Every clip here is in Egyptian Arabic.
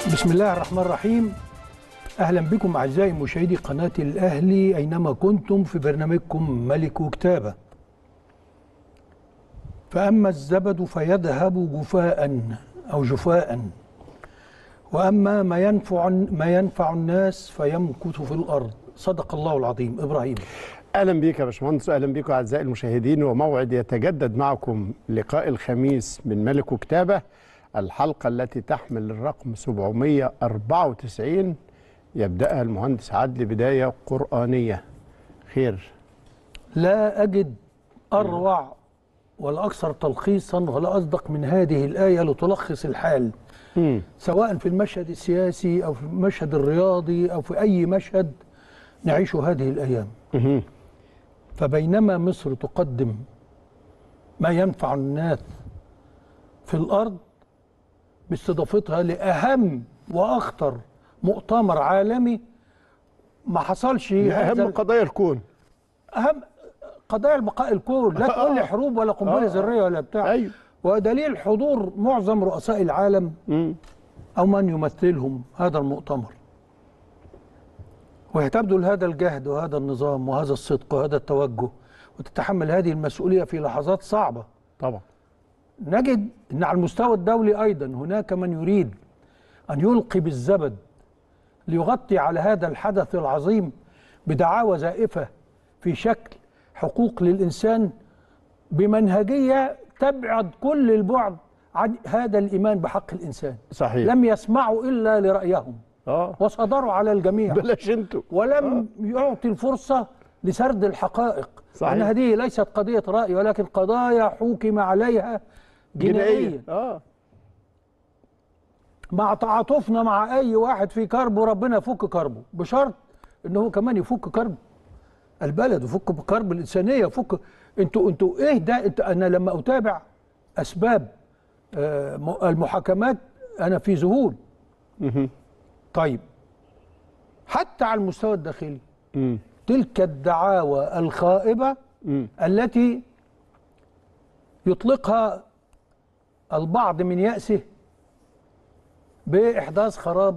بسم الله الرحمن الرحيم اهلا بكم اعزائي مشاهدي قناه الاهلي اينما كنتم في برنامجكم ملك وكتابه فاما الزبد فيذهب جفاء او جفاء واما ما ينفع ما ينفع الناس فيمكث في الارض صدق الله العظيم ابراهيم اهلا بك يا باشمهندس واهلا بكم اعزائي المشاهدين وموعد يتجدد معكم لقاء الخميس من ملك وكتابه الحلقه التي تحمل الرقم 794 يبداها المهندس عدلي بدايه قرانيه خير لا اجد اروع ولا اكثر تلخيصا ولا اصدق من هذه الايه لتلخص الحال مم. سواء في المشهد السياسي او في المشهد الرياضي او في اي مشهد نعيش هذه الايام مهم. فبينما مصر تقدم ما ينفع الناس في الارض باستضافتها لاهم واخطر مؤتمر عالمي ما حصلش هذا اهم قضايا الكون اهم قضايا البقاء الكون لا تقول لي حروب ولا قنبله آه. ذريه ولا بتاع ايوه ودليل حضور معظم رؤساء العالم مم. او من يمثلهم هذا المؤتمر وهي تبذل هذا الجهد وهذا النظام وهذا الصدق وهذا التوجه وتتحمل هذه المسؤوليه في لحظات صعبه طبعا نجد ان على المستوى الدولي ايضا هناك من يريد ان يلقي بالزبد ليغطي على هذا الحدث العظيم بدعاوى زائفه في شكل حقوق للانسان بمنهجيه تبعد كل البعد عن هذا الايمان بحق الانسان صحيح لم يسمعوا الا لرايهم اه وصدروا على الجميع بلاش انتوا ولم يعطي الفرصه لسرد الحقائق صحيح. ان هذه ليست قضيه راي ولكن قضايا حكم عليها جنائيا اه مع تعاطفنا مع اي واحد في كربه ربنا يفك كربه بشرط ان هو كمان يفك كرب البلد يفك كرب الانسانيه يفك انتوا انتوا ايه ده انت انا لما اتابع اسباب آه، م- المحاكمات انا في ذهول مهم. طيب حتى على المستوى الداخلي مم. تلك الدعاوى الخائبه مم. التي يطلقها البعض من يأسه بإحداث خراب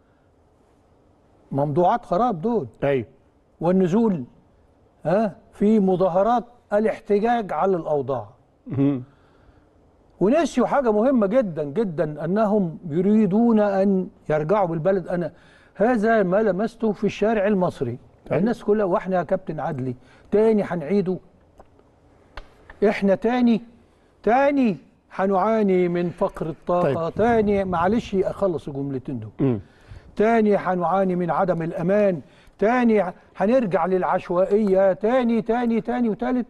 موضوعات خراب دول ايوه والنزول ها في مظاهرات الاحتجاج على الأوضاع مهم. ونسيوا حاجة مهمة جدا جدا أنهم يريدون أن يرجعوا بالبلد أنا هذا ما لمسته في الشارع المصري طيب. الناس كلها واحنا يا كابتن عدلي تاني هنعيده احنا تاني تاني هنعاني من فقر الطاقة طيب. تاني معلش أخلص الجملتين دول مم. تاني هنعاني من عدم الأمان تاني هنرجع للعشوائية تاني تاني تاني وتالت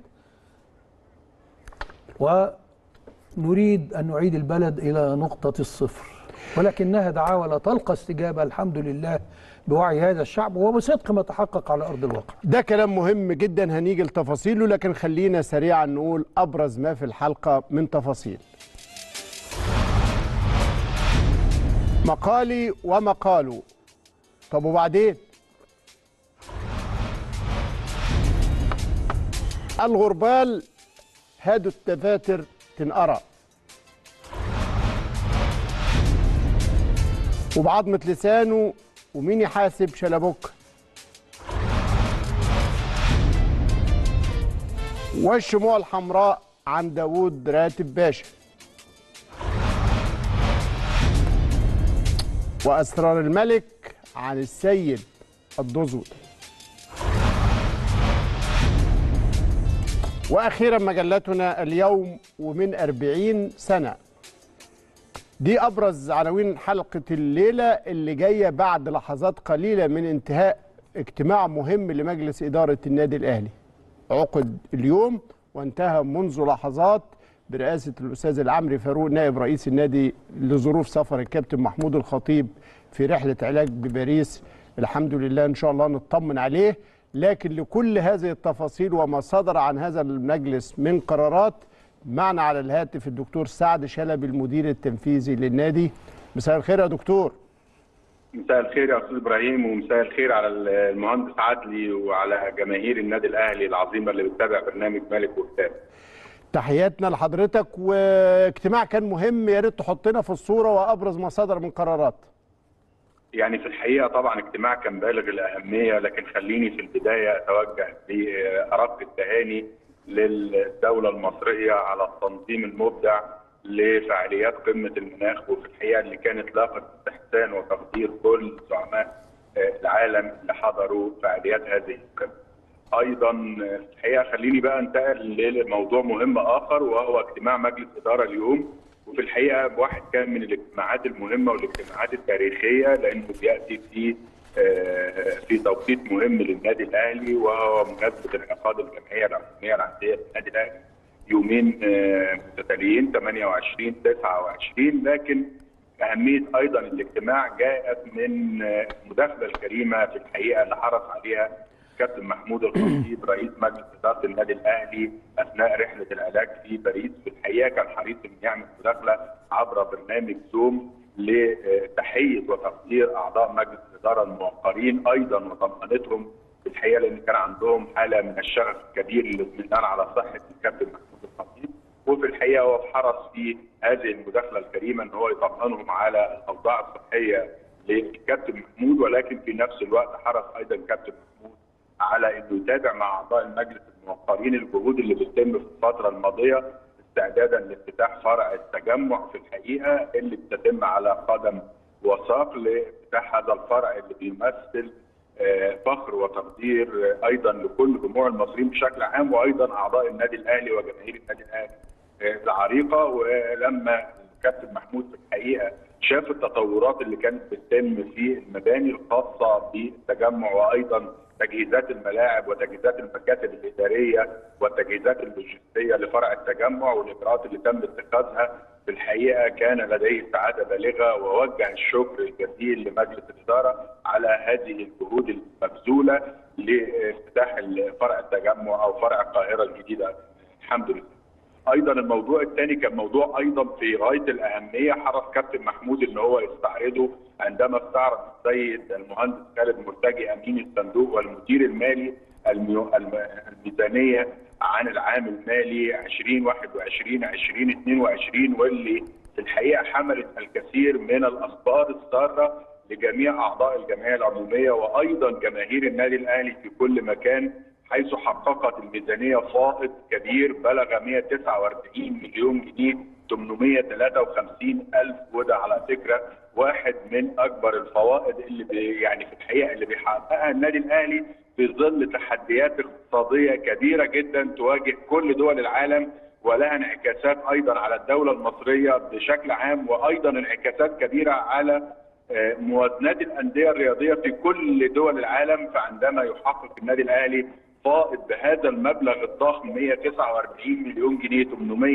ونريد أن نعيد البلد إلى نقطة الصفر ولكنها دعاوى لا تلقى استجابة الحمد لله بوعي هذا الشعب وبصدق ما تحقق على أرض الواقع ده كلام مهم جدا هنيجي لتفاصيله لكن خلينا سريعا نقول ابرز ما في الحلقه من تفاصيل مقالي ومقاله طب وبعدين الغربال هادوا الدفاتر تنقرأ وبعظمة لسانه ومين يحاسب شلبوك والشموع الحمراء عن داوود راتب باشا وأسرار الملك عن السيد الدزود وأخيرا مجلتنا اليوم ومن أربعين سنة دي أبرز عناوين حلقة الليلة اللي جاية بعد لحظات قليلة من انتهاء اجتماع مهم لمجلس إدارة النادي الأهلي عقد اليوم وانتهى منذ لحظات برئاسة الأستاذ العمري فاروق نائب رئيس النادي لظروف سفر الكابتن محمود الخطيب في رحلة علاج بباريس الحمد لله إن شاء الله نطمن عليه لكن لكل هذه التفاصيل وما صدر عن هذا المجلس من قرارات معنا على الهاتف الدكتور سعد شلبي المدير التنفيذي للنادي مساء الخير يا دكتور مساء الخير يا استاذ ابراهيم ومساء الخير على المهندس عدلي وعلى جماهير النادي الاهلي العظيمه اللي بتتابع برنامج ملك وكتاب. تحياتنا لحضرتك واجتماع كان مهم يا ريت تحطنا في الصوره وابرز ما صدر من قرارات. يعني في الحقيقه طبعا اجتماع كان بالغ الاهميه لكن خليني في البدايه اتوجه بارق التهاني للدوله المصريه على التنظيم المبدع لفعاليات قمه المناخ وفي الحقيقه اللي كانت لاقت استحسان وتقدير كل زعماء العالم اللي حضروا فعاليات هذه القمه. ايضا في الحقيقه خليني بقى انتقل لموضوع مهم اخر وهو اجتماع مجلس اداره اليوم وفي الحقيقه واحد كان من الاجتماعات المهمه والاجتماعات التاريخيه لانه بياتي في في توقيت مهم للنادي الاهلي وهو مناسبه انعقاد الجمعيه العموميه العاديه للنادي الاهلي يومين متتاليين 28 29 لكن اهميه ايضا الاجتماع جاءت من المداخله الكريمه في الحقيقه اللي حرص عليها كابتن محمود الخطيب رئيس مجلس اداره النادي الاهلي اثناء رحله العلاج في باريس في الحقيقه كان حريص ان يعمل مداخله عبر برنامج زوم لتحيه وتقدير اعضاء مجلس الاداره الموقرين ايضا وطمانتهم في الحقيقه لان كان عندهم حاله من الشغف الكبير للاطمئنان على صحه الكابتن محمود الخطيب وفي الحقيقه هو حرص في هذه المداخله الكريمه ان هو يطمئنهم على الاوضاع الصحيه للكابتن محمود ولكن في نفس الوقت حرص ايضا الكابتن محمود على انه يتابع مع اعضاء المجلس الموقرين الجهود اللي بتتم في الفتره الماضيه استعدادا لافتتاح فرع التجمع في الحقيقه اللي بتتم على قدم وساق لافتتاح هذا الفرع اللي بيمثل فخر وتقدير ايضا لكل جموع المصريين بشكل عام وايضا اعضاء النادي الاهلي وجماهير النادي الاهلي العريقه ولما الكابتن محمود في الحقيقه شاف التطورات اللي كانت بتتم في المباني الخاصه بالتجمع وايضا تجهيزات الملاعب وتجهيزات المكاتب الاداريه والتجهيزات اللوجستيه لفرع التجمع والاجراءات اللي تم اتخاذها في الحقيقه كان لديه سعاده بالغه ووجه الشكر الجزيل لمجلس الاداره على هذه الجهود المبذوله لافتتاح فرع التجمع او فرع القاهره الجديده الحمد لله. ايضا الموضوع الثاني كان موضوع ايضا في غايه الاهميه حرص كابتن محمود ان هو يستعرضه عندما استعرض السيد المهندس خالد مرتجي امين الصندوق والمدير المالي الميزانيه عن العام المالي 2021 2022 واللي في الحقيقه حملت الكثير من الاخبار الساره لجميع اعضاء الجمعيه العموميه وايضا جماهير النادي الاهلي في كل مكان حيث حققت الميزانيه فائض كبير بلغ 149 مليون جنيه 853 الف وده على فكره واحد من اكبر الفوائد اللي بي يعني في الحقيقه اللي بيحققها النادي الاهلي في ظل تحديات اقتصاديه كبيره جدا تواجه كل دول العالم ولها انعكاسات ايضا على الدوله المصريه بشكل عام وايضا انعكاسات كبيره على موازنات الانديه الرياضيه في كل دول العالم فعندما يحقق النادي الاهلي فائض بهذا المبلغ الضخم 149 مليون جنيه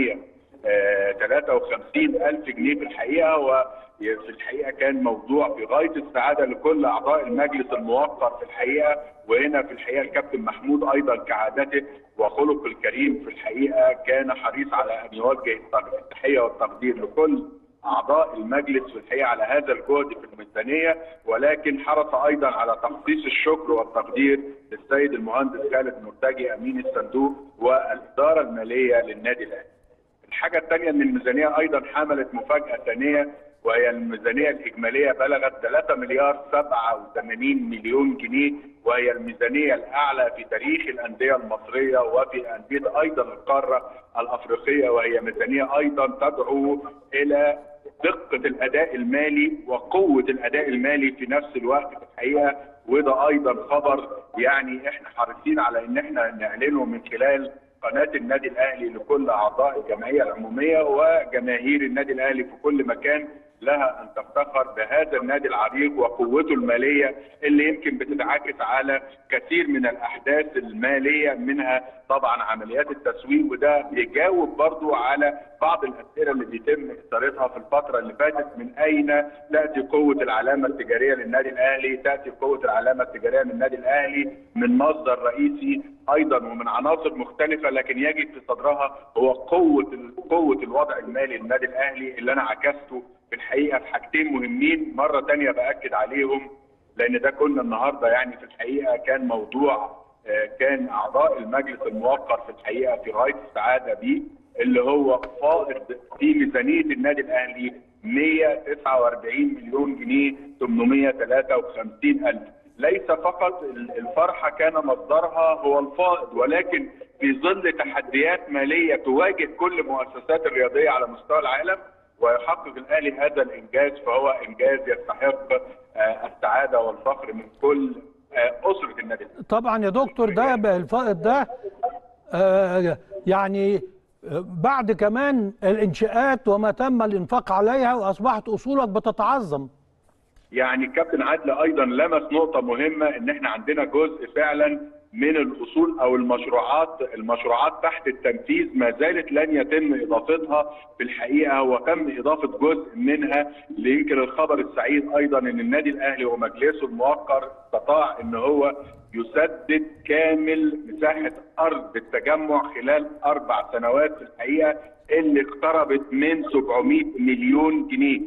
853 الف جنيه في الحقيقه وفي الحقيقه كان موضوع في غايه السعاده لكل اعضاء المجلس الموقر في الحقيقه وهنا في الحقيقه الكابتن محمود ايضا كعادته وخلق الكريم في الحقيقه كان حريص على ان يوجه التحيه والتقدير لكل اعضاء المجلس في الحقيقه على هذا الجهد في الميزانيه ولكن حرص ايضا على تخصيص الشكر والتقدير للسيد المهندس خالد مرتجي امين الصندوق والاداره الماليه للنادي الاهلي. الحاجه الثانيه ان الميزانيه ايضا حملت مفاجاه ثانيه وهي الميزانيه الاجماليه بلغت 3 مليار 87 مليون جنيه وهي الميزانيه الاعلى في تاريخ الانديه المصريه وفي انديه ايضا القاره الافريقيه وهي ميزانيه ايضا تدعو الى دقه الاداء المالي وقوه الاداء المالي في نفس الوقت في الحقيقه وده ايضا خبر يعني احنا حريصين على ان احنا نعلنه من خلال قناه النادي الاهلي لكل اعضاء الجمعيه العموميه وجماهير النادي الاهلي في كل مكان لها ان تفتخر بهذا النادي العريق وقوته الماليه اللي يمكن بتتعاكس على كثير من الاحداث الماليه منها طبعا عمليات التسويق وده بيجاوب برضو على بعض الاسئله اللي بيتم اثارتها في الفتره اللي فاتت من اين تاتي قوه العلامه التجاريه للنادي الاهلي؟ تاتي قوه العلامه التجاريه للنادي الاهلي من مصدر رئيسي ايضا ومن عناصر مختلفه لكن يجد في صدرها هو قوه قوه الوضع المالي للنادي الاهلي اللي انا عكسته في الحقيقه في حاجتين مهمين مره ثانيه باكد عليهم لان ده كنا النهارده يعني في الحقيقه كان موضوع كان اعضاء المجلس الموقر في الحقيقه في غايه السعاده بيه اللي هو فائض في ميزانيه النادي الاهلي 149 مليون جنيه 853 ألف ليس فقط الفرحة كان مصدرها هو الفائض ولكن في ظل تحديات مالية تواجه كل المؤسسات الرياضية على مستوى العالم ويحقق الأهلي هذا الإنجاز فهو إنجاز يستحق آه، السعادة والفخر من كل آه، أسرة النادي الأهلي. طبعا يا دكتور ده بقى الفائض ده آه، يعني آه، بعد كمان الانشاءات وما تم الانفاق عليها واصبحت اصولك بتتعظم يعني الكابتن عادل ايضا لمس نقطه مهمه ان احنا عندنا جزء فعلا من الاصول او المشروعات المشروعات تحت التنفيذ ما زالت لن يتم اضافتها في الحقيقه هو تم اضافه جزء منها يمكن الخبر السعيد ايضا ان النادي الاهلي ومجلسه الموقر استطاع ان هو يسدد كامل مساحه ارض التجمع خلال اربع سنوات في الحقيقه اللي اقتربت من 700 مليون جنيه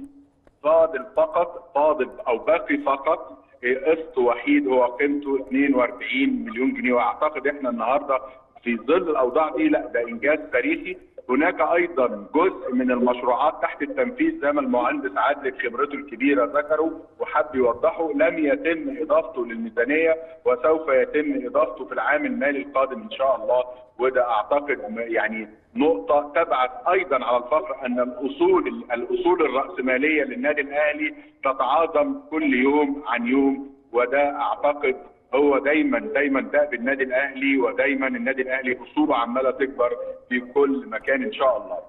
فاضل فقط فاضل او باقي فقط قسط وحيد هو قيمته 42 مليون جنيه واعتقد احنا النهارده في ظل الاوضاع دي لا ده انجاز تاريخي هناك ايضا جزء من المشروعات تحت التنفيذ زي ما المهندس عادل بخبرته الكبيره ذكروا وحب يوضحوا لم يتم اضافته للميزانيه وسوف يتم اضافته في العام المالي القادم ان شاء الله وده اعتقد يعني نقطه تبعث ايضا على الفخر ان الاصول الاصول الراسماليه للنادي الاهلي تتعاظم كل يوم عن يوم وده اعتقد هو دايما دايما دأب النادي الاهلي ودايما النادي الاهلي اصوله عماله تكبر في كل مكان ان شاء الله.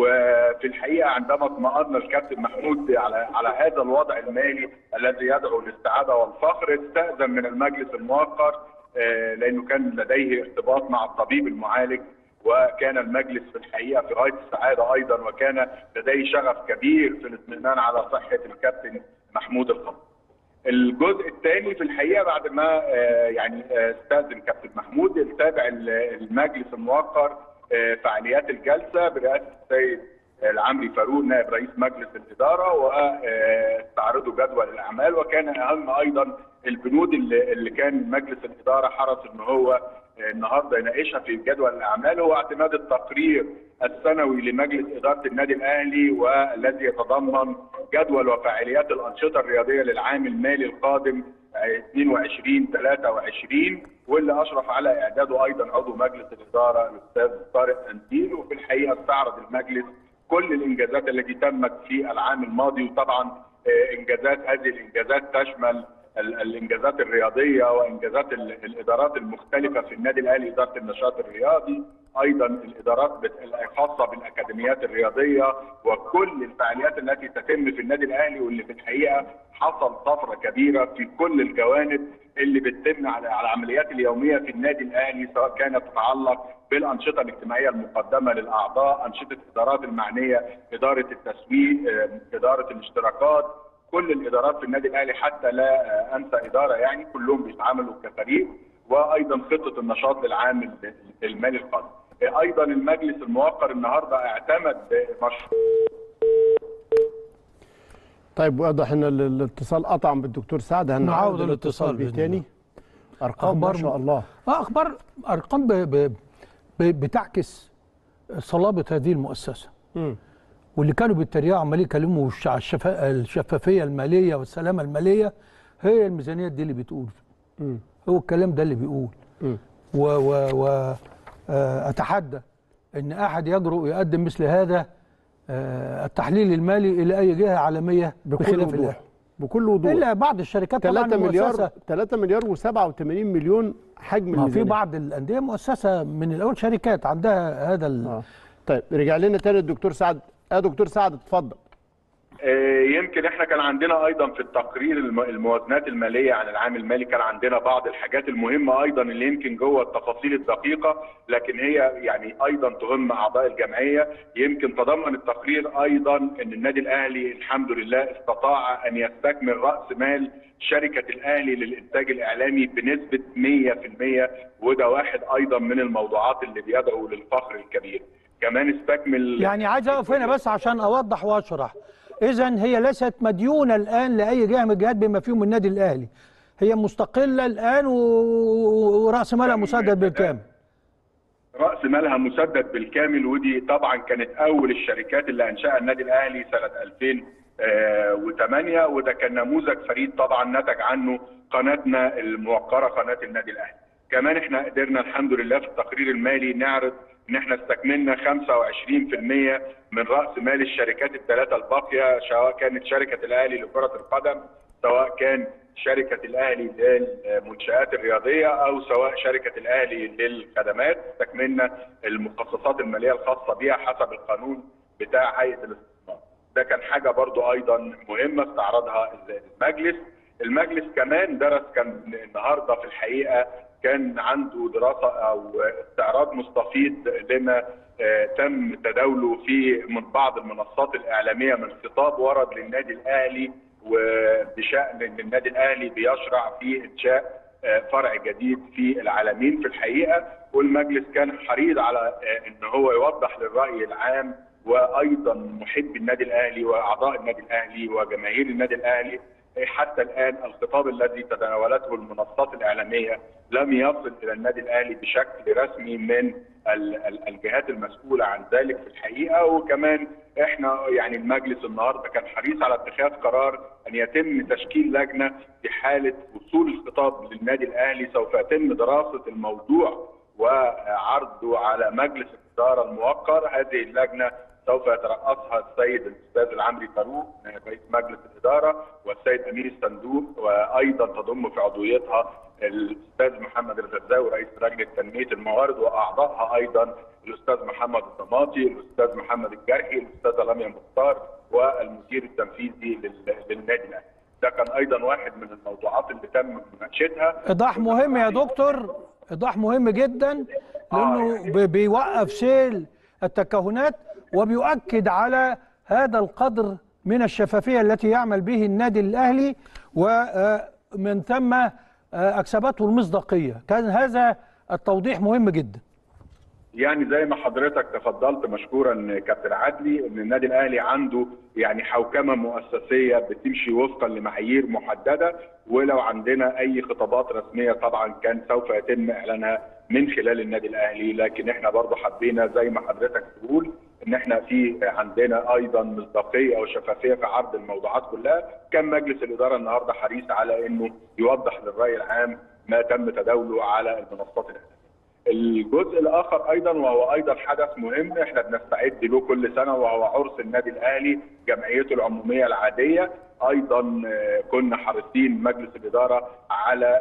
وفي الحقيقه عندما اطمأن الكابتن محمود على على هذا الوضع المالي الذي يدعو للسعاده والفخر استأذن من المجلس الموقر آه، لانه كان لديه ارتباط مع الطبيب المعالج وكان المجلس في الحقيقه في غايه السعاده ايضا وكان لديه شغف كبير في الاطمئنان على صحه الكابتن محمود الخطيب. الجزء الثاني في الحقيقه بعد ما آه، يعني آه، استاذن كابتن محمود يتابع ال- المجلس الموقر آه، فعاليات الجلسه برئاسه السيد العمري فاروق نائب رئيس مجلس الاداره واستعرضوا جدول الاعمال وكان اهم ايضا البنود اللي اللي كان مجلس الاداره حرص ان هو آه، النهارده يناقشها في جدول الاعمال هو اعتماد التقرير السنوي لمجلس اداره النادي الاهلي والذي يتضمن جدول وفعاليات الانشطه الرياضيه للعام المالي القادم آه، 22 23 واللي اشرف على اعداده ايضا عضو مجلس الاداره الاستاذ طارق انتيل وفي الحقيقه استعرض المجلس كل الانجازات التي تمت في العام الماضي وطبعا آه، انجازات هذه الانجازات تشمل ال- الانجازات الرياضيه وانجازات ال- الادارات المختلفه في النادي الاهلي اداره النشاط الرياضي ايضا الادارات بت- الخاصه بالاكاديميات الرياضيه وكل الفعاليات التي تتم في النادي الاهلي واللي في الحقيقه حصل طفره كبيره في كل الجوانب اللي بتتم على على العمليات اليوميه في النادي الاهلي سواء كانت تتعلق بالانشطه الاجتماعيه المقدمه للاعضاء، انشطه الادارات المعنيه، اداره التسويق، آه، اداره الاشتراكات، كل الادارات في النادي الاهلي حتى لا آه، انسى اداره يعني كلهم بيتعاملوا كفريق وايضا خطه النشاط للعام ال- المالي القادم. آه، ايضا المجلس الموقر النهارده اعتمد مشروع طيب واضح ان ال- الاتصال قطع بالدكتور سعد نعود هنعود الاتصال بيه بإذن تاني ارقام ما أخبار شاء الله آه، اخبار ارقام ب... ب... ب... بتعكس صلابه هذه المؤسسه مم. واللي كانوا بيتريقوا عمال يكلموا الش- على الشفا... الشفافيه الماليه والسلامه الماليه هي الميزانيات دي اللي بتقول مم. هو الكلام ده اللي بيقول مم. و و و آه، اتحدى ان احد يجرؤ يقدم مثل هذا آه، التحليل المالي الى اي جهه عالميه بكل بخلاف وضوح الأهلي. بكل وضوح الا بعض الشركات طبعا 3 مليار مؤسسة 3 مليار و87 مليون حجم ما في الميزانية. بعض الانديه مؤسسه من الاول شركات عندها هذا ال... اه طيب رجع لنا تاني الدكتور سعد اه دكتور سعد اتفضل آه، يمكن احنا كان عندنا ايضا في التقرير الم- الموازنات الماليه عن العام المالي كان عندنا بعض الحاجات المهمه ايضا اللي يمكن جوه التفاصيل الدقيقه لكن هي يعني ايضا تهم اعضاء الجمعيه يمكن تضمن التقرير ايضا ان النادي الاهلي الحمد لله استطاع ان يستكمل راس مال شركه الاهلي للانتاج الاعلامي بنسبه 100% وده واحد ايضا من الموضوعات اللي بيدعو للفخر الكبير كمان استكمل يعني عايز اقف هنا بس عشان اوضح واشرح اذا هي ليست مديونه الان لاي جهه من الجهات بما فيهم النادي الاهلي هي مستقله الان و- وراس مالها مسدد بالكامل راس مالها مسدد بالكامل ودي طبعا كانت اول الشركات اللي انشاها النادي الاهلي سنه 2008 وده كان نموذج فريد طبعا نتج عنه قناتنا الموقره قناه النادي الاهلي. كمان احنا قدرنا الحمد لله في التقرير المالي نعرض ان احنا استكملنا 25% من راس مال الشركات الثلاثه الباقيه سواء كانت شركه الاهلي لكره القدم سواء كان شركه الاهلي للمنشات الرياضيه او سواء شركه الاهلي للخدمات استكملنا المخصصات الماليه الخاصه بها حسب القانون بتاع هيئه الاستثمار. ده كان حاجه برضو ايضا مهمه استعرضها المجلس. المجلس كمان درس كان النهارده في الحقيقه كان عنده دراسه او استعراض مستفيض لما تم تداوله في من بعض المنصات الاعلاميه من خطاب ورد للنادي الاهلي وبشان ان النادي الاهلي بيشرع في انشاء فرع جديد في العالمين في الحقيقه والمجلس كان حريص على ان هو يوضح للراي العام وايضا محبي النادي الاهلي واعضاء النادي الاهلي وجماهير النادي الاهلي حتى الان الخطاب الذي تناولته المنصات الاعلاميه لم يصل الى النادي الاهلي بشكل رسمي من الجهات المسؤوله عن ذلك في الحقيقه وكمان احنا يعني المجلس النهارده كان حريص على اتخاذ قرار ان يتم تشكيل لجنه في حاله وصول الخطاب للنادي الاهلي سوف يتم دراسه الموضوع وعرضه على مجلس الاداره الموقر هذه اللجنه سوف يترأسها السيد الاستاذ العمري فاروق رئيس مجلس الاداره والسيد امير الصندوق وايضا تضم في عضويتها الاستاذ محمد الغزاوي رئيس لجنه تنميه الموارد واعضائها ايضا الاستاذ محمد الضماطي، الاستاذ محمد الجرحي، الاستاذه لميا مختار والمدير التنفيذي للنادي الاهلي. ده كان ايضا واحد من الموضوعات اللي تم مناقشتها ايضاح مهم يا دكتور ايضاح مهم جدا لانه بيوقف سيل التكهنات وبيؤكد على هذا القدر من الشفافيه التي يعمل به النادي الاهلي ومن ثم اكسبته المصداقيه كان هذا التوضيح مهم جدا يعني زي ما حضرتك تفضلت مشكورا كابتن عدلي ان النادي الاهلي عنده يعني حوكمه مؤسسيه بتمشي وفقا لمعايير محدده ولو عندنا اي خطابات رسميه طبعا كان سوف يتم اعلانها من خلال النادي الاهلي لكن احنا برضه حبينا زي ما حضرتك تقول ان احنا في عندنا ايضا مصداقيه او شفافيه في عرض الموضوعات كلها كان مجلس الاداره النهارده حريص على انه يوضح للراي العام ما تم تداوله على المنصات الاعلاميه. الجزء الاخر ايضا وهو ايضا حدث مهم احنا بنستعد له كل سنه وهو عرس النادي الاهلي جمعيته العموميه العاديه ايضا كنا حريصين مجلس الاداره على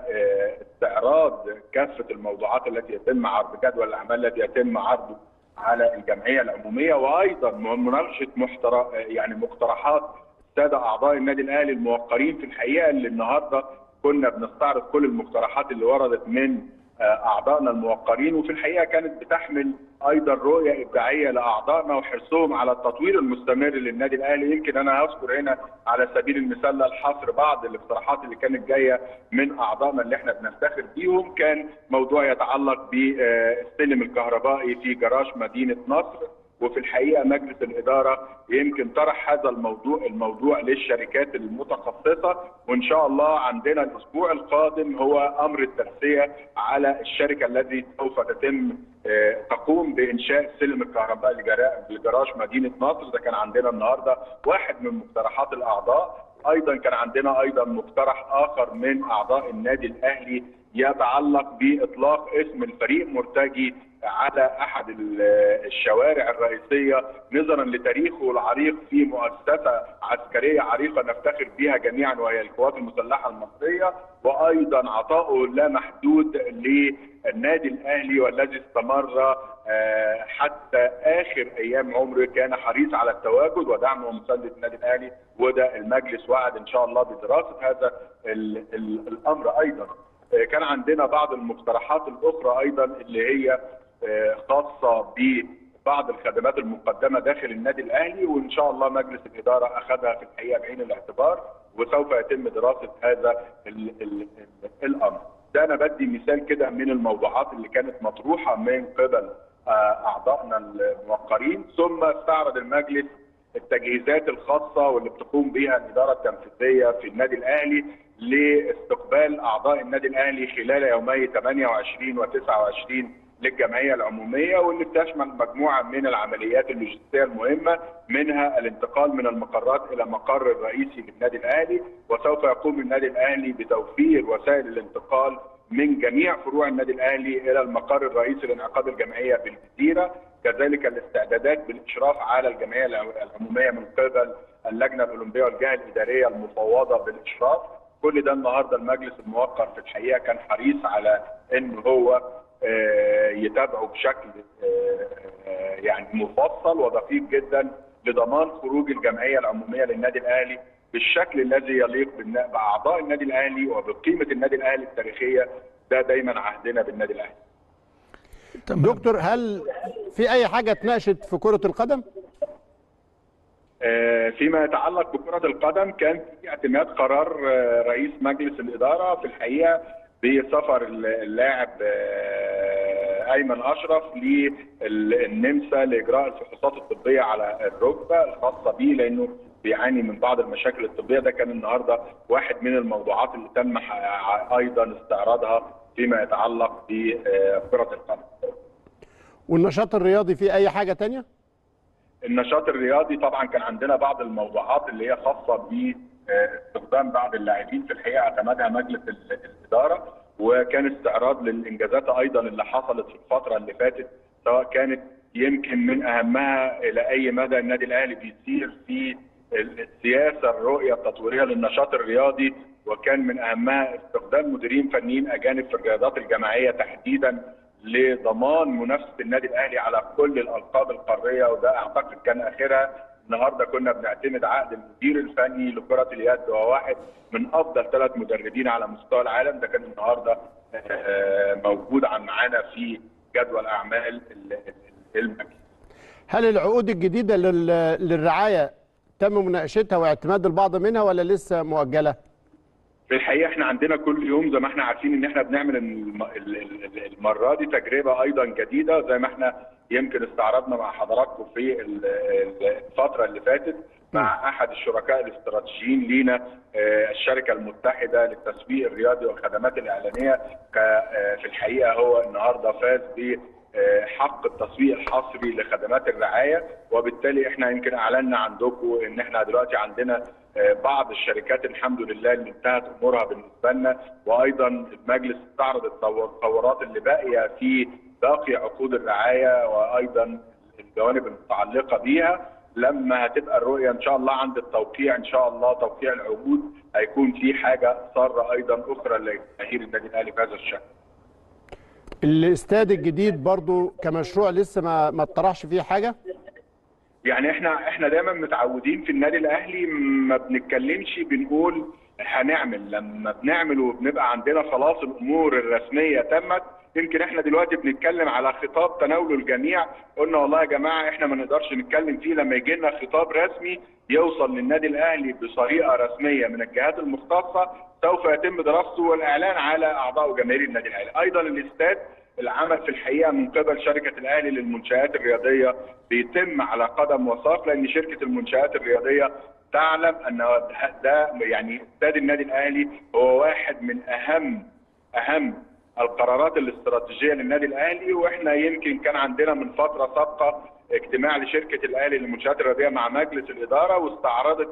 استعراض كافه الموضوعات التي يتم عرض جدول الاعمال الذي يتم عرضه على الجمعيه العموميه وايضا مناقشه محترى يعني مقترحات الساده اعضاء النادي الاهلي الموقرين في الحقيقه اللي النهارده كنا بنستعرض كل المقترحات اللي وردت من اعضائنا الموقرين وفي الحقيقه كانت بتحمل ايضا رؤيه ابداعيه لاعضائنا وحرصهم على التطوير المستمر للنادي الاهلي يمكن انا هذكر هنا على سبيل المثال للحصر بعض الاقتراحات اللي كانت جايه من اعضائنا اللي احنا بنفتخر بيهم كان موضوع يتعلق بالسلم الكهربائي في جراج مدينه نصر وفي الحقيقه مجلس الاداره يمكن طرح هذا الموضوع الموضوع للشركات المتخصصه وان شاء الله عندنا الاسبوع القادم هو امر التنسيه على الشركه التي سوف تتم تقوم بانشاء السلم الكهربائي لجراج مدينه نصر ده كان عندنا النهارده واحد من مقترحات الاعضاء ايضا كان عندنا ايضا مقترح اخر من اعضاء النادي الاهلي يتعلق باطلاق اسم الفريق مرتجي على احد الشوارع الرئيسيه نظرا لتاريخه العريق في مؤسسه عسكريه عريقه نفتخر بها جميعا وهي القوات المسلحه المصريه وايضا عطائه لا محدود للنادي الاهلي والذي استمر حتى اخر ايام عمره كان حريص على التواجد ودعم ومسانده النادي الاهلي وده المجلس وعد ان شاء الله بدراسه هذا ال ال الامر ايضا. كان عندنا بعض المقترحات الاخرى ايضا اللي هي خاصه ببعض الخدمات المقدمه داخل النادي الاهلي وان شاء الله مجلس الاداره اخذها في الحقيقه بعين الاعتبار وسوف يتم دراسه هذا ال ال الامر. ده انا بدي مثال كده من الموضوعات اللي كانت مطروحه من قبل اعضائنا الموقرين ثم استعرض المجلس التجهيزات الخاصه واللي بتقوم بها الاداره التنفيذيه في النادي الاهلي لاستقبال اعضاء النادي الاهلي خلال يومي 28 و29 للجمعيه العموميه واللي بتشمل مجموعه من العمليات اللوجستيه المهمه منها الانتقال من المقرات الى مقر الرئيسي للنادي الاهلي وسوف يقوم النادي الاهلي بتوفير وسائل الانتقال من جميع فروع النادي الاهلي الى المقر الرئيسي لانعقاد الجمعيه بالجزيره كذلك الاستعدادات بالاشراف على الجمعيه العموميه من قبل اللجنه الاولمبيه والجهه الاداريه المفوضه بالاشراف كل ده النهارده المجلس الموقر في الحقيقه كان حريص على ان هو آه، يتابعه بشكل آه، آه، يعني مفصل ودقيق جدا لضمان خروج الجمعيه العموميه للنادي الاهلي بالشكل الذي يليق بالنا- باعضاء النادي الاهلي وبقيمه النادي الاهلي التاريخيه ده دايما عهدنا بالنادي الاهلي. تمام. دكتور هل في اي حاجه اتناقشت في كره القدم آه، فيما يتعلق بكرة القدم كان في اعتماد قرار آه، رئيس مجلس الإدارة في الحقيقة بسفر اللاعب آه، أيمن أشرف للنمسا لإجراء الفحوصات الطبية على الركبة الخاصة به لأنه بيعاني من بعض المشاكل الطبية ده كان النهاردة واحد من الموضوعات اللي تم ح- أيضا استعراضها فيما يتعلق بكرة القدم والنشاط الرياضي في اي حاجه تانية النشاط الرياضي طبعا كان عندنا بعض الموضوعات اللي هي خاصه باستخدام بعض اللاعبين في الحقيقه اعتمدها مجلس ال- الاداره وكان استعراض للانجازات ايضا اللي حصلت في الفتره اللي فاتت سواء كانت يمكن من اهمها الى اي مدى النادي الاهلي بيسير في السياسه الرؤيه التطويريه للنشاط الرياضي وكان من اهمها استخدام مديرين فنيين اجانب في الرياضات الجماعيه تحديدا لضمان منافسه النادي الاهلي على كل الالقاب القاريه وده اعتقد كان اخرها النهارده كنا بنعتمد عقد المدير الفني لكره اليد وهو واحد من افضل ثلاث مدربين على مستوى العالم ده كان النهارده آه، موجود عن معانا في جدول اعمال ال- ال- المجلس. هل العقود الجديده لل- للرعايه تم مناقشتها واعتماد البعض منها ولا لسه مؤجله في الحقيقه احنا عندنا كل يوم زي ما احنا عارفين ان احنا بنعمل الم- ال- ال- المره دي تجربه ايضا جديده زي ما احنا يمكن استعرضنا مع حضراتكم في ال- ال- الفتره اللي فاتت مع احد الشركاء الاستراتيجيين لينا آه، الشركه المتحده للتسويق الرياضي والخدمات الاعلانيه ك- آه، في الحقيقه هو النهارده فاز ب آه، حق التسويق الحصري لخدمات الرعايه وبالتالي احنا يمكن اعلنا عندكم ان احنا دلوقتي عندنا آه، بعض الشركات الحمد لله اللي انتهت امورها بالنسبه لنا وايضا المجلس استعرض التطور- التطورات اللي باقيه في باقي عقود الرعايه وايضا الجوانب المتعلقه بيها لما هتبقى الرؤيه ان شاء الله عند التوقيع ان شاء الله توقيع العقود هيكون في حاجه ساره ايضا اخرى لجماهير النادي الاهلي بهذا الشكل. الاستاد الجديد برضو كمشروع لسه ما ما اتطرحش فيه حاجه يعني احنا احنا دايما متعودين في النادي الاهلي ما بنتكلمش بنقول هنعمل لما بنعمل وبنبقى عندنا خلاص الامور الرسميه تمت يمكن احنا دلوقتي بنتكلم على خطاب تناوله الجميع قلنا والله يا جماعه احنا ما نقدرش نتكلم فيه لما يجي لنا خطاب رسمي يوصل للنادي الاهلي بطريقه رسميه من الجهات المختصه سوف يتم دراسته والاعلان على اعضاء وجماهير النادي الاهلي ايضا الاستاد العمل في الحقيقه من قبل شركه الاهلي للمنشات الرياضيه بيتم على قدم وساق لان شركه المنشات الرياضيه تعلم ان ده يعني استاد النادي الاهلي هو واحد من اهم اهم القرارات الاستراتيجيه للنادي الاهلي واحنا يمكن كان عندنا من فتره سابقه اجتماع لشركه الاهلي للمنشات الرياضيه مع مجلس الاداره واستعرضت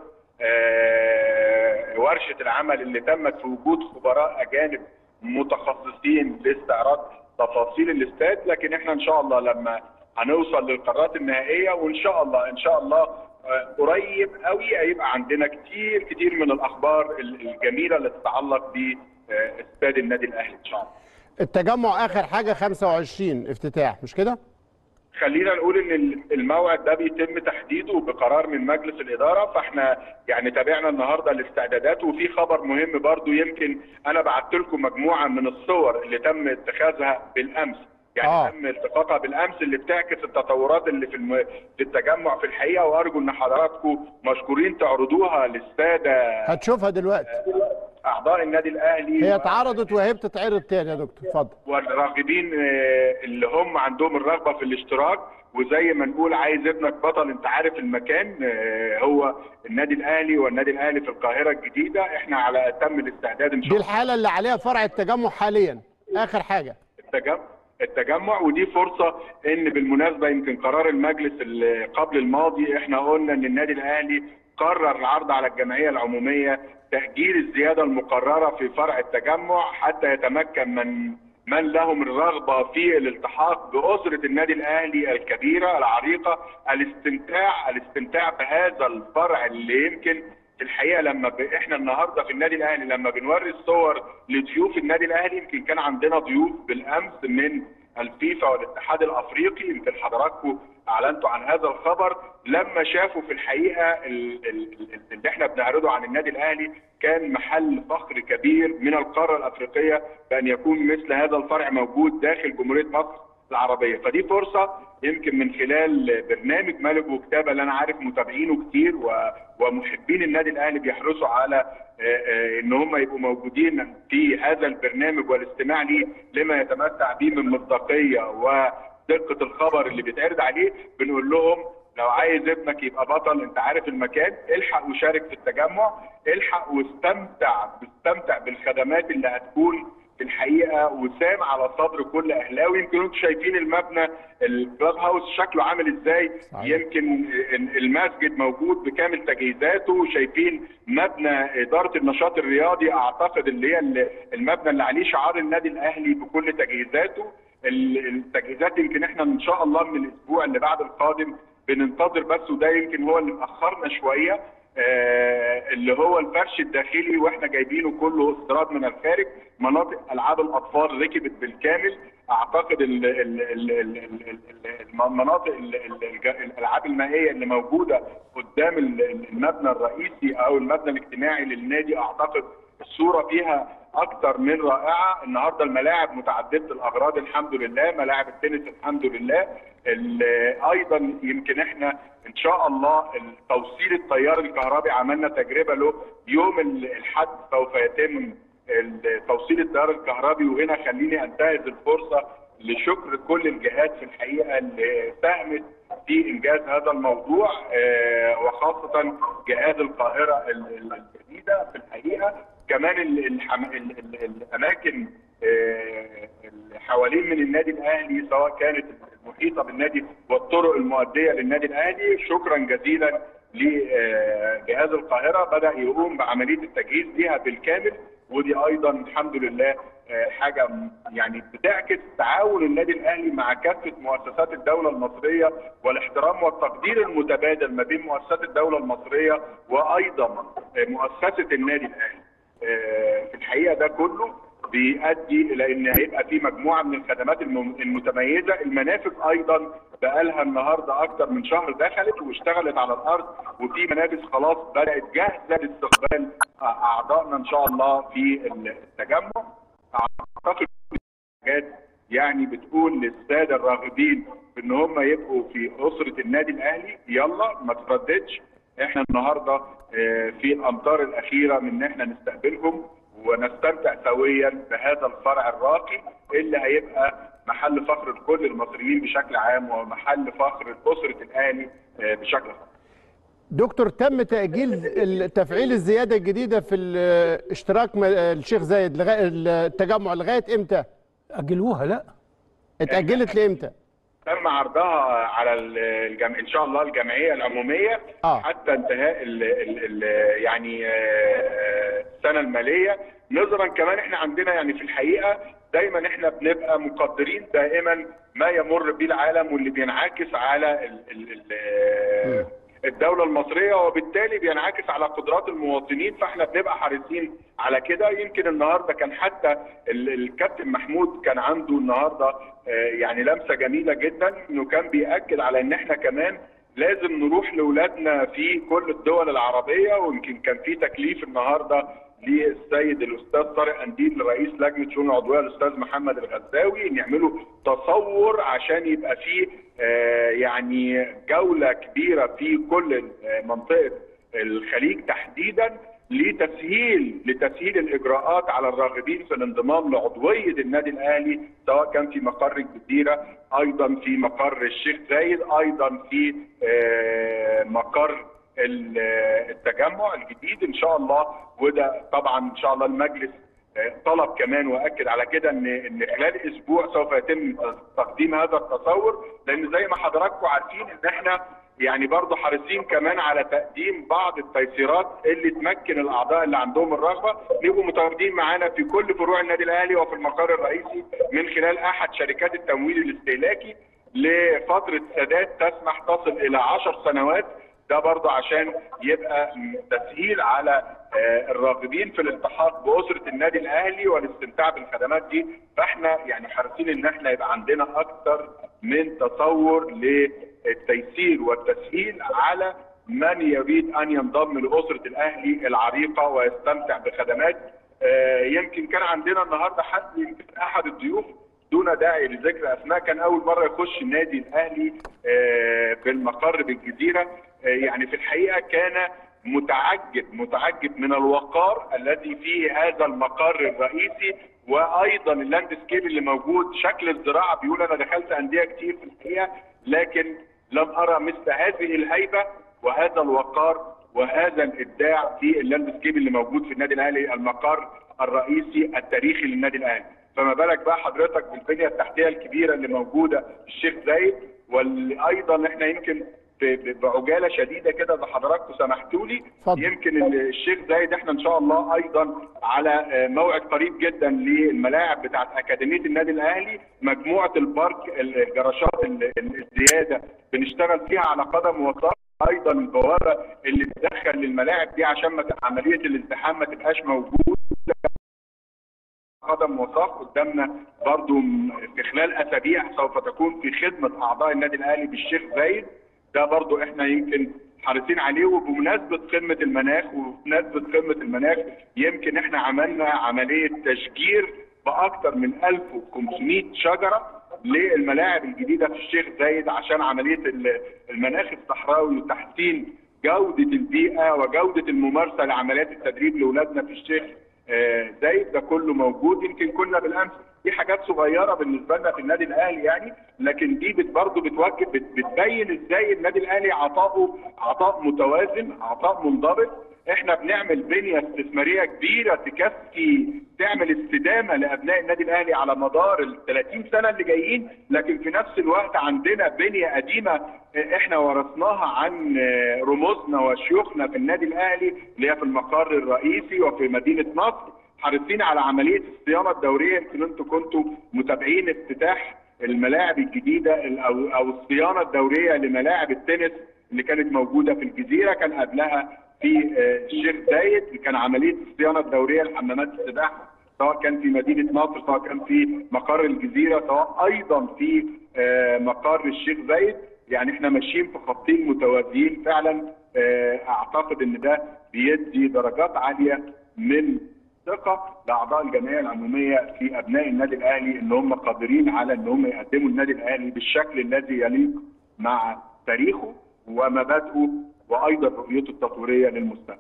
آه، ورشه العمل اللي تمت في وجود خبراء اجانب متخصصين لاستعراض تفاصيل الاستاد لكن احنا ان شاء الله لما هنوصل للقرارات النهائيه وان شاء الله ان شاء الله آه، قريب قوي هيبقى عندنا كتير كتير من الاخبار الجميله اللي تتعلق باستاد النادي الاهلي ان شاء الله. التجمع اخر حاجه 25 افتتاح مش كده خلينا نقول ان الموعد ده بيتم تحديده بقرار من مجلس الاداره فاحنا يعني تابعنا النهارده الاستعدادات وفي خبر مهم برضو يمكن انا بعت لكم مجموعه من الصور اللي تم اتخاذها بالامس يعني آه. آه. تم التقاطها بالامس اللي بتعكس التطورات اللي في الم... في التجمع في الحقيقه وارجو ان حضراتكم مشكورين تعرضوها للساده هتشوفها دلوقتي اعضاء النادي الاهلي هي و- اتعرضت وهي بتتعرض تاني يا دكتور اتفضل والراغبين آه، اللي هم عندهم الرغبه في الاشتراك وزي ما نقول عايز ابنك بطل انت عارف المكان آه، هو النادي الاهلي والنادي الاهلي في القاهره الجديده احنا على اتم الاستعداد ان دي شاء الله الحاله اللي عليها فرع التجمع حاليا اخر حاجه التجمع التجمع ودي فرصه ان بالمناسبه يمكن قرار المجلس اللي قبل الماضي احنا قلنا ان النادي الاهلي قرر العرض على الجمعيه العموميه تاجيل الزياده المقرره في فرع التجمع حتى يتمكن من من لهم الرغبه في الالتحاق باسره النادي الاهلي الكبيره العريقه الاستمتاع الاستمتاع بهذا الفرع اللي يمكن في الحقيقه لما ب... احنا النهارده في النادي الاهلي لما بنوري الصور لضيوف النادي الاهلي يمكن كان عندنا ضيوف بالامس من الفيفا والاتحاد الافريقي يمكن حضراتكم اعلنتوا عن هذا الخبر لما شافوا في الحقيقه ال- ال- ال- اللي احنا بنعرضه عن النادي الاهلي كان محل فخر كبير من القاره الافريقيه بان يكون مثل هذا الفرع موجود داخل جمهوريه مصر العربيه فدي فرصه يمكن من خلال برنامج ملك وكتابه اللي انا عارف متابعينه كتير و- ومحبين النادي الاهلي بيحرصوا على آه، آه، ان هم يبقوا موجودين في هذا البرنامج والاستماع ليه لما يتمتع به من مصداقيه ودقه الخبر اللي بيتعرض عليه بنقول لهم لو عايز ابنك يبقى بطل انت عارف المكان الحق وشارك في التجمع الحق واستمتع واستمتع بالخدمات اللي هتكون في الحقيقه وسام على صدر كل اهلاوي يمكن انتم شايفين المبنى الكلاب هاوس شكله عامل ازاي صحيح. يمكن المسجد موجود بكامل تجهيزاته شايفين مبنى اداره النشاط الرياضي اعتقد اللي هي المبنى اللي عليه شعار النادي الاهلي بكل تجهيزاته ال- التجهيزات يمكن احنا ان شاء الله من الاسبوع اللي بعد القادم بننتظر بس وده يمكن هو اللي مأخرنا شويه آه، اللي هو الفرش الداخلي واحنا جايبينه كله استيراد من الخارج مناطق العاب الاطفال ركبت بالكامل اعتقد ال ال ال ال ال ال المناطق ال- ال- الج- الالعاب المائيه اللي موجوده قدام ال- ال- المبنى الرئيسي او المبنى الاجتماعي للنادي اعتقد الصوره فيها اكتر من رائعه النهارده الملاعب متعدده الاغراض الحمد لله ملاعب التنس الحمد لله ال- ايضا يمكن احنا ان شاء الله توصيل التيار الكهربي عملنا تجربه له يوم ال- الحد سوف يتم ال- توصيل التيار الكهربي وهنا خليني انتهز الفرصه لشكر كل الجهات في الحقيقه اللي ساهمت في انجاز هذا الموضوع آه، وخاصه جهاز القاهره ال- ال- الجديده في الحقيقه كمان ال- الحم... ال... ال... الاماكن آه، اللي حوالين من النادي الاهلي سواء كانت المحيطه بالنادي والطرق المؤديه للنادي الاهلي شكرا جزيلا لجهاز القاهره بدا يقوم بعمليه التجهيز ليها بالكامل ودي ايضا الحمد لله آه، حاجه م- يعني بتعكس تعاون النادي الاهلي مع كافه مؤسسات الدوله المصريه والاحترام والتقدير المتبادل ما بين مؤسسات الدوله المصريه وايضا آه، مؤسسه النادي الاهلي. آه، في الحقيقه ده كله بيؤدي الى ان هيبقى في مجموعه من الخدمات الم- المتميزه المنافذ ايضا بقالها النهارده اكتر من شهر دخلت واشتغلت على الارض وفي منافذ خلاص بدات جاهزه لاستقبال اعضائنا ان شاء الله في التجمع اعتقد حاجات يعني بتقول للساده الراغبين ان هم يبقوا في اسره النادي الاهلي يلا ما ترددش احنا النهارده آه، في الامطار الاخيره من ان احنا نستقبلهم ونستمتع سويا بهذا الفرع الراقي اللي هيبقى محل فخر لكل المصريين بشكل عام ومحل فخر لاسره الاهلي آه، بشكل خاص. دكتور تم تأجيل ال- تفعيل الزيادة الجديدة في ال- اشتراك م- الشيخ زايد لغاية التجمع لغاية امتى؟ اجلوها لا اتأجلت لامتى؟ تم عرضها على ال- الجم... ان شاء الله الجمعيه العموميه آه. حتى انتهاء ال... ال... ال... يعني آه، السنه الماليه نظرا كمان احنا عندنا يعني في الحقيقه دايما احنا بنبقى مقدرين دائما ما يمر به العالم واللي بينعكس على ال... ال... ال... الدولة المصرية وبالتالي بينعكس على قدرات المواطنين فاحنا بنبقى حريصين على كده يمكن النهارده كان حتى ال- الكابتن محمود كان عنده النهارده آه، يعني لمسة جميلة جدا انه كان بيأكد على ان احنا كمان لازم نروح لاولادنا في كل الدول العربية ويمكن كان في تكليف النهارده للسيد الاستاذ طارق انديل رئيس لجنه شؤون العضويه الاستاذ محمد الغزاوي ان يعملوا تصور عشان يبقى فيه آه، يعني جوله كبيره في كل آه، منطقه الخليج تحديدا لتسهيل لتسهيل الاجراءات على الراغبين في الانضمام لعضويه النادي الاهلي سواء كان في مقر الجزيره ايضا في مقر الشيخ زايد ايضا في آه، مقر ال- التجمع الجديد ان شاء الله وده طبعا ان شاء الله المجلس طلب كمان واكد على كده ان ان خلال اسبوع سوف يتم تقديم هذا التصور لان زي ما حضراتكم عارفين ان احنا يعني برضه حريصين كمان على تقديم بعض التيسيرات اللي تمكن الاعضاء اللي عندهم الرغبه يبقوا متواجدين معانا في كل فروع النادي الاهلي وفي المقر الرئيسي من خلال احد شركات التمويل الاستهلاكي لفتره سداد تسمح تصل الى 10 سنوات ده برضه عشان يبقى تسهيل على الراغبين في الالتحاق باسره النادي الاهلي والاستمتاع بالخدمات دي فاحنا يعني حريصين ان احنا يبقى عندنا اكثر من تصور للتيسير والتسهيل على من يريد ان ينضم لاسره الاهلي العريقه ويستمتع بخدمات يمكن كان عندنا النهارده حد يمكن احد الضيوف دون داعي لذكر اسماء كان اول مره يخش النادي الاهلي بالمقر بالجزيره يعني في الحقيقه كان متعجب متعجب من الوقار الذي فيه هذا المقر الرئيسي وايضا اللاندسكيب اللي موجود شكل الزراعه بيقول انا دخلت انديه كتير في الحقيقه لكن لم ارى مثل هذه الهيبه وهذا الوقار وهذا الابداع في اللاندسكيب اللي موجود في النادي الاهلي المقر الرئيسي التاريخي للنادي الاهلي فما بالك بقى حضرتك بالبنيه التحتيه الكبيره اللي موجوده في الشيخ زايد وايضا احنا يمكن بعجاله شديده كده اذا حضراتكم سمحتوا لي يمكن الشيخ زايد احنا ان شاء الله ايضا على موعد قريب جدا للملاعب بتاعت اكاديميه النادي الاهلي مجموعه البارك الجراشات الزياده بنشتغل فيها على قدم وساق ايضا البوابه اللي بتدخل للملاعب دي عشان عمليه الازدحام ما تبقاش موجوده قدم وساق قدامنا برضو في خلال اسابيع سوف تكون في خدمه اعضاء النادي الاهلي بالشيخ زايد ده برضو احنا يمكن حريصين عليه وبمناسبه قمه المناخ وبمناسبه قمه المناخ يمكن احنا عملنا عمليه تشجير باكثر من 1500 شجره للملاعب الجديده في الشيخ زايد عشان عمليه المناخ الصحراوي وتحسين جوده البيئه وجوده الممارسه لعمليات التدريب لاولادنا في الشيخ زايد ده كله موجود يمكن كنا بالامس دي حاجات صغيره بالنسبه لنا في النادي الاهلي يعني لكن دي بت برضه بتوجه بت بتبين ازاي النادي الاهلي عطاؤه عطاء متوازن عطاء منضبط احنا بنعمل بنيه استثماريه كبيره تكفي تعمل استدامه لابناء النادي الاهلي على مدار ال 30 سنه اللي جايين لكن في نفس الوقت عندنا بنيه قديمه احنا ورثناها عن رموزنا وشيوخنا في النادي الاهلي اللي هي في المقر الرئيسي وفي مدينه نصر حريصين على عمليه الصيانه الدوريه يمكن انتم كنتوا متابعين افتتاح الملاعب الجديده او او الصيانه الدوريه لملاعب التنس اللي كانت موجوده في الجزيره كان قبلها في الشيخ زايد كان عمليه الصيانه الدوريه لحمامات السباحه سواء كان في مدينه نصر سواء كان في مقر الجزيره سواء ايضا في مقر الشيخ زايد يعني احنا ماشيين في خطين متوازيين فعلا اعتقد ان ده بيدي درجات عاليه من ثقه لاعضاء الجمعيه العموميه في ابناء النادي الاهلي ان هم قادرين على ان هم يقدموا النادي الاهلي بالشكل الذي يليق مع تاريخه ومبادئه وايضا رؤيته التطويريه للمستقبل.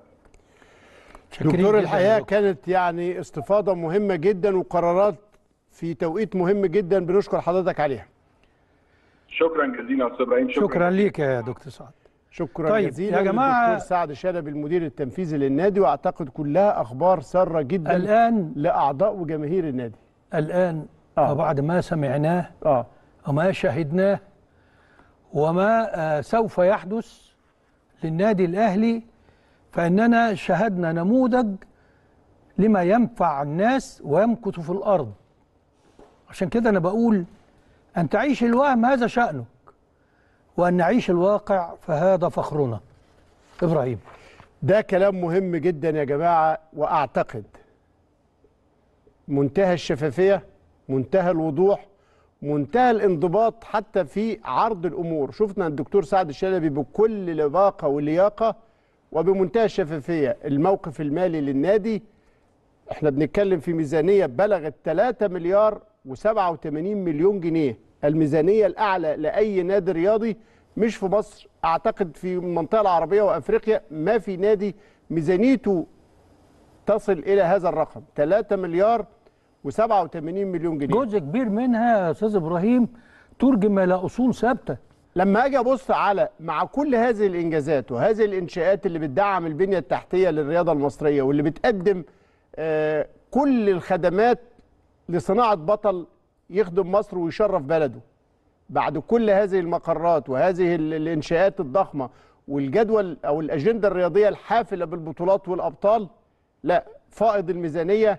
دكتور الحقيقه كانت يعني استفاضه مهمه جدا وقرارات في توقيت مهم جدا بنشكر حضرتك عليها. شكرا جزيلا استاذ ابراهيم شكرا, شكرا ليك يا دكتور سعد. شكرا طيب جزيلا يا جماعه الدكتور سعد شلبي المدير التنفيذي للنادي واعتقد كلها اخبار ساره جدا الان لاعضاء وجماهير النادي. الان آه. وبعد ما سمعناه اه وما شهدناه وما آه سوف يحدث للنادي الاهلي فاننا شهدنا نموذج لما ينفع الناس ويمكث في الارض عشان كده انا بقول ان تعيش الوهم هذا شانك وان نعيش الواقع فهذا فخرنا ابراهيم ده كلام مهم جدا يا جماعه واعتقد منتهى الشفافيه منتهى الوضوح منتهى الانضباط حتى في عرض الامور شفنا الدكتور سعد الشلبي بكل لباقه ولياقه وبمنتهى الشفافيه الموقف المالي للنادي احنا بنتكلم في ميزانيه بلغت 3 مليار و87 مليون جنيه الميزانيه الاعلى لاي نادي رياضي مش في مصر اعتقد في المنطقه العربيه وافريقيا ما في نادي ميزانيته تصل الى هذا الرقم 3 مليار و87 مليون جنيه جزء كبير منها يا استاذ ابراهيم ترجم الى اصول ثابته لما اجي ابص على مع كل هذه الانجازات وهذه الانشاءات اللي بتدعم البنيه التحتيه للرياضه المصريه واللي بتقدم آه كل الخدمات لصناعه بطل يخدم مصر ويشرف بلده بعد كل هذه المقرات وهذه ال- الانشاءات الضخمه والجدول او الاجنده الرياضيه الحافله بالبطولات والابطال لا فائض الميزانيه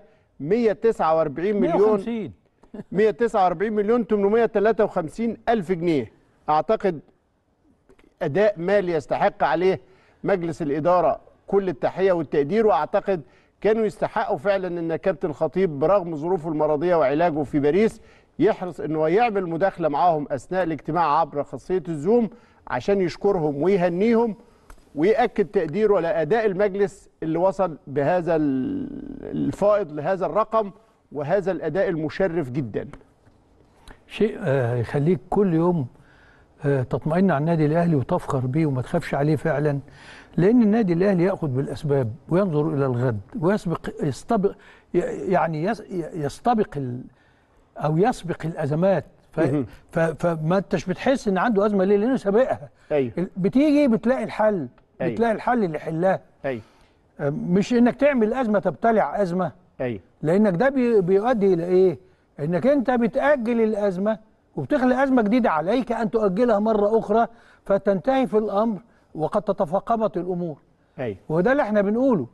149 مليون 150 149 مليون 853 الف جنيه اعتقد اداء مالي يستحق عليه مجلس الاداره كل التحيه والتقدير واعتقد كانوا يستحقوا فعلا ان كابتن الخطيب برغم ظروفه المرضيه وعلاجه في باريس يحرص انه يعمل مداخله معاهم اثناء الاجتماع عبر خاصيه الزوم عشان يشكرهم ويهنيهم ويأكد تقديره لأداء المجلس اللي وصل بهذا ال- الفائض لهذا الرقم وهذا الأداء المشرف جدا شيء آه، يخليك كل يوم آه، تطمئن على النادي الاهلي وتفخر بيه وما تخافش عليه فعلا لان النادي الاهلي ياخذ بالاسباب وينظر الى الغد ويسبق يستبق ي- يعني يس- يستبق ال او يسبق الازمات ف ف فما انتش بتحس ان عنده ازمه ليه لانه سابقها أيوه ال- بتيجي بتلاقي الحل أيوة. بتلاقي الحل اللي يحلها أيوه آه، مش انك تعمل ازمه تبتلع ازمه أيوه لانك ده بي- بيؤدي الى ايه؟ انك انت بتاجل الازمه وبتخلق ازمه جديده عليك ان تؤجلها مره اخرى فتنتهي في الامر وقد تتفاقمت الامور أيوه وده اللي احنا بنقوله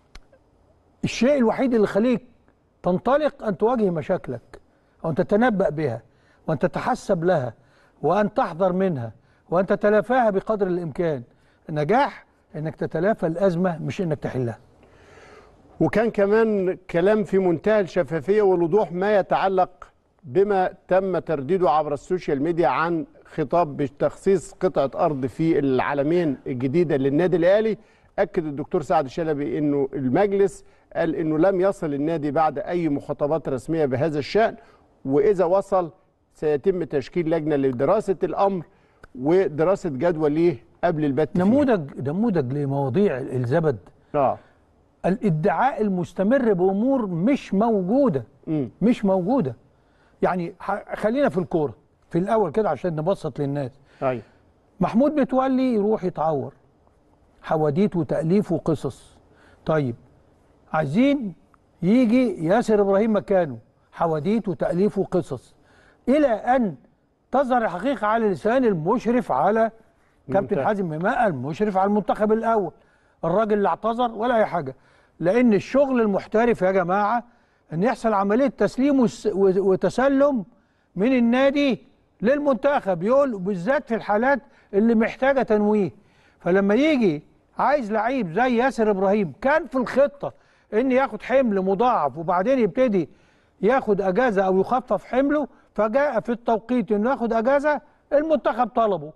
الشيء الوحيد اللي يخليك تنطلق ان تواجه مشاكلك وان تتنبأ بها وان تتحسب لها وان تحذر منها وان تتلافاها بقدر الامكان النجاح انك تتلافى الازمه مش انك تحلها وكان كمان كلام في منتهى الشفافية والوضوح ما يتعلق بما تم ترديده عبر السوشيال ميديا عن خطاب بتخصيص قطعة أرض في العالمين الجديدة للنادي الأهلي أكد الدكتور سعد شلبي أنه المجلس قال أنه لم يصل النادي بعد أي مخاطبات رسمية بهذا الشأن وإذا وصل سيتم تشكيل لجنة لدراسة الأمر ودراسة جدوى ليه قبل البت فيه. نموذج نموذج لمواضيع الزبد آه الادعاء المستمر بامور مش موجوده مم. مش موجوده يعني ح- خلينا في الكوره في الاول كده عشان نبسط للناس أيوه محمود متولي يروح يتعور حواديت وتاليف وقصص طيب عايزين يجي ياسر ابراهيم مكانه حواديت وتاليف وقصص الى ان تظهر الحقيقه على لسان المشرف على كابتن المنتخب. حازم امام المشرف على المنتخب الاول الراجل اللي اعتذر ولا اي حاجه لان الشغل المحترف يا جماعه ان يحصل عمليه تسليم وس- و- وتسلم من النادي للمنتخب يقول بالذات في الحالات اللي محتاجه تنويه فلما يجي عايز لعيب زي ياسر ابراهيم كان في الخطه ان ياخد حمل مضاعف وبعدين يبتدي ياخد اجازه او يخفف حمله فجاء في التوقيت انه ياخد اجازه المنتخب طلبه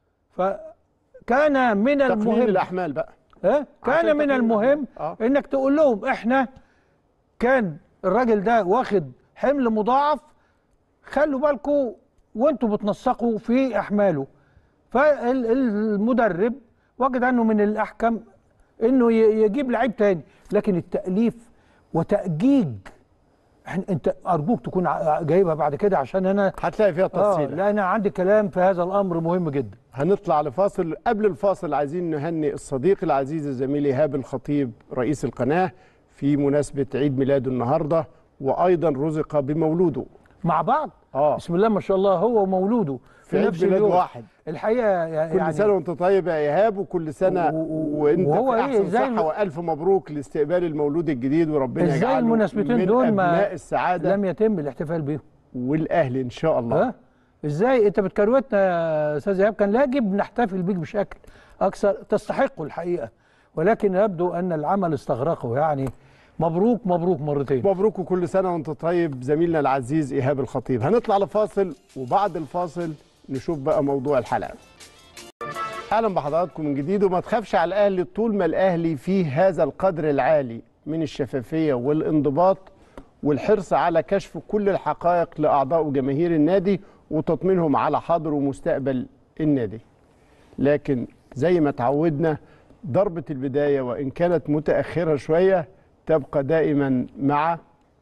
فكان من تقليل المهم الأحمال بقى ها عشان كان من تقليل المهم آه. انك تقول لهم احنا كان الراجل ده واخد حمل مضاعف خلوا بالكم وانتوا بتنسقوا في احماله فالمدرب وجد انه من الاحكم انه ي- يجيب لعيب تاني لكن التاليف وتاجيج احنا انت ارجوك تكون ع- جايبها بعد كده عشان انا هتلاقي فيها اه تفصيل لا انا عندي كلام في هذا الامر مهم جدا هنطلع لفاصل قبل الفاصل عايزين نهنئ الصديق العزيز الزميل ايهاب الخطيب رئيس القناه في مناسبه عيد ميلاده النهارده وايضا رزق بمولوده مع بعض اه بسم الله ما شاء الله هو ومولوده في عيد ميلاد واحد الحقيقه يع- كل يعني سنه وانت طيب يا ايهاب وكل سنه و- و- وانت وهو في إيه، احسن إزاي الم- صحه والف مبروك لاستقبال المولود الجديد وربنا ازاي يجعله المناسبتين من دول ابناء ما السعاده لم يتم الاحتفال بيهم والاهل ان شاء الله ها ازاي انت بتكروتنا يا استاذ ايهاب كان يجب نحتفل بيك بشكل اكثر تستحقه الحقيقه ولكن يبدو ان العمل استغرقه يعني مبروك مبروك مرتين مبروك وكل سنه وانت طيب زميلنا العزيز ايهاب الخطيب هنطلع لفاصل وبعد الفاصل نشوف بقى موضوع الحلقه اهلا بحضراتكم من جديد وما تخافش على الاهلي طول ما الاهلي فيه هذا القدر العالي من الشفافيه والانضباط والحرص على كشف كل الحقائق لاعضاء وجماهير النادي وتطمينهم على حاضر ومستقبل النادي لكن زي ما تعودنا ضربة البداية وإن كانت متأخرة شوية تبقى دائما مع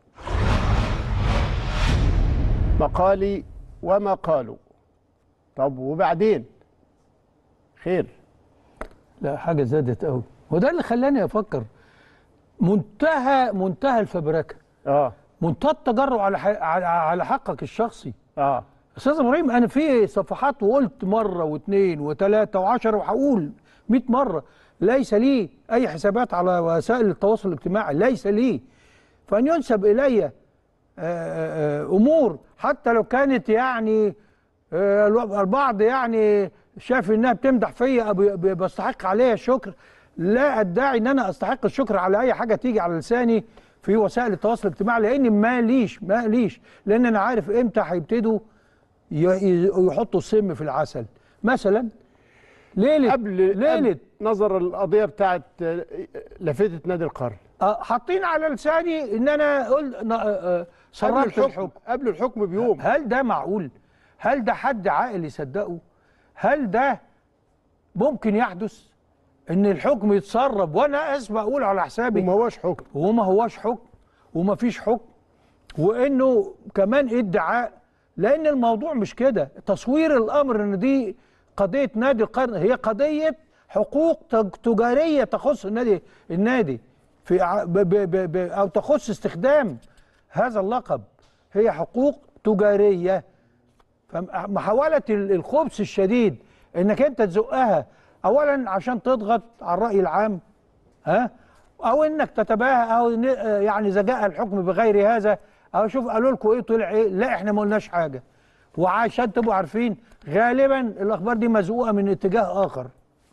مقالي وما قالوا طب وبعدين خير لا حاجه زادت قوي وده اللي خلاني افكر منتهى منتهى الفبركه اه منتهى التجرؤ على ح- على على حقك الشخصي اه استاذ ابراهيم انا في صفحات وقلت مره واثنين وثلاثه وعشرة وهقول 100 مره ليس لي اي حسابات على وسائل التواصل الاجتماعي ليس لي فان ينسب الي آه، آه، امور حتى لو كانت يعني آه، البعض يعني شايف انها بتمدح فيا أو بي- بي- بستحق عليها الشكر لا ادعي ان انا استحق الشكر على اي حاجه تيجي على لساني في وسائل التواصل الاجتماعي لان ماليش ماليش لان انا عارف امتى هيبتدوا ي- ي- يحطوا السم في العسل مثلا ليله قبل ليله قبل نظر القضيه بتاعت آه، لافته نادي القرن آه، حاطين على لساني ان انا قلت ن- آه، آه، قبل سررت الحكم الحكم قبل الحكم بيوم هل ده معقول؟ هل ده حد عاقل يصدقه؟ هل ده ممكن يحدث؟ ان الحكم يتسرب وانا اسف اقول على حسابي وما هوش حكم وما هواش حكم وما فيش حكم وانه كمان ادعاء لان الموضوع مش كده تصوير الامر ان دي قضيه نادي القرن هي قضيه حقوق تج- تجاريه تخص النادي النادي في ع- ب ب ب ب او تخص استخدام هذا اللقب هي حقوق تجاريه فمحاوله ال- الخبث الشديد انك انت تزقها اولا عشان تضغط على الراي العام ها او انك تتباهى او ن- آه يعني اذا جاء الحكم بغير هذا او شوف قالوا لكم ايه طلع ايه لا احنا ما قلناش حاجه وعشان تبقوا عارفين غالبا الاخبار دي مزقوقه من اتجاه اخر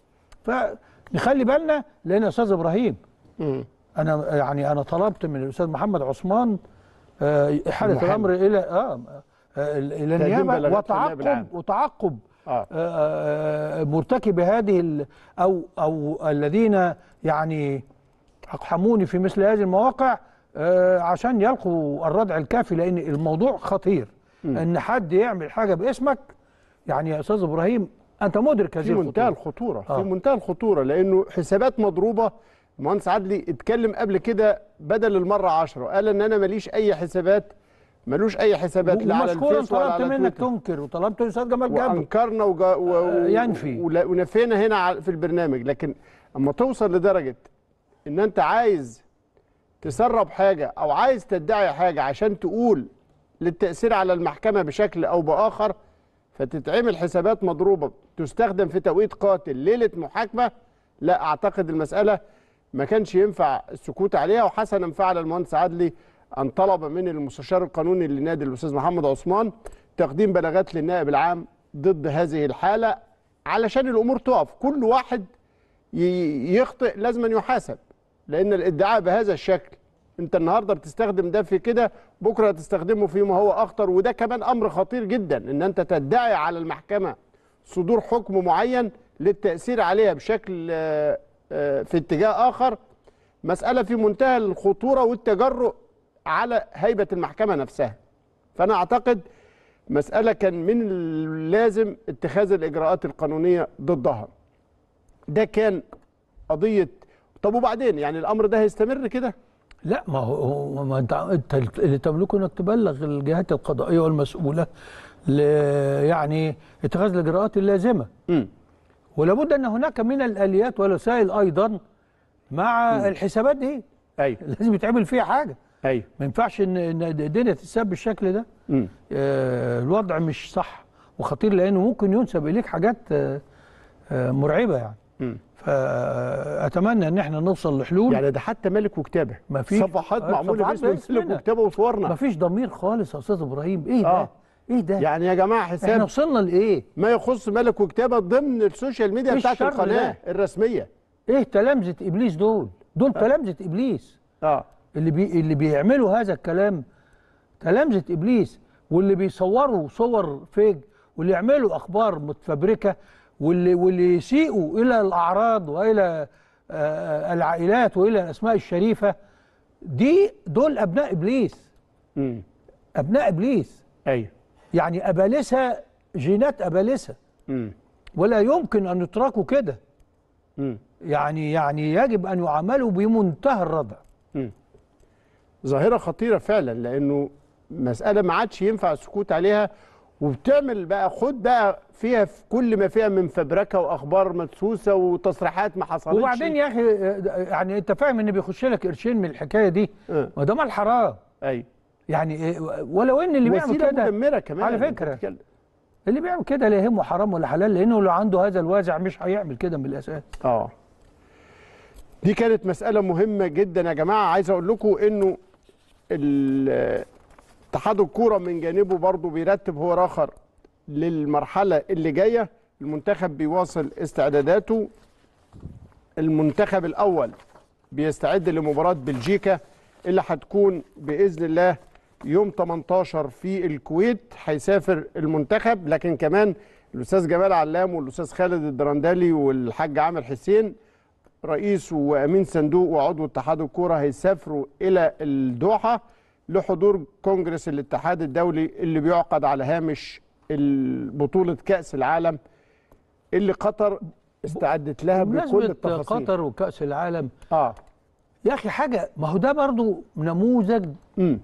فنخلي بالنا لان يا استاذ ابراهيم مم. انا يعني انا طلبت من الاستاذ محمد عثمان آه، احاله المحامي. الامر الى اه آه، الى تقديم النيابه بلاغات للنائب العام. وتعقب وتعقب اه آه، مرتكب هذه ال- او او الذين يعني اقحموني في مثل هذه المواقع آه، عشان يلقوا الردع الكافي لان الموضوع خطير ان حد يعمل حاجه باسمك يعني يا استاذ ابراهيم انت مدرك هذه في منتهى الخطوره الخطوره آه. في منتهى الخطوره لانه حسابات مضروبه المهندس عدلي اتكلم قبل كده بدل المره 10 قال ان انا ماليش اي حسابات ملوش اي حسابات لا على ومشكورا الفيس ولا طلبت على منك تويتر تنكر وطلبت الاستاذ جمال جابر وانكرنا وجا و... و... ينفي. ولا- ونفينا هنا على- في البرنامج لكن اما توصل لدرجه ان انت عايز تسرب حاجه او عايز تدعي حاجه عشان تقول للتاثير على المحكمه بشكل او باخر فتتعمل حسابات مضروبه تستخدم في توقيت قاتل ليله محاكمه لا اعتقد المساله ما كانش ينفع السكوت عليها وحسنا فعل المهندس عدلي ان طلب من المستشار القانوني للنادي الاستاذ محمد عثمان تقديم بلاغات للنائب العام ضد هذه الحاله علشان الامور تقف كل واحد ي- يخطئ لازم أن يحاسب لان الادعاء بهذا الشكل انت النهارده بتستخدم ده في كده بكره تستخدمه فيما هو اخطر وده كمان امر خطير جدا ان انت تدعي على المحكمه صدور حكم معين للتاثير عليها بشكل آه، آه، في اتجاه اخر مساله في منتهى الخطوره والتجرؤ على هيبه المحكمه نفسها فانا اعتقد مساله كان من اللازم اتخاذ الاجراءات القانونيه ضدها ده كان قضيه طب وبعدين يعني الامر ده هيستمر كده لا ما هو هو- ما انت انت اللي تملكه انك تبلغ الجهات القضائيه والمسؤوله ل يعني اتخاذ الاجراءات اللازمه امم ولابد ان هناك من الاليات والوسائل ايضا مع الحسابات دي ايوه لازم يتعمل فيها حاجه ايوه ما ينفعش ان إن الدنيا تتساب بالشكل ده امم آه، الوضع مش صح وخطير لانه ممكن ينسب اليك حاجات آه، آه، مرعبه يعني امم فاتمنى ان احنا نوصل لحلول يعني ده حتى ملك وكتابه ما فيش- صفحات آه، معموله صفحات باسم ملك باسمنا. وكتابه وصورنا مفيش ضمير خالص يا استاذ ابراهيم ايه ده آه. ايه ده يعني يا جماعه احنا حساب وصلنا لايه ما يخص ملك وكتابه ضمن السوشيال ميديا إيه بتاعت الشر القناه ده؟ الرسميه ايه تلامذه ابليس دول دول تلامذه ابليس اه اللي بي اللي بيعملوا هذا الكلام تلامذه ابليس واللي بيصوروا صور فيك واللي يعملوا اخبار متفبركه واللي واللي يسيئوا الى الاعراض والى آه، العائلات والى الاسماء الشريفه دي دول ابناء ابليس امم ابناء ابليس ايوه يعني ابالسه جينات ابالسه امم ولا يمكن ان يتركوا كده امم يعني يعني يجب ان يعاملوا بمنتهى الردع ظاهره خطيره فعلا لانه مساله ما عادش ينفع السكوت عليها وبتعمل بقى خد بقى فيها في كل ما فيها من فبركه واخبار مدسوسه وتصريحات ما حصلتش وبعدين يا اخي يعني انت فاهم ان بيخش لك قرشين من الحكايه دي آه. ما ده مال حرام ايوه يعني إيه ولو ان اللي بيعمل وسيله كده مدمره كمان على أنت فكرة. بتتكلم. اللي بيعمل كده لا يهمه حرام ولا حلال لانه لو عنده هذا الوازع مش هيعمل كده من الاساس اه دي كانت مسألة مهمة جدا يا جماعة عايز أقول لكم إنه ال- اتحاد الكورة من جانبه برضه بيرتب هو آخر للمرحلة اللي جاية المنتخب بيواصل استعداداته المنتخب الأول بيستعد لمباراة بلجيكا اللي هتكون بإذن الله يوم 18 في الكويت هيسافر المنتخب لكن كمان الأستاذ جمال علام والأستاذ خالد الدرندلي والحاج عامر حسين رئيس وامين صندوق وعضو اتحاد الكوره هيسافروا الى الدوحه لحضور كونجرس الاتحاد الدولي اللي بيعقد على هامش ال- بطوله كاس العالم اللي قطر استعدت لها بكل بمناسبه التفاصيل قطر وكاس العالم اه يا اخي حاجه ما هو ده برضو نموذج امم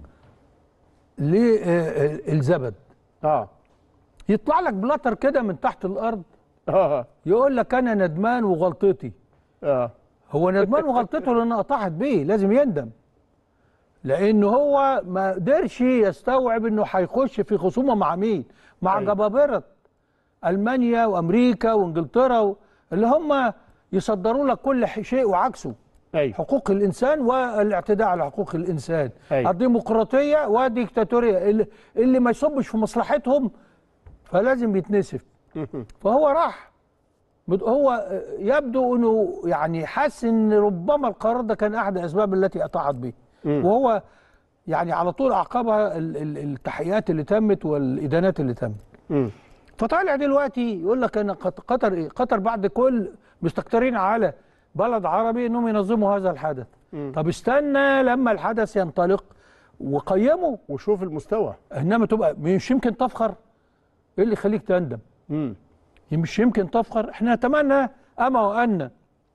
للزبد اه يطلع لك بلاتر كده من تحت الارض اه يقول لك انا ندمان وغلطتي اه هو ندمان وغلطته لان قطعت بيه لازم يندم لان هو ما قدرش يستوعب انه هيخش في خصومه مع مين مع أيوة. جبابره المانيا وامريكا وانجلترا و... اللي هم يصدروا لك كل ح- شيء وعكسه ايوه حقوق الانسان والاعتداء على حقوق الانسان أيوة. الديمقراطيه والديكتاتوريه اللي, اللي ما يصبش في مصلحتهم فلازم يتنسف فهو راح بد- هو يبدو انه يعني حاسس ان ربما القرار ده كان احد الاسباب التي اطاعت به وهو يعني على طول اعقبها ال- ال- التحقيقات اللي تمت والادانات اللي تمت مم. فطالع دلوقتي يقول لك انا قط- قطر ايه قطر بعد كل مستكترين على بلد عربي انهم ينظموا هذا الحدث طب استنى لما الحدث ينطلق وقيمه وشوف المستوى انما تبقى مش يمكن تفخر ايه اللي يخليك تندم امم مش يمكن تفخر احنا نتمنى اما وان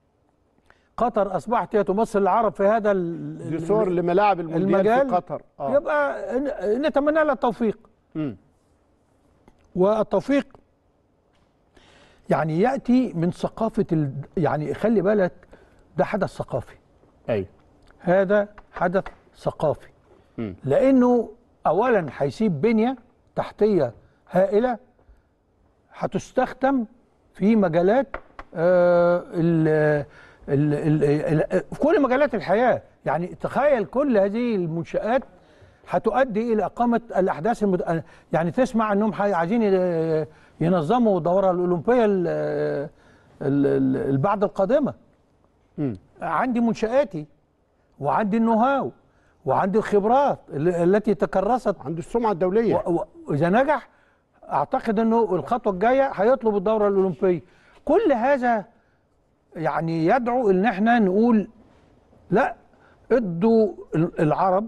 قطر اصبحت هي تمثل العرب في هذا ال- دي ال- صور لملاعب المونديال المجال في قطر اه يبقى ن- نتمنى لها التوفيق مم. والتوفيق يعني ياتي من ثقافه ال... يعني خلي بالك ده حدث ثقافي ايوه هذا حدث ثقافي مم. لانه اولا هيسيب بنيه تحتيه هائله هتستخدم في مجالات آه ال ال ال ال في كل مجالات الحياه يعني تخيل كل هذه المنشآت هتؤدي الى اقامه الاحداث المد... يعني تسمع انهم حي- عايزين ي- ينظموا الدوره الاولمبيه ال- ال- ال- البعد القادمه مم. عندي منشآتي وعندي النو هاو وعندي الخبرات ال- التي تكرست عنده السمعه الدوليه و- و- واذا نجح اعتقد انه الخطوه الجايه هيطلب الدوره الاولمبيه كل هذا يعني يدعو ان احنا نقول لا ادوا ال- العرب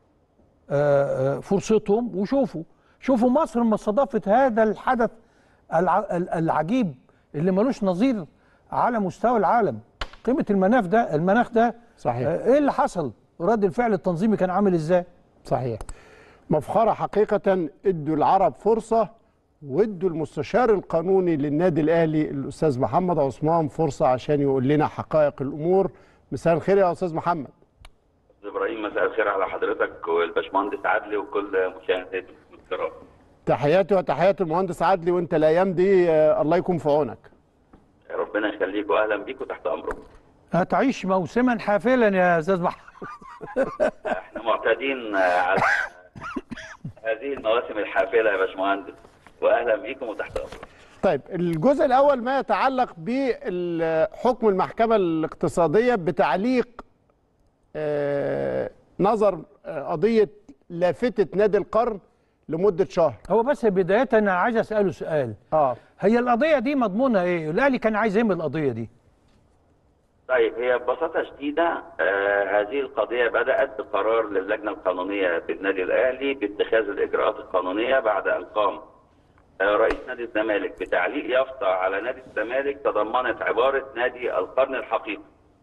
آه، آه، فرصتهم وشوفوا شوفوا مصر لما استضافت هذا الحدث الع- ال- العجيب اللي ملوش نظير على مستوى العالم قيمه المناخ ده المناخ ده صحيح. آه، ايه اللي حصل رد الفعل التنظيمي كان عامل ازاي صحيح مفخرة حقيقة ادوا العرب فرصة وادوا المستشار القانوني للنادي الأهلي الأستاذ محمد عثمان فرصة عشان يقول لنا حقائق الأمور مساء الخير يا أستاذ محمد أستاذ ابراهيم مساء الخير على حضرتك والباشمهندس عدلي وكل مشاهدينا الكرام تحياتي وتحيات المهندس عدلي وانت الأيام دي آه، الله يكون في عونك ربنا يخليك واهلا بيك وتحت امرك هتعيش موسما حافلا يا استاذ محمد احنا معتادين على هذه المواسم الحافله يا باشمهندس واهلا بيكم وتحت امرك طيب الجزء الأول ما يتعلق بحكم المحكمة الاقتصادية بتعليق آه، نظر آه، قضية لافتة نادي القرن لمدة شهر هو بس بدايه انا عايز اساله سؤال اه هي القضيه دي مضمونها ايه الاهلي كان عايز ايه من القضيه دي طيب هي ببساطه شديده آه هذه القضيه بدات بقرار للجنه القانونيه بالنادي الاهلي باتخاذ الاجراءات القانونيه بعد ان قام آه رئيس نادي الزمالك بتعليق يافطه على نادي الزمالك تضمنت عباره نادي القرن الحقيقي.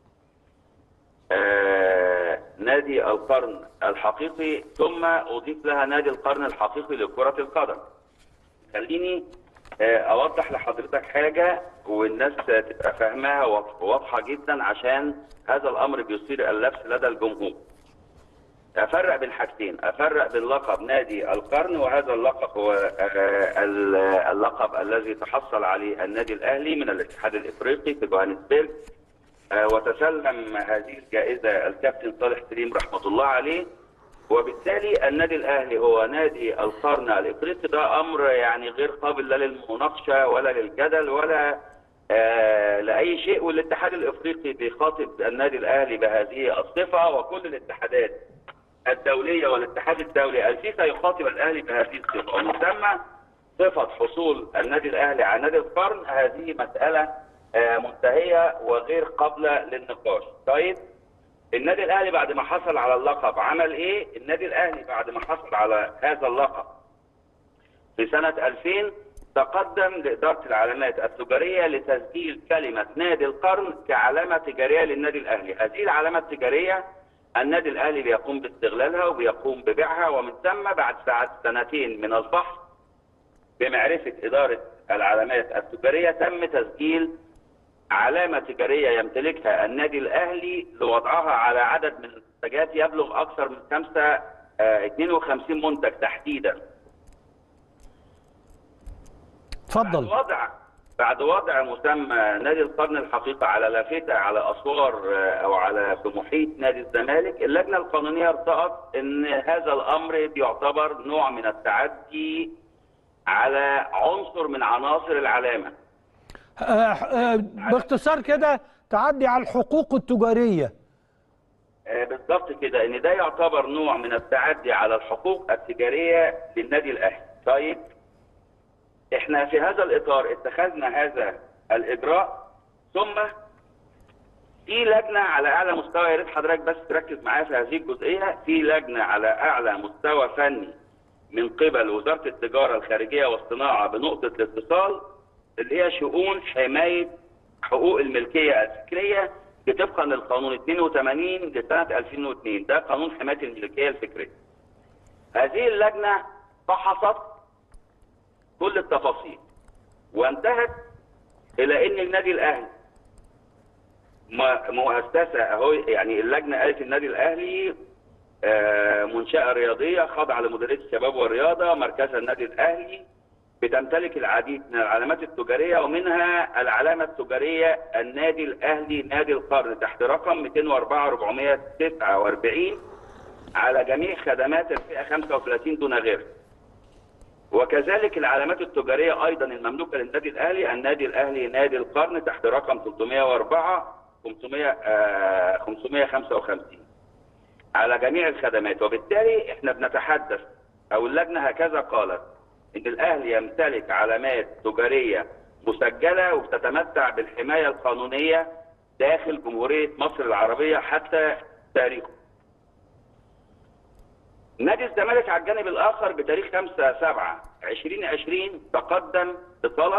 آه نادي القرن الحقيقي ثم اضيف لها نادي القرن الحقيقي لكره القدم. خليني آه، اوضح لحضرتك حاجه والناس تبقى فاهماها واضح- واضحه جدا عشان هذا الامر بيثير اللبس لدى الجمهور. افرق بين حاجتين افرق بين لقب نادي القرن وهذا اللقب هو آه، ال- اللقب الذي تحصل عليه النادي الاهلي من الاتحاد الافريقي في جوهانسبرج آه، وتسلم هذه الجائزه الكابتن صالح سليم رحمه الله عليه وبالتالي النادي الاهلي هو نادي القرن الافريقي ده امر يعني غير قابل لا للمناقشه ولا للجدل ولا آه لاي شيء والاتحاد الافريقي بيخاطب النادي الاهلي بهذه الصفه وكل الاتحادات الدوليه والاتحاد الدولي الفيفا يخاطب الاهلي بهذه الصفه ومن ثم صفه حصول النادي الاهلي على نادي القرن هذه مساله آه منتهيه وغير قابله للنقاش. طيب النادي الاهلي بعد ما حصل على اللقب عمل ايه؟ النادي الاهلي بعد ما حصل على هذا اللقب في سنة 2000 تقدم لإدارة العلامات التجارية لتسجيل كلمة نادي القرن كعلامة تجارية للنادي الأهلي هذه العلامة التجارية النادي الأهلي بيقوم باستغلالها وبيقوم ببيعها ومن ثم بعد ساعات سنتين من البحث بمعرفة إدارة العلامات التجارية تم تسجيل علامة تجارية يمتلكها النادي الأهلي لوضعها على عدد من المنتجات يبلغ أكثر من خمسة آه، 52 منتج تحديدا اتفضل بعد وضع بعد وضع مسمى نادي القرن الحقيقة على لافتة على أسوار آه، أو على في محيط نادي الزمالك اللجنة القانونية ارتأت أن هذا الأمر بيعتبر نوع من التعدي على عنصر من عناصر العلامة آه، آه، باختصار كده تعدي على الحقوق التجارية آه، بالضبط كده ان ده يعتبر نوع من التعدي على الحقوق التجاريه للنادي الاهلي. طيب احنا في هذا الاطار اتخذنا هذا الاجراء ثم في لجنه على اعلى مستوى يا ريت حضرتك بس تركز معايا في هذه الجزئيه في لجنه على اعلى مستوى فني من قبل وزاره التجاره الخارجيه والصناعه بنقطه الاتصال اللي هي شؤون حمايه حقوق الملكيه الفكريه طبقا للقانون 82 لسنه 2002 ده قانون حمايه الملكيه الفكريه. هذه اللجنه فحصت كل التفاصيل وانتهت الى ان النادي الاهلي م- مؤسسه اهو يعني اللجنه قالت النادي الاهلي آه، منشاه رياضيه خاضعه لمديريه الشباب والرياضه مركزها النادي الاهلي بتمتلك العديد من العلامات التجاريه ومنها العلامه التجاريه النادي الاهلي نادي القرن تحت رقم 204 449 على جميع خدمات الفئه 35 دون غيرها. وكذلك العلامات التجاريه ايضا المملوكه للنادي الاهلي النادي الاهلي نادي القرن تحت رقم 304 500 آه، 555 على جميع الخدمات وبالتالي احنا بنتحدث او اللجنه هكذا قالت ان الاهلي يمتلك علامات تجاريه مسجله وبتتمتع بالحمايه القانونيه داخل جمهوريه مصر العربيه حتى تاريخه. نادي الزمالك على الجانب الاخر بتاريخ 5 7 2020 تقدم بطلب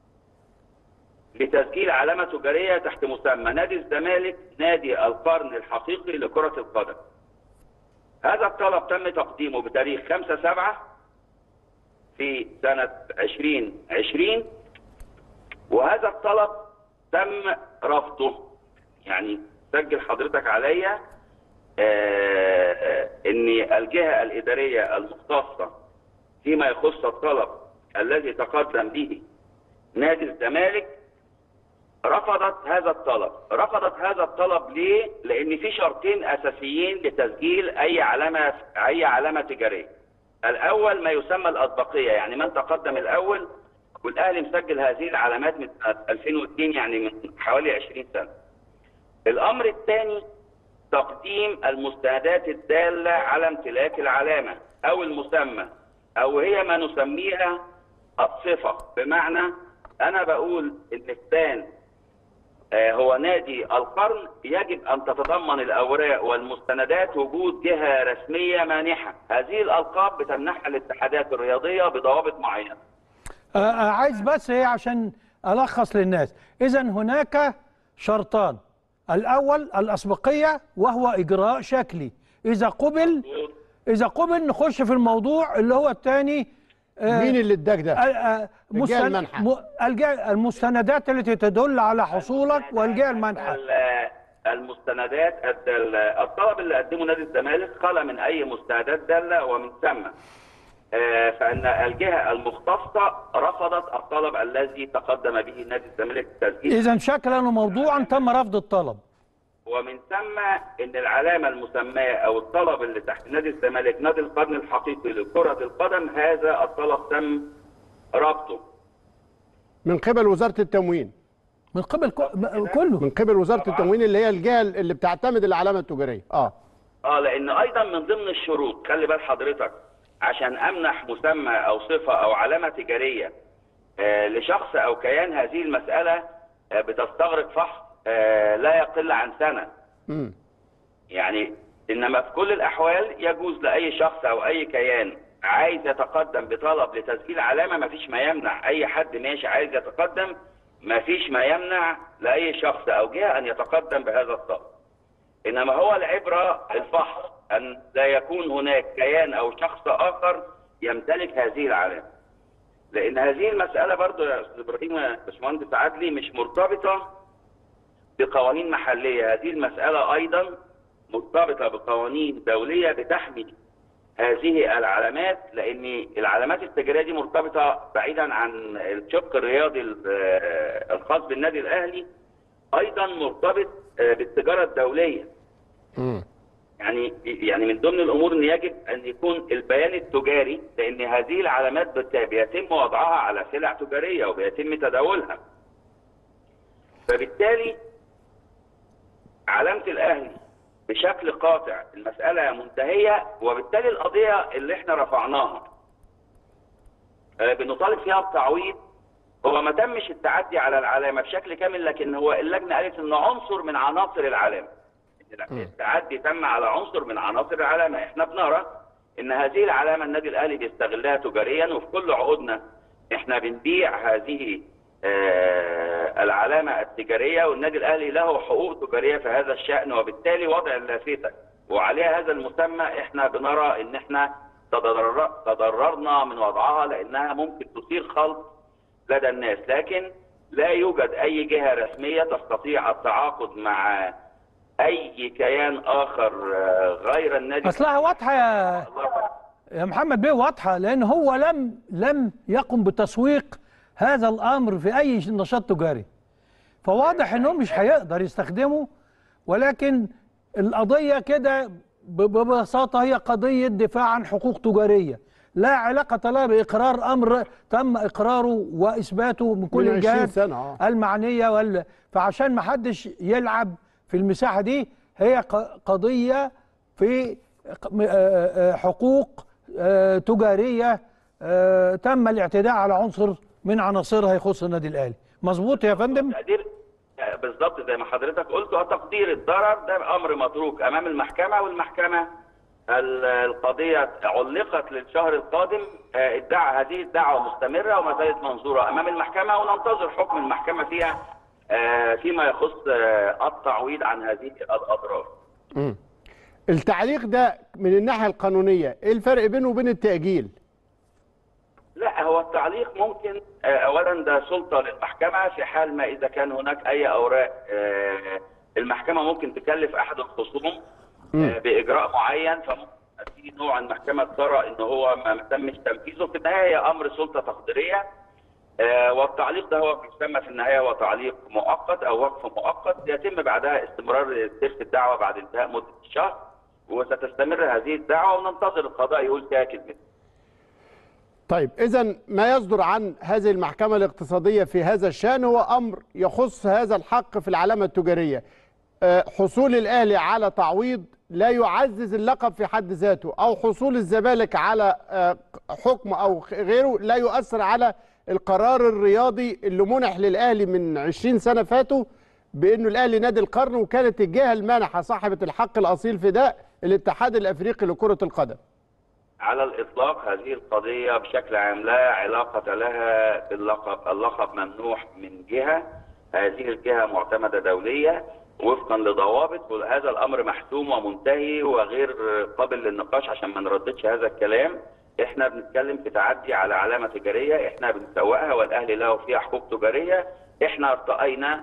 لتسجيل علامه تجاريه تحت مسمى نادي الزمالك نادي القرن الحقيقي لكره القدم. هذا الطلب تم تقديمه بتاريخ 5 7 في سنة 2020 وهذا الطلب تم رفضه يعني سجل حضرتك عليا آه، آه، ان الجهة الإدارية المختصة فيما يخص الطلب الذي تقدم به نادي الزمالك رفضت هذا الطلب رفضت هذا الطلب ليه لان في شرطين اساسيين لتسجيل اي علامه اي علامه تجاريه الاول ما يسمى الاسبقيه يعني من تقدم الاول والاهلي مسجل هذه العلامات من سنة 2002 يعني من حوالي 20 سنه الامر الثاني تقديم المستندات الداله على امتلاك العلامه او المسمى او هي ما نسميها الصفه بمعنى انا بقول ان فلان آه، هو نادي القرن يجب ان تتضمن الاوراق والمستندات وجود جهه رسميه مانحه، هذه الالقاب بتمنحها الاتحادات الرياضيه بضوابط معينه. آه، آه، عايز بس ايه عشان الخص للناس اذا هناك شرطان الاول الاسبقيه وهو اجراء شكلي اذا قبل اذا قبل نخش في الموضوع اللي هو الثاني مين اللي اداك ده؟ الجهة المنحة. المستندات التي تدل على حصولك والجهه المنحه ال- المستندات الداله الطلب اللي قدمه نادي الزمالك خلا من اي مستندات داله ومن ثم آه، فان الجهه المختصه رفضت الطلب الذي تقدم به نادي الزمالك تسجيل اذا شكلا وموضوعا تم رفض الطلب ومن ثم ان العلامه المسماه او الطلب اللي تحت نادي الزمالك نادي القرن الحقيقي لكره القدم هذا الطلب تم ربطه من قبل وزاره التموين من قبل كو- م- كله من قبل وزاره التموين اللي هي الجهه اللي بتعتمد العلامه التجاريه اه اه لان ايضا من ضمن الشروط خلي بال حضرتك عشان امنح مسمى او صفه او علامه تجاريه آه لشخص او كيان هذه المساله آه بتستغرق فحص آه لا يقل عن سنه امم يعني انما في كل الاحوال يجوز لاي شخص او اي كيان عايز يتقدم بطلب لتسجيل علامه ما فيش ما يمنع اي حد ماشي عايز يتقدم ما فيش ما يمنع لاي شخص او جهه ان يتقدم بهذا الطلب انما هو العبره الفحص ان لا يكون هناك كيان او شخص اخر يمتلك هذه العلامه لان هذه المساله برضو يا استاذ ابراهيم يا باشمهندس عدلي مش مرتبطه بقوانين محليه هذه المساله ايضا مرتبطه بقوانين دوليه بتحمي هذه العلامات لان العلامات التجاريه دي مرتبطه بعيدا عن الشق الرياضي ال- آه، الخاص بالنادي الاهلي ايضا مرتبط آه، بالتجاره الدوليه امم يعني يعني من ضمن الامور ان يجب ان يكون البيان التجاري لان هذه العلامات بت- بيتم وضعها على سلع تجاريه وبيتم تداولها. فبالتالي علامه الاهلي بشكل قاطع المساله منتهيه وبالتالي القضيه اللي احنا رفعناها آه، بنطالب فيها بتعويض هو ما تمش التعدي على العلامه بشكل كامل لكن هو اللجنه قالت ان عنصر من عناصر العلامه التعدي تم على عنصر من عناصر العلامه احنا بنرى ان هذه العلامه النادي الاهلي بيستغلها تجاريا وفي كل عقودنا احنا بنبيع هذه آه، العلامه التجاريه والنادي الاهلي له حقوق تجاريه في هذا الشان وبالتالي وضع اللافته وعليها هذا المسمى احنا بنرى ان احنا تضرر تضررنا من وضعها لانها ممكن تثير خلط لدى الناس لكن لا يوجد اي جهه رسميه تستطيع التعاقد مع اي كيان اخر آه، غير النادي اصلها واضحه يا يا محمد بيه واضحه لان هو لم لم يقم بتسويق هذا الامر في اي نشاط تجاري فواضح انه مش هيقدر يستخدمه ولكن القضيه كده ب- ببساطه هي قضيه دفاع عن حقوق تجاريه لا علاقه لها باقرار امر تم اقراره واثباته من كل من 20 الجهات سنة، آه. المعنيه وال... فعشان ما حدش يلعب في المساحه دي هي ق- قضيه في ق- م- آه، آه، حقوق آه، تجاريه آه، تم الاعتداء على عنصر من عناصرها يخص النادي الاهلي مظبوط يا فندم تقدير آه، بالظبط زي ما حضرتك قلت وتقدير الضرر ده امر متروك امام المحكمه والمحكمه ال- القضيه علقت للشهر القادم آه، ادعى هذه الدعوه مستمره وما زالت منظوره امام المحكمه وننتظر حكم المحكمه فيها آه، فيما يخص آه، التعويض عن هذه الاضرار. امم التعليق ده من الناحيه القانونيه ايه الفرق بينه وبين التاجيل لا هو التعليق ممكن آه، اولا ده سلطه للمحكمه في حال ما اذا كان هناك اي اوراق آه، المحكمه ممكن تكلف احد الخصوم آه، باجراء معين فممكن في نوع المحكمه ترى ان هو ما ما تمش تنفيذه في النهايه هي امر سلطه تقديريه آه، والتعليق ده هو بيسمى في النهايه هو تعليق مؤقت او وقف مؤقت يتم بعدها استمرار سيره الدعوه بعد انتهاء مده الشهر وستستمر هذه الدعوه وننتظر القضاء يقول فيها كلمته طيب اذا ما يصدر عن هذه المحكمه الاقتصاديه في هذا الشان هو امر يخص هذا الحق في العلامه التجاريه آه، حصول الاهلي على تعويض لا يعزز اللقب في حد ذاته او حصول الزمالك على آه، حكم او غيره لا يؤثر على القرار الرياضي اللي منح للاهلي من 20 سنه فاتوا بانه الاهلي نادي القرن وكانت الجهه المانحه صاحبه الحق الاصيل في ده الاتحاد الافريقي لكره القدم على الإطلاق هذه القضية بشكل عام لا علاقة لها باللقب اللقب ممنوح من جهة هذه الجهة معتمدة دولية وفقا لضوابط وهذا الأمر محسوم ومنتهي وغير قابل للنقاش عشان ما نرددش هذا الكلام احنا بنتكلم في تعدي على علامة تجارية احنا بنسوقها والأهلي له فيها حقوق تجارية احنا ارتأينا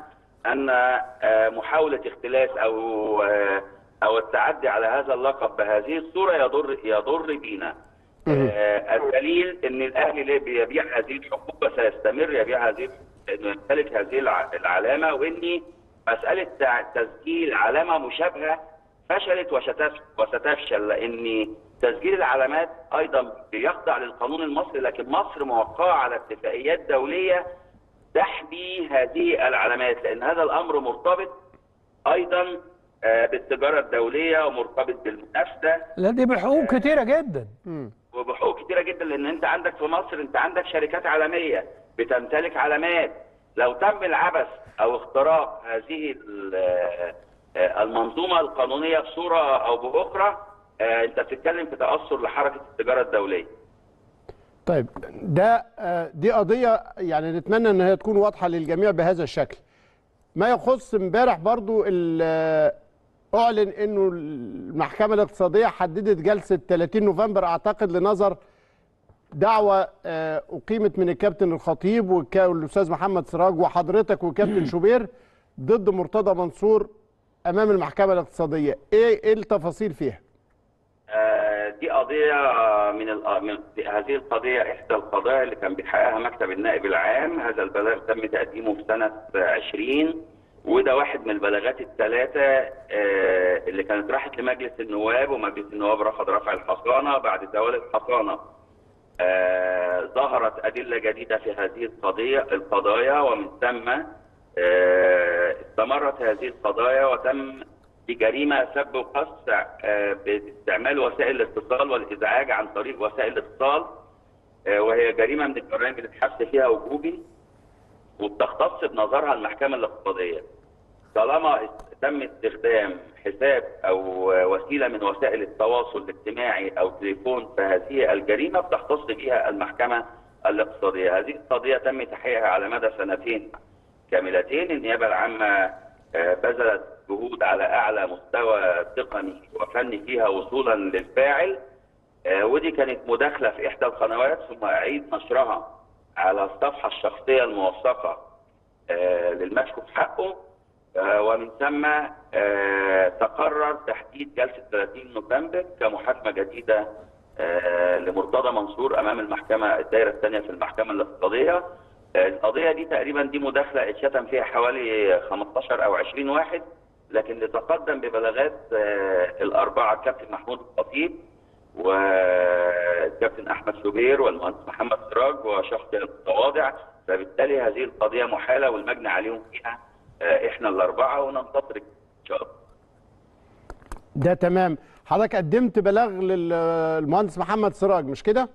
ان آه، محاوله اختلاس او آه، او التعدي على هذا اللقب بهذه الصوره يضر يضر بينا. آه، الدليل ان الاهلي ليه بيبيع هذه الحقوق وسيستمر يبيع هذه الحقوق لانه يمتلك هذه الع- العلامه واني مساله تع- تسجيل علامه مشابهه فشلت وستف- وستفشل لان تسجيل العلامات ايضا بيخضع للقانون المصري لكن مصر موقعه على اتفاقيات دوليه تحمي هذه العلامات لان هذا الامر مرتبط ايضا آه، بالتجاره الدوليه ومرتبط بالمنافسه لا دي بحقوق كتيره جدا وبحقوق كتيره جدا لان انت عندك في مصر انت عندك شركات عالميه بتمتلك علامات لو تم العبث او اختراق هذه ال- آه، المنظومه القانونيه بصوره او باخرى آه، انت بتتكلم في تاثر لحركه التجاره الدوليه طيب ده آه، دي قضيه يعني نتمنى ان هي تكون واضحه للجميع بهذا الشكل ما يخص امبارح برضو ال- آه، اعلن انه المحكمه الاقتصاديه حددت جلسه 30 نوفمبر اعتقد لنظر دعوه آه، اقيمت من الكابتن الخطيب والكا- والاستاذ محمد سراج وحضرتك وكابتن شوبير ضد مرتضى منصور امام المحكمه الاقتصاديه ايه ايه التفاصيل فيها آه، دي قضية آه، من, الق- من دي- هذه القضية إحدى القضايا اللي كان بيحققها مكتب النائب العام هذا البلاغ تم تقديمه في سنة آه، 20 وده واحد من البلاغات الثلاثة آه، اللي كانت راحت لمجلس النواب ومجلس النواب رفض رفع الحصانة بعد زوال الحصانة آه، ظهرت أدلة جديدة في هذه القضية القضايا ومن ثم آه، استمرت هذه القضايا وتم بجريمة سب وقص آه، باستعمال وسائل الاتصال والإزعاج عن طريق وسائل الاتصال آه، وهي جريمة من الجرائم اللي الحبس فيها وجوبي وبتختص بنظرها المحكمة الاقتصادية طالما است- تم استخدام حساب او وسيله من وسائل التواصل الاجتماعي او تليفون فهذه الجريمه بتختص بها المحكمه الاقتصاديه، هذه القضيه تم تحقيقها على مدى سنتين كاملتين، النيابه العامه آه، بذلت جهود على اعلى مستوى تقني وفني فيها وصولا للفاعل آه، ودي كانت مداخله في احدى القنوات ثم اعيد نشرها على الصفحه الشخصيه الموثقه آه، للمشكوك حقه آه، ومن ثم آه، تقرر تحديد جلسه 30 نوفمبر كمحاكمه جديده آه، لمرتضى منصور امام المحكمه الدائره الثانيه في المحكمه الاقتصاديه آه، القضيه دي تقريبا دي مداخله اتشتم فيها حوالي 15 او 20 واحد لكن لتقدم ببلاغات آه، الاربعه الكابتن محمود الخطيب والكابتن احمد شوبير والمهندس محمد سراج وشخص المتواضع فبالتالي هذه القضيه محاله والمجني عليهم فيها آه، احنا الاربعه وننتظر ان شاء الله ده تمام حضرتك قدمت بلاغ للمهندس محمد سراج مش كده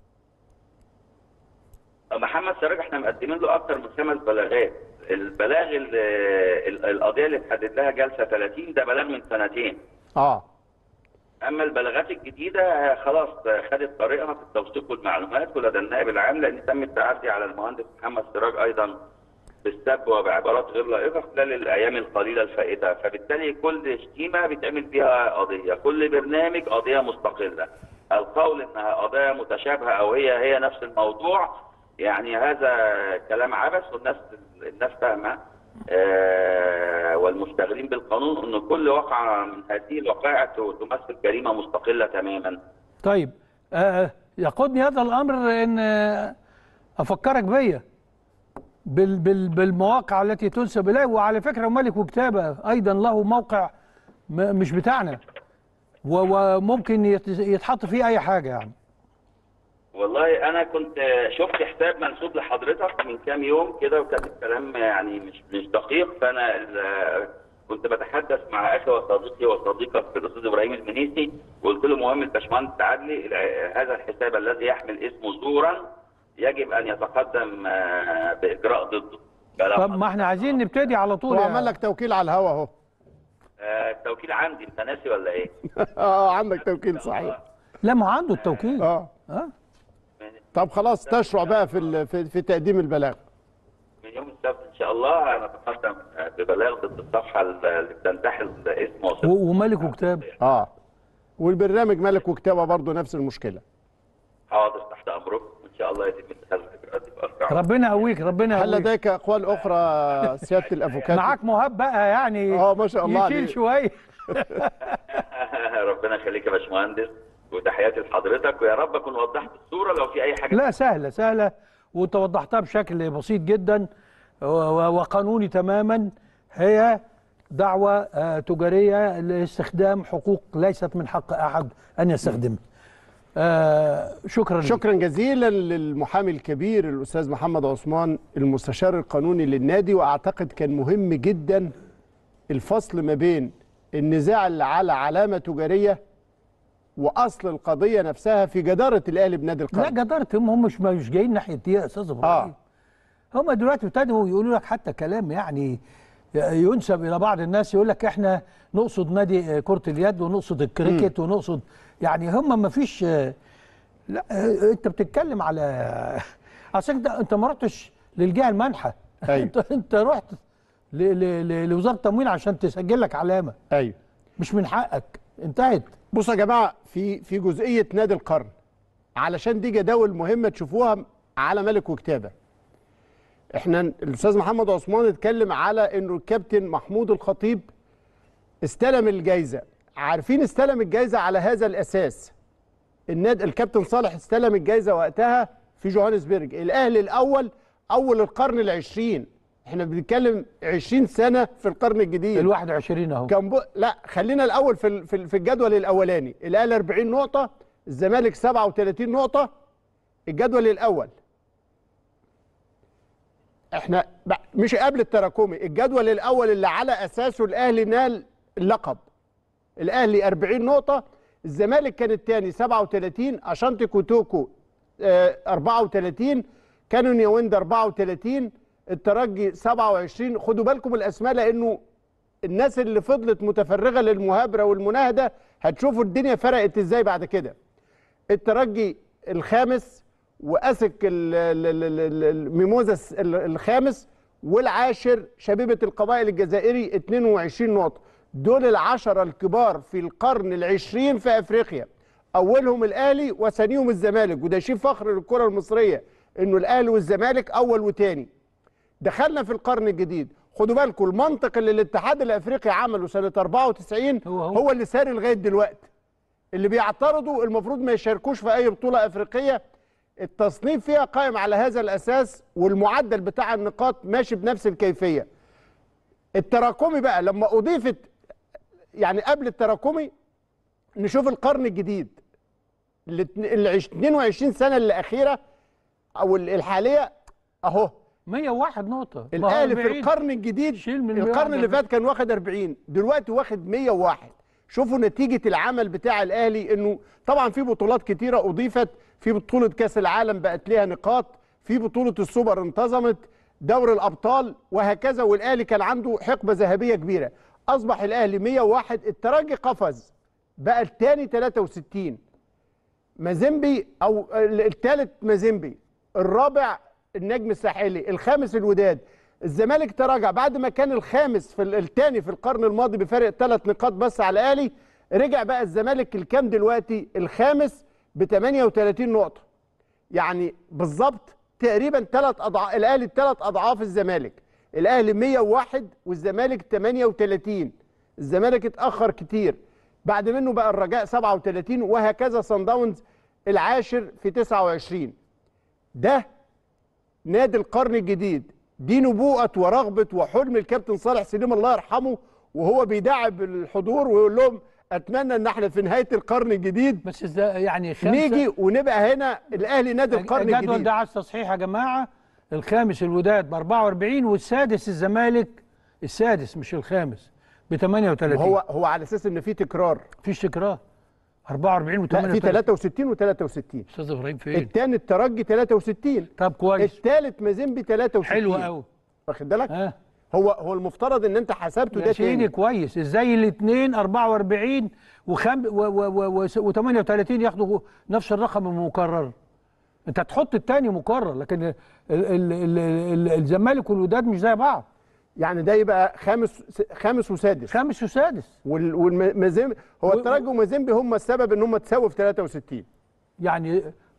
محمد سراج احنا مقدمين له اكثر من خمس بلاغات البلاغ ال- ال- القضيه اللي اتحدد لها جلسه 30 ده بلاغ من سنتين اه اما البلاغات الجديده خلاص خدت طريقها في التوثيق والمعلومات ولدى النائب العام لان تم التعدي على المهندس محمد سراج ايضا بالسب وبعبارات غير لائقه خلال الايام القليله الفائته فبالتالي كل شتيمه بيتعمل فيها قضيه كل برنامج قضيه مستقله القول انها قضايا متشابهه او هي هي نفس الموضوع يعني هذا كلام عبث والناس الناس فاهمه آه، والمشتغلين بالقانون ان كل واقعه من هذه الوقائع تمثل جريمه مستقله تماما طيب آه يقودني هذا الامر ان آه، افكرك بيا بال بال بالمواقع التي تنسب اليه وعلى فكره ملك وكتابه ايضا له موقع م- مش بتاعنا و- وممكن يت- يتحط فيه اي حاجه يعني والله انا كنت شفت حساب منسوب لحضرتك من كام يوم كده وكان الكلام يعني مش مش دقيق فانا ال- كنت بتحدث مع اخي وصديقي وصديقك الاستاذ ابراهيم المنيسي وقلت له مهم الباشمهندس عدلي ال- هذا الحساب الذي يحمل اسمه زورا يجب ان يتقدم آه، باجراء ضده فلو طب ما احنا عايزين نبتدي على طول هو يا- عمل لك توكيل على الهوا اهو آه، التوكيل عندي انت ناسي ولا ايه؟ اه عندك توكيل صحيح لا ما هو عنده التوكيل اه اه طب خلاص تشرع بقى في ال- في, في تقديم البلاغ من يوم السبت ان شاء الله هنتقدم آه، ببلاغ ضد الصفحه اللي بتنتحل اسم وصف و- وملك وكتاب اه والبرنامج ملك وكتابه برضه نفس المشكله حاضر تحت امركم وان شاء الله يتم اتخاذ الاجراءات دي واستوعب ربنا يقويك ربنا هل يقويك لديك اقوال اخرى سياده الافوكاتو معاك مهاب بقى يعني اه ما شاء الله يشيل عليه. شويه ربنا يخليك يا باشمهندس وتحياتي لحضرتك ويا رب اكون وضحت الصوره لو في اي حاجه لا سهله سهله وانت وضحتها بشكل بسيط جدا و- و- وقانوني تماما هي دعوة آه، تجارية لاستخدام حقوق ليست من حق أحد أن يستخدمها آه، شكرا لك. شكرا جزيلا للمحامي الكبير الاستاذ محمد عثمان المستشار القانوني للنادي واعتقد كان مهم جدا الفصل ما بين النزاع اللي على علامه تجاريه واصل القضيه نفسها في جداره الاهلي بنادي لا القرن جدارتهم هم مش مش جايين ناحية دي يا أستاذ إبراهيم هم دلوقتي ابتدوا يقولوا لك حتى كلام يعني ينسب الى بعض الناس يقول لك احنا نقصد نادي كره اليد ونقصد الكريكت ونقصد يعني هم ما فيش لا انت بتتكلم على اصل انت انت ما رحتش للجهه المانحه أيوة. انت انت رحت ل- ل- ل- لوزاره التموين عشان تسجل لك علامه ايوه مش من حقك انتهت بصوا يا جماعه في في جزئيه نادي القرن علشان دي جداول مهمه تشوفوها على ملك وكتابه احنا الاستاذ محمد عثمان اتكلم على انه الكابتن محمود الخطيب استلم الجايزه عارفين استلم الجايزه على هذا الاساس النادي الكابتن صالح استلم الجايزه وقتها في جوهانسبرج الاهلي الاول اول القرن العشرين احنا بنتكلم 20 سنه في القرن الجديد ال 21 اهو كان بو... لا خلينا الاول في ال- في ال- في الجدول الاولاني الاهلي 40 نقطه الزمالك 37 نقطه الجدول الاول احنا ب- مش قبل التراكمي الجدول الاول اللي على اساسه الاهلي نال اللقب الاهلي 40 نقطه الزمالك كان الثاني 37 اشانتي كوتوكو آه، 34 كانون ياوند 34 الترجي 27 خدوا بالكم الاسماء لانه الناس اللي فضلت متفرغه للمهابره والمناهده هتشوفوا الدنيا فرقت ازاي بعد كده الترجي الخامس واسك ال- ال- ال- ال- الميموزا الس- ال- الخامس والعاشر شبيبه القبائل الجزائري 22 نقطه دول العشره الكبار في القرن العشرين في افريقيا اولهم الاهلي وثانيهم الزمالك وده شيء فخر للكره المصريه انه الاهلي والزمالك اول وثاني دخلنا في القرن الجديد خدوا بالكم المنطق اللي الاتحاد الافريقي عمله سنه 94 هو- هو, هو. هو اللي ساري لغايه دلوقتي اللي بيعترضوا المفروض ما يشاركوش في اي بطوله افريقيه التصنيف فيها قائم على هذا الاساس والمعدل بتاع النقاط ماشي بنفس الكيفيه التراكمي بقى لما اضيفت يعني قبل التراكمي نشوف القرن الجديد ال 22 سنه الاخيره او الحاليه اهو 101 نقطه ما هو الاهلي في 40. القرن الجديد شيل من القرن 141. اللي فات كان واخد 40 دلوقتي واخد 101 شوفوا نتيجه العمل بتاع الاهلي انه طبعا في بطولات كتيره اضيفت في بطوله كاس العالم بقت ليها نقاط في بطوله السوبر انتظمت دوري الابطال وهكذا والاهلي كان عنده حقبه ذهبيه كبيره اصبح الاهلي 101 الترجي قفز بقى الثاني 63 مازيمبي او الثالث مازيمبي الرابع النجم الساحلي الخامس الوداد الزمالك تراجع بعد ما كان الخامس في الثاني في القرن الماضي بفارق ثلاث نقاط بس على الاهلي رجع بقى الزمالك الكام دلوقتي الخامس ب 38 نقطه يعني بالظبط تقريبا ثلاث اضعاف الاهلي ثلاث اضعاف الزمالك الاهلي 101 والزمالك 38 الزمالك اتاخر كتير بعد منه بقى الرجاء 37 وهكذا صن داونز العاشر في 29 ده نادي القرن الجديد دي نبوءة ورغبة وحلم الكابتن صالح سليم الله يرحمه وهو بيداعب الحضور ويقول لهم اتمنى ان احنا في نهايه القرن الجديد بس ازاي يعني خمسة نيجي ونبقى هنا الاهلي نادي القرن الجدول الجديد ده عايز تصحيح يا جماعه الخامس الوداد ب 44 والسادس الزمالك السادس مش الخامس ب 38 هو هو على اساس ان في تكرار مفيش تكرار 44 و لا في 63 و63 استاذ ابراهيم فين الثاني الترجي 63 طب كويس الثالث مازيمبي 63 حلو قوي واخد بالك ها هو هو المفترض ان انت حسبته ده يا سيدي تاني كويس ازاي الاثنين 44 وخم و و و و 38 ياخدوا نفس الرقم المكرر انت تحط الثاني مكرر لكن ال ال ال ال الزمالك والوداد مش زي بعض يعني ده يبقى خامس خامس وسادس خامس وسادس والمازيمبي هو و- الترجي ومازيمبي هم السبب ان هم تساووا في 63 يعني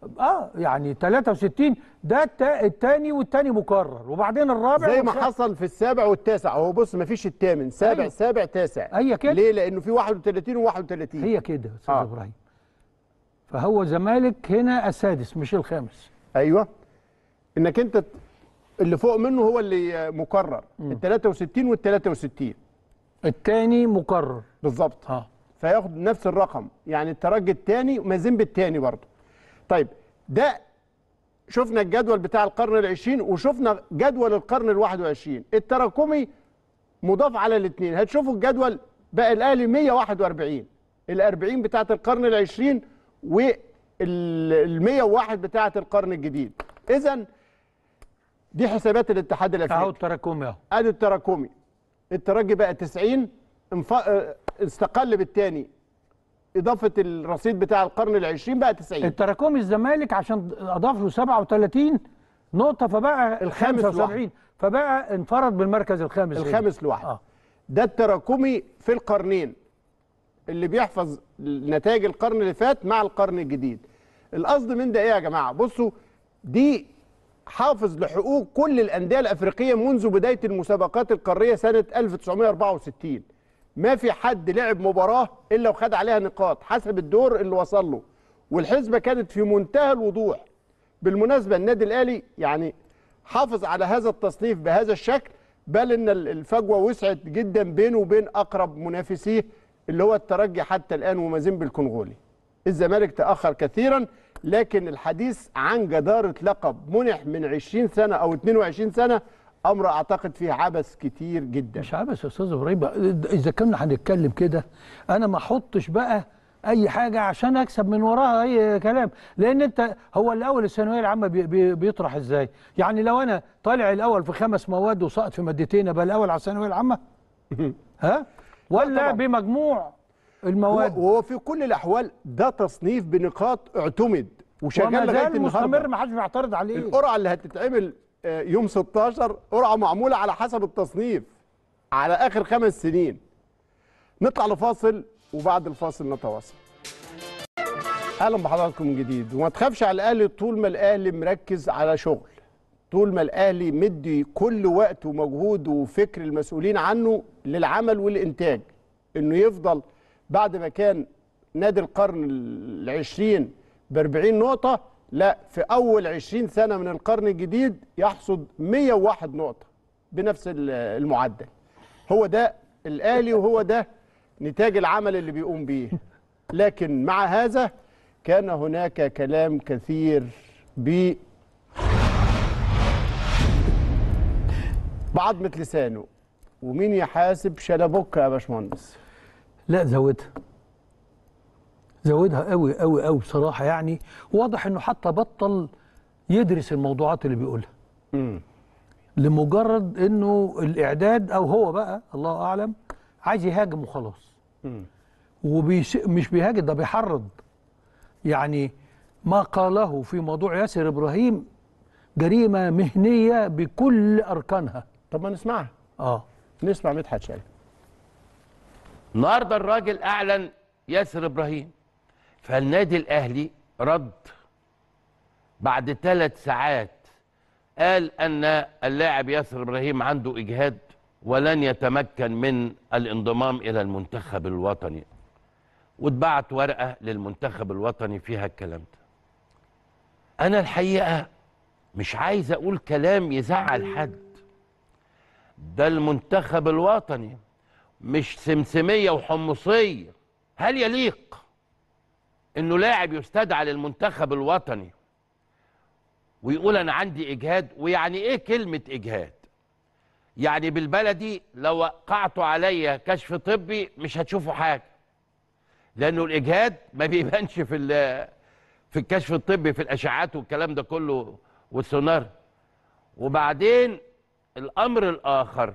اه يعني 63 ده التا- التاني والتاني مكرر وبعدين الرابع زي ما والخ- حصل في السابع والتاسع هو بص ما فيش الثامن سابع أيوة. سابع تاسع هي كده. ليه لانه في 31 و31 هي كده يا استاذ آه. ابراهيم فهو زمالك هنا السادس مش الخامس ايوه انك انت ت- اللي فوق منه هو اللي مكرر ال 63 وال 63 التاني مكرر بالظبط اه فياخد نفس الرقم يعني الترجي الثاني مازين بالثاني برضه طيب ده شفنا الجدول بتاع القرن العشرين وشفنا جدول القرن الواحد وعشرين التراكمي مضاف على الاثنين هتشوفوا الجدول بقى الاهلي 141 ال 40 بتاعه القرن العشرين وال 101 بتاعه القرن الجديد اذا دي حسابات الاتحاد اهو الافريقي التراكمي اهو ادي التراكمي الترجي بقى 90 انف... اه، استقل بالثاني اضافه الرصيد بتاع القرن العشرين بقى 90 التراكمي الزمالك عشان اضاف له 37 نقطه فبقى الخامس 75 فبقى انفرد بالمركز الخامس هنا. الخامس لوحده اه ده التراكمي في القرنين اللي بيحفظ نتائج القرن اللي فات مع القرن الجديد القصد من ده ايه يا جماعه بصوا دي حافظ لحقوق كل الانديه الافريقيه منذ بدايه المسابقات القاريه سنه 1964 ما في حد لعب مباراه الا وخد عليها نقاط حسب الدور اللي وصل له والحسبه كانت في منتهى الوضوح بالمناسبه النادي الاهلي يعني حافظ على هذا التصنيف بهذا الشكل بل ان ال- الفجوه وسعت جدا بينه وبين اقرب منافسيه اللي هو الترجي حتى الان ومازيمبي الكونغولي الزمالك تاخر كثيرا لكن الحديث عن جداره لقب منح من 20 سنه او 22 سنه امر اعتقد فيه عبث كتير جدا مش عبث يا استاذ ابراهيم اذا كنا هنتكلم كده انا ما احطش بقى اي حاجه عشان اكسب من وراها اي كلام لان انت هو الاول الثانويه العامه بي بي بيطرح ازاي يعني لو انا طالع الاول في خمس مواد وسقط في مادتين ابقى الاول على الثانويه العامه ها ولا طبعاً. بمجموع المواد وهو في كل الاحوال ده تصنيف بنقاط اعتمد وشغال وما لغايه زال مستمر النهارده ما حدش بيعترض عليه القرعه اللي هتتعمل آه، يوم 16 قرعه معموله على حسب التصنيف على اخر خمس سنين نطلع لفاصل وبعد الفاصل نتواصل اهلا بحضراتكم من جديد وما تخافش على الاهلي طول ما الاهلي مركز على شغل طول ما الاهلي مدي كل وقته ومجهوده وفكر المسؤولين عنه للعمل والانتاج انه يفضل بعد ما كان نادي القرن العشرين ب 40 نقطة لا في أول 20 سنة من القرن الجديد يحصد 101 نقطة بنفس ال- المعدل هو ده الآلي وهو ده نتاج العمل اللي بيقوم بيه لكن مع هذا كان هناك كلام كثير ب بعضمة لسانه ومين يحاسب شلبوك يا باشمهندس لا زودها زودها قوي قوي قوي بصراحه يعني واضح انه حتى بطل يدرس الموضوعات اللي بيقولها لمجرد انه الاعداد او هو بقى الله اعلم عايز يهاجم وخلاص ومش مش بيهاجم ده بيحرض يعني ما قاله في موضوع ياسر ابراهيم جريمه مهنيه بكل اركانها طب ما نسمعها اه نسمع مدحت شلبي النهارده الراجل اعلن ياسر ابراهيم فالنادي الاهلي رد بعد ثلاث ساعات قال ان اللاعب ياسر ابراهيم عنده اجهاد ولن يتمكن من الانضمام الى المنتخب الوطني واتبعت ورقه للمنتخب الوطني فيها الكلام ده انا الحقيقه مش عايز اقول كلام يزعل حد ده المنتخب الوطني مش سمسمية وحمصية هل يليق انه لاعب يستدعى للمنتخب الوطني ويقول انا عندي اجهاد ويعني ايه كلمة اجهاد يعني بالبلدي لو وقعتوا عليا كشف طبي مش هتشوفوا حاجة لانه الاجهاد ما بيبانش في ال- في الكشف الطبي في الاشعاعات والكلام ده كله والسونار وبعدين الامر الاخر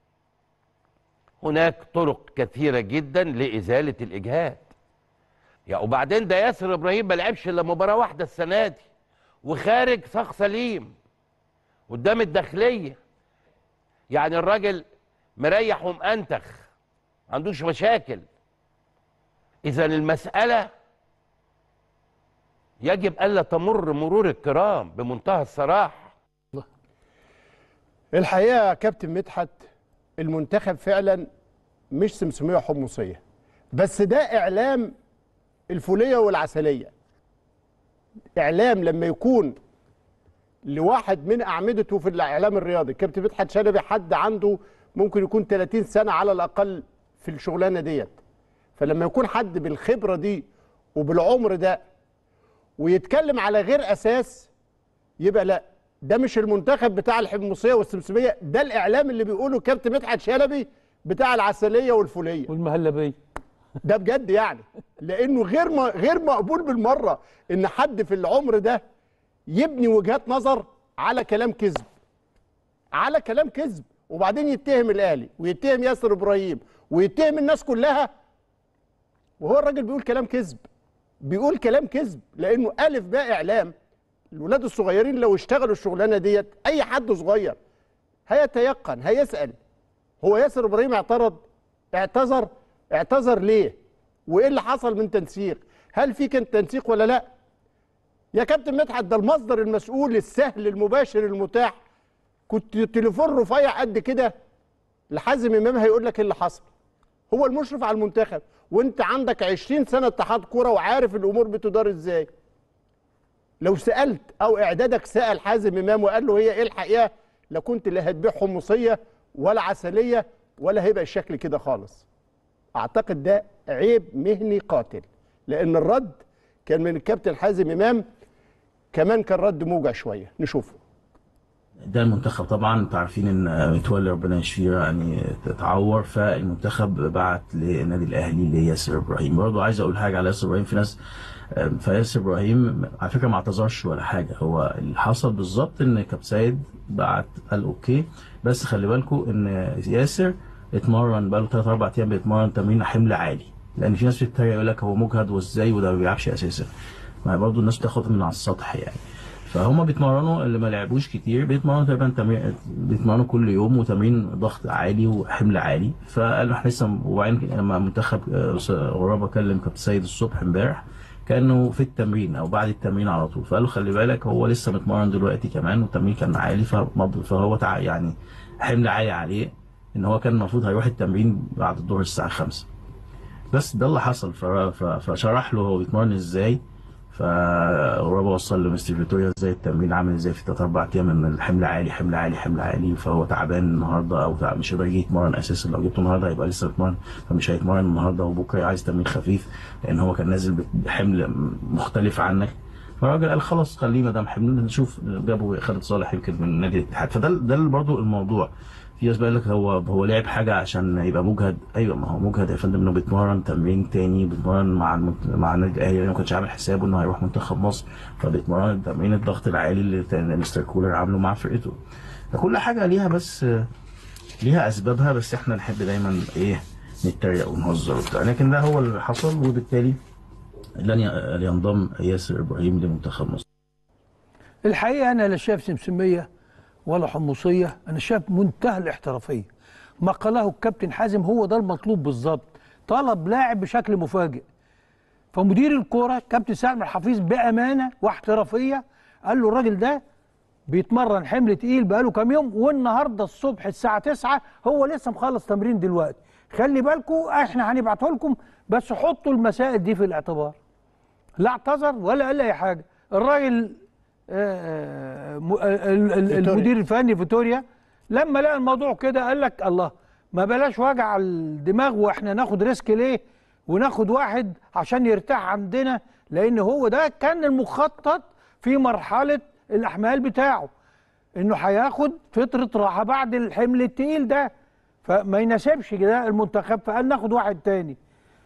هناك طرق كثيره جدا لازاله الاجهاد يا وبعدين ده ياسر ابراهيم ما لعبش الا مباراه واحده السنه دي وخارج صاغ سليم قدام الداخليه يعني الراجل مريح ومأنتخ ما عندوش مشاكل اذا المساله يجب الا تمر مرور الكرام بمنتهى الصراحه الحقيقه يا كابتن مدحت المنتخب فعلا مش سمسميه حمصيه بس ده اعلام الفوليه والعسليه اعلام لما يكون لواحد من اعمدته في الاعلام الرياضي كابتن مدحت شلبي حد عنده ممكن يكون 30 سنه على الاقل في الشغلانه ديت فلما يكون حد بالخبره دي وبالعمر ده ويتكلم على غير اساس يبقى لا ده مش المنتخب بتاع الحمصيه والسمسميه ده الاعلام اللي بيقوله كابتن مدحت شلبي بتاع العسليه والفوليه والمهلبيه ده بجد يعني لانه غير ما غير مقبول بالمره ان حد في العمر ده يبني وجهات نظر على كلام كذب على كلام كذب وبعدين يتهم الاهلي ويتهم ياسر ابراهيم ويتهم الناس كلها وهو الراجل بيقول كلام كذب بيقول كلام كذب لانه الف باء اعلام الولاد الصغيرين لو اشتغلوا الشغلانه ديت اي حد صغير هيتيقن هيسال هو ياسر ابراهيم اعترض اعتذر اعتذر ليه وايه اللي حصل من تنسيق هل في كان تنسيق ولا لا يا كابتن مدحت ده المصدر المسؤول السهل المباشر المتاح كنت تليفون رفيع قد كده لحازم امام هيقول لك ايه اللي حصل هو المشرف على المنتخب وانت عندك 20 سنه اتحاد كوره وعارف الامور بتدار ازاي لو سالت او اعدادك سال حازم امام وقال له هي ايه الحقيقه لكنت لا هتبيع حمصيه ولا عسليه ولا هيبقى الشكل كده خالص اعتقد ده عيب مهني قاتل لان الرد كان من الكابتن حازم امام كمان كان رد موجع شويه نشوفه ده المنتخب طبعا انتوا عارفين ان متولي ربنا يشفيه يعني اتعور فالمنتخب بعت للنادي الاهلي لياسر ابراهيم برضه عايز اقول حاجه على ياسر ابراهيم في ناس فياسر ابراهيم على فكره ما اعتذرش ولا حاجه هو اللي حصل بالظبط ان كابتن سيد بعت قال اوكي بس خلي بالكم ان ياسر اتمرن بقاله 3 4 ايام بيتمرن تمرين حمل عالي لان في ناس بتتريق يقول لك هو مجهد وازاي وده ما بيلعبش اساسا ما برضه الناس بتاخد من على السطح يعني فهم بيتمرنوا اللي ما لعبوش كتير بيتمرنوا تقريبا تمرين بيتمرنوا كل يوم وتمرين ضغط عالي وحمل عالي فقالوا احنا لسه وبعدين لما منتخب غرابه كلم كابتن سيد الصبح امبارح كانه في التمرين او بعد التمرين على طول فقالوا خلي بالك هو لسه متمرن دلوقتي كمان والتمرين كان عالي فهو تع... يعني حمل عالي عليه ان هو كان المفروض هيروح التمرين بعد الظهر الساعه 5 بس ده اللي حصل فشرح له هو بيتمرن ازاي فغرابه وصل لمستر فيتوريا ازاي التمرين عامل ازاي في ثلاث اربع ايام ان الحمل عالي حمل عالي حمل عالي فهو تعبان النهارده او تعب مش هيقدر يجي يتمرن اساسا لو جبته النهارده هيبقى لسه بيتمرن فمش هيتمرن النهارده وبكره عايز تمرين خفيف لان هو كان نازل بحمل مختلف عنك فالراجل قال خلاص خليه ما دام حمل نشوف جابوا خالد صالح يمكن من نادي الاتحاد فده ده برضه الموضوع في ناس بيقول لك هو هو لعب حاجه عشان يبقى مجهد ايوه ما هو مجهد يا فندم انه بيتمرن تمرين تاني بيتمرن مع المت... مع النادي الاهلي ما كانش عامل حسابه انه هيروح منتخب مصر فبيتمرن تمرين الضغط العالي اللي مستر كولر عامله مع فرقته فكل حاجه ليها بس ليها اسبابها بس احنا نحب دايما ايه نتريق ونهزر وبتاع لكن ده هو اللي حصل وبالتالي لن ينضم ياسر ابراهيم لمنتخب مصر الحقيقه انا لا شايف سمسميه ولا حمصيه انا شايف منتهى الاحترافيه ما قاله الكابتن حازم هو ده المطلوب بالظبط طلب لاعب بشكل مفاجئ فمدير الكوره كابتن سالم الحفيظ بامانه واحترافيه قال له الراجل ده بيتمرن حمل تقيل بقاله كام يوم والنهارده الصبح الساعه 9 هو لسه مخلص تمرين دلوقتي خلي بالكم احنا هنبعته لكم بس حطوا المسائل دي في الاعتبار لا اعتذر ولا قال اي حاجه الراجل المدير الفني فيتوريا لما لقى الموضوع كده قال لك الله ما بلاش وجع الدماغ واحنا ناخد ريسك ليه وناخد واحد عشان يرتاح عندنا لان هو ده كان المخطط في مرحله الاحمال بتاعه انه هياخد فتره راحه بعد الحمل التقيل ده فما يناسبش كده المنتخب فقال ناخد واحد تاني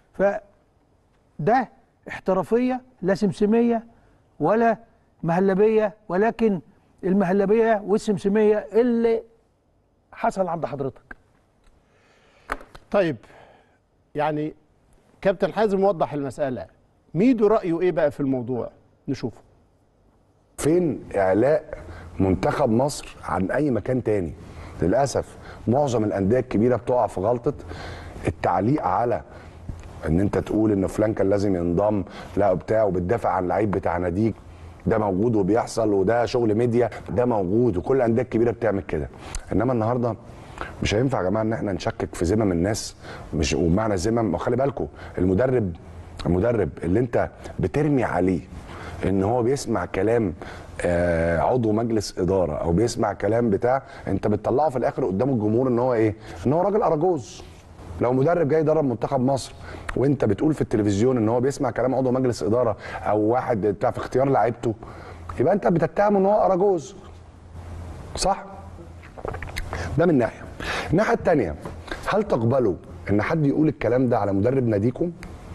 فده احترافيه لا سمسميه ولا مهلبيه ولكن المهلبيه والسمسميه اللي حصل عند حضرتك طيب يعني كابتن حازم وضح المساله ميدو رايه ايه بقى في الموضوع نشوفه فين اعلاء منتخب مصر عن اي مكان تاني للاسف معظم الانديه الكبيره بتقع في غلطه التعليق على ان انت تقول ان فلان كان لازم ينضم لا بتاع وبتدافع عن لعيب بتاع ناديك ده موجود وبيحصل وده شغل ميديا ده موجود وكل الانديه الكبيره بتعمل كده انما النهارده مش هينفع يا جماعه ان احنا نشكك في ذمم الناس مش ومعنى ذمم وخلي بالكم المدرب المدرب اللي انت بترمي عليه ان هو بيسمع كلام آه، عضو مجلس اداره او بيسمع كلام بتاع انت بتطلعه في الاخر قدام الجمهور ان هو ايه؟ ان هو راجل اراجوز لو مدرب جاي يدرب منتخب مصر وانت بتقول في التلفزيون ان هو بيسمع كلام عضو مجلس اداره او واحد بتاع في اختيار لعيبته يبقى انت بتتهمه ان هو اراجوز صح؟ ده من ناحيه الناحيه الثانيه هل تقبلوا ان حد يقول الكلام ده على مدرب ناديكم؟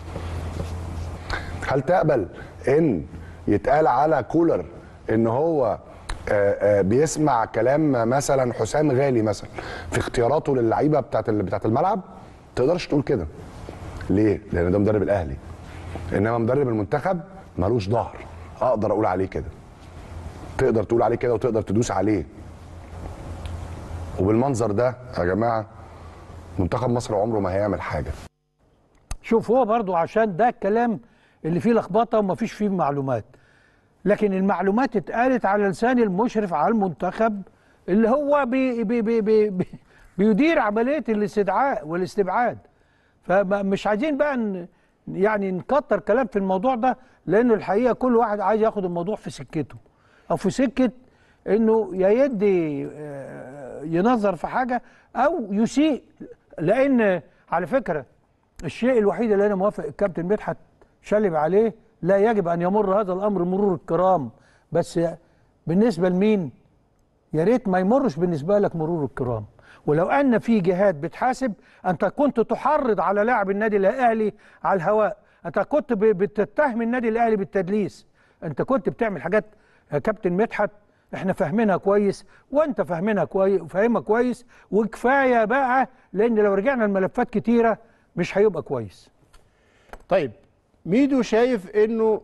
هل تقبل ان يتقال على كولر ان هو آه، آه، بيسمع كلام مثلا حسام غالي مثلا في اختياراته للعيبه بتاعت ال- بتاعت الملعب تقدرش تقول كده ليه لان ده مدرب الاهلي انما مدرب المنتخب ملوش ظهر اقدر اقول عليه كده تقدر تقول عليه كده وتقدر تدوس عليه وبالمنظر ده يا جماعه منتخب مصر عمره ما هيعمل حاجه شوف هو برضو عشان ده الكلام اللي فيه لخبطه وما فيش فيه معلومات لكن المعلومات اتقالت على لسان المشرف على المنتخب اللي هو بي بي بي بي بي بيدير عمليه الاستدعاء والاستبعاد فمش عايزين بقى ن- يعني نكتر كلام في الموضوع ده لانه الحقيقه كل واحد عايز ياخد الموضوع في سكته او في سكه انه يا يدي آه، ينظر في حاجه او يسيء لان على فكره الشيء الوحيد اللي انا موافق الكابتن مدحت شلب عليه لا يجب ان يمر هذا الامر مرور الكرام بس بالنسبه لمين يا ريت ما يمرش بالنسبه لك مرور الكرام ولو ان في جهات بتحاسب انت كنت تحرض على لاعب النادي الاهلي على الهواء انت كنت ب- بتتهم النادي الاهلي بالتدليس انت كنت بتعمل حاجات يا كابتن مدحت احنا فاهمينها كويس وانت فاهمينها كويس فاهمها كويس وكفايه بقى لان لو رجعنا الملفات كتيره مش هيبقى كويس طيب ميدو شايف انه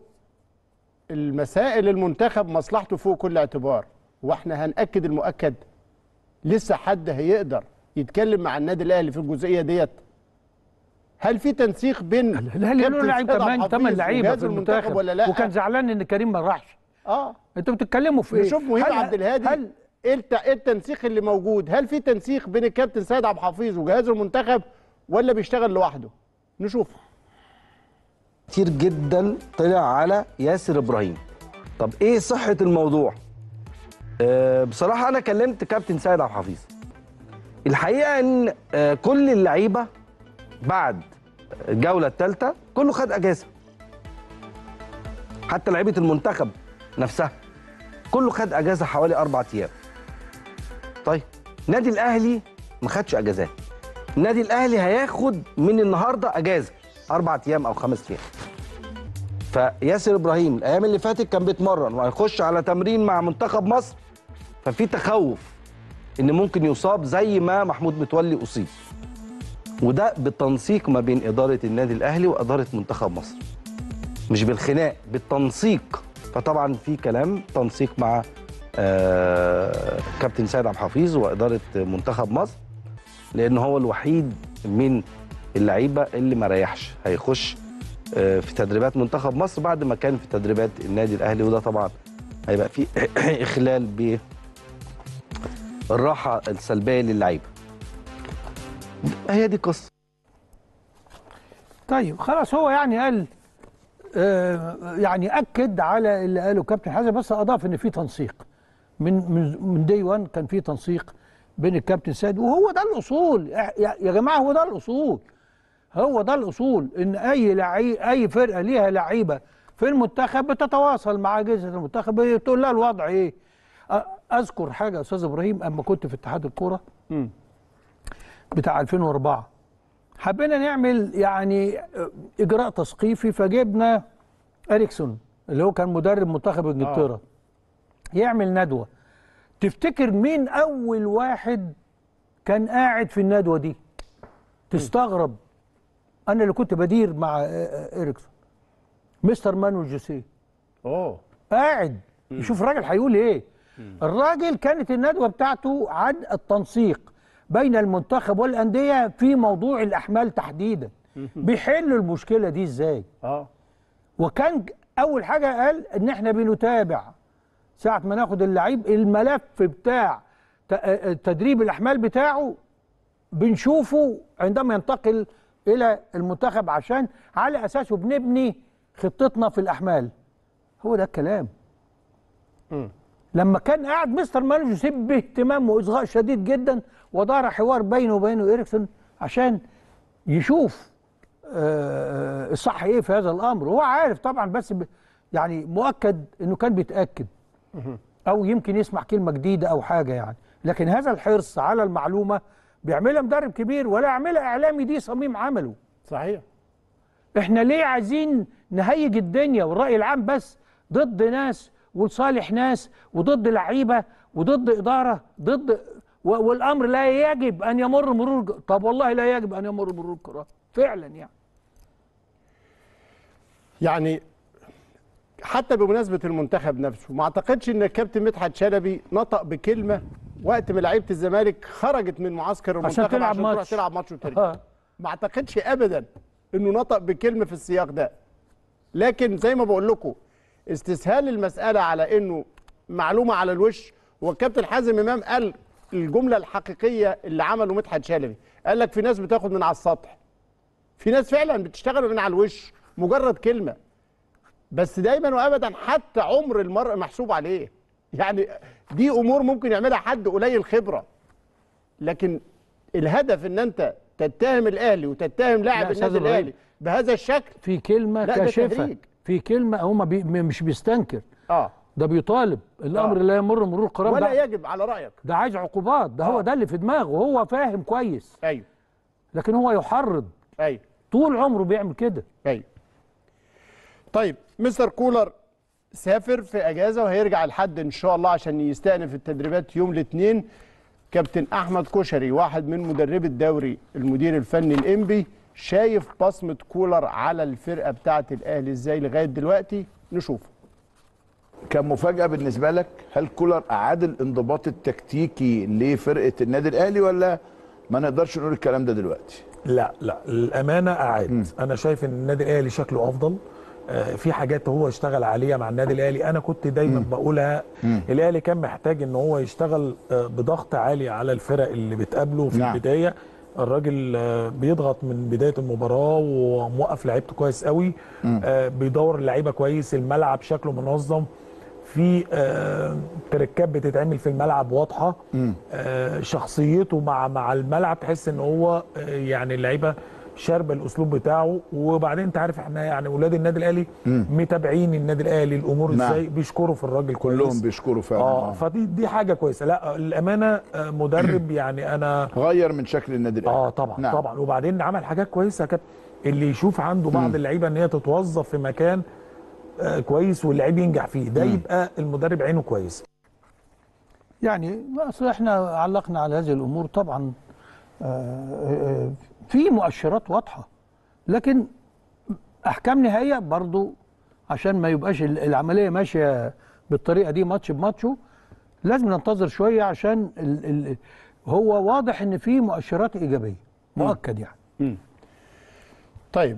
المسائل المنتخب مصلحته فوق كل اعتبار واحنا هنأكد المؤكد لسه حد هيقدر يتكلم مع النادي الاهلي في الجزئيه ديت هل في تنسيق بين الاهلي له كابتن لعيب سيد عبد كمان الحفيظ ثمان لعيبه وجهاز في المنتخب ولا لا وكان زعلان ان كريم ما راحش اه انتوا بتتكلموا في ايه؟ نشوف مهيب هل- عبد الهادي هل ايه الت- إيه التنسيق اللي موجود هل في تنسيق بين الكابتن سيد عبد الحفيظ وجهاز المنتخب ولا بيشتغل لوحده نشوف كتير جدا طلع على ياسر ابراهيم طب ايه صحه الموضوع أه بصراحه انا كلمت كابتن سيد عبد الحفيظ الحقيقه ان أه كل اللعيبه بعد الجوله الثالثه كله خد اجازه حتى لعيبه المنتخب نفسها كله خد اجازه حوالي اربع ايام طيب النادي الاهلي ما خدش اجازات النادي الاهلي هياخد من النهارده اجازه اربع ايام او خمس ايام فياسر ابراهيم الايام اللي فاتت كان بيتمرن وهيخش على تمرين مع منتخب مصر ففي تخوف ان ممكن يصاب زي ما محمود متولي اصيب وده بالتنسيق ما بين اداره النادي الاهلي واداره منتخب مصر مش بالخناق بالتنسيق فطبعا في كلام تنسيق مع آه كابتن سيد عبد الحفيظ واداره منتخب مصر لان هو الوحيد من اللعيبه اللي ما ريحش هيخش آه، في تدريبات منتخب مصر بعد ما كان في تدريبات النادي الاهلي وده طبعا هيبقى في اخلال بالراحه السلبيه للعيبه هي دي قصه طيب خلاص هو يعني قال آه يعني اكد على اللي قاله كابتن حازم بس اضاف ان في تنسيق من من من دي 1 كان في تنسيق بين الكابتن سيد وهو ده الاصول يا يا جماعه هو ده الاصول هو ده الاصول ان اي لعيب اي فرقه ليها لعيبه في المنتخب بتتواصل مع اجهزه المنتخب بتقول لها الوضع ايه أ- اذكر حاجه يا استاذ ابراهيم اما كنت في اتحاد الكوره بتاع 2004 حبينا نعمل يعني اجراء تثقيفي فجبنا اريكسون اللي هو كان مدرب منتخب انجلترا يعمل ندوه تفتكر مين اول واحد كان قاعد في الندوه دي تستغرب انا اللي كنت بدير مع آه، آه، اريكسون مستر مانويل جوسيه اوه قاعد يشوف الراجل هيقول ايه الراجل كانت الندوه بتاعته عن التنسيق بين المنتخب والانديه في موضوع الاحمال تحديدا بيحلوا المشكله دي ازاي اه وكان ج- اول حاجه قال ان احنا بنتابع ساعه ما ناخد اللعيب الملف بتاع ت- آه، تدريب الاحمال بتاعه بنشوفه عندما ينتقل الى المنتخب عشان على اساسه بنبني خطتنا في الاحمال هو ده الكلام لما كان قاعد مستر مانو جوزيف باهتمام واصغاء شديد جدا ودار حوار بينه وبين اريكسون عشان يشوف آه، الصح ايه في هذا الامر وهو عارف طبعا بس ب- يعني مؤكد انه كان بيتاكد او يمكن يسمع كلمه جديده او حاجه يعني لكن هذا الحرص على المعلومه بيعملها مدرب كبير ولا يعملها اعلامي دي صميم عمله صحيح احنا ليه عايزين نهيج الدنيا والراي العام بس ضد ناس ولصالح ناس وضد لعيبه وضد اداره ضد و- والامر لا يجب ان يمر مرور ج- طب والله لا يجب ان يمر مرور الكرام فعلا يعني يعني حتى بمناسبه المنتخب نفسه ما اعتقدش ان الكابتن مدحت شلبي نطق بكلمه وقت ما لعيبه الزمالك خرجت من معسكر المنتخب تلعب عشان تروح ماتش. تلعب ماتش وترجع آه. ما اعتقدش ابدا انه نطق بكلمه في السياق ده لكن زي ما بقول لكم استسهال المساله على انه معلومه على الوش والكابتن حازم امام قال الجمله الحقيقيه اللي عمله مدحت شلبي قال لك في ناس بتاخد من على السطح في ناس فعلا بتشتغل من على الوش مجرد كلمه بس دايما وابدا حتى عمر المرء محسوب عليه يعني دي امور ممكن يعملها حد قليل خبره لكن الهدف ان انت تتهم الاهلي وتتهم لا، لاعب أستاذ النادي إبراهيم. الاهلي بهذا الشكل في كلمه لا، ده كاشفه تهريج. في كلمه هو بي م- مش بيستنكر اه ده بيطالب الامر آه. لا يمر مرور الكرام ولا ده, يجب على رايك ده عايز عقوبات ده هو آه. ده اللي في دماغه هو فاهم كويس ايوه لكن هو يحرض ايوه طول عمره بيعمل كده ايوه طيب مستر كولر سافر في اجازه وهيرجع الحد ان شاء الله عشان يستأنف التدريبات يوم الاثنين كابتن احمد كشري واحد من مدربي الدوري المدير الفني الانبي شايف بصمه كولر على الفرقه بتاعه الاهلي ازاي لغايه دلوقتي نشوف كان مفاجأة بالنسبة لك هل كولر أعاد الانضباط التكتيكي لفرقة النادي الأهلي ولا ما نقدرش نقول الكلام ده دلوقتي لا لا الامانه اعاد انا شايف ان النادي الاهلي شكله افضل آه، في حاجات هو اشتغل عليها مع النادي الاهلي انا كنت دايما بقولها الاهلي كان محتاج ان هو يشتغل آه، بضغط عالي على الفرق اللي بتقابله في نعم. البدايه الراجل آه، بيضغط من بدايه المباراه وموقف لعيبته كويس قوي آه، بيدور اللعيبه كويس الملعب شكله منظم في آه، تركات بتتعمل في الملعب واضحه آه، شخصيته مع مع الملعب تحس ان هو آه، يعني اللعيبه شاربه الاسلوب بتاعه وبعدين انت عارف احنا يعني اولاد النادي الاهلي متابعين النادي الاهلي الامور نعم. ازاي بيشكروا في الراجل كويس كلهم بيشكروا فعلا اه آه. فدي دي حاجه كويسه لا الامانه آه، مدرب يعني انا غير من شكل النادي الأهلي اه طبعا نعم. طبعا وبعدين عمل حاجات كويسه كانت اللي يشوف عنده بعض اللعيبه ان هي تتوظف في مكان آه كويس واللعيب ينجح فيه ده يبقى المدرب عينه كويس يعني اصل احنا علقنا على هذه الامور طبعا آه، آه، في مؤشرات واضحه لكن احكام نهائيه برضو عشان ما يبقاش ال- العمليه ماشيه بالطريقه دي ماتش بماتشه لازم ننتظر شويه عشان ال ال هو واضح ان في مؤشرات ايجابيه مؤكد يعني طيب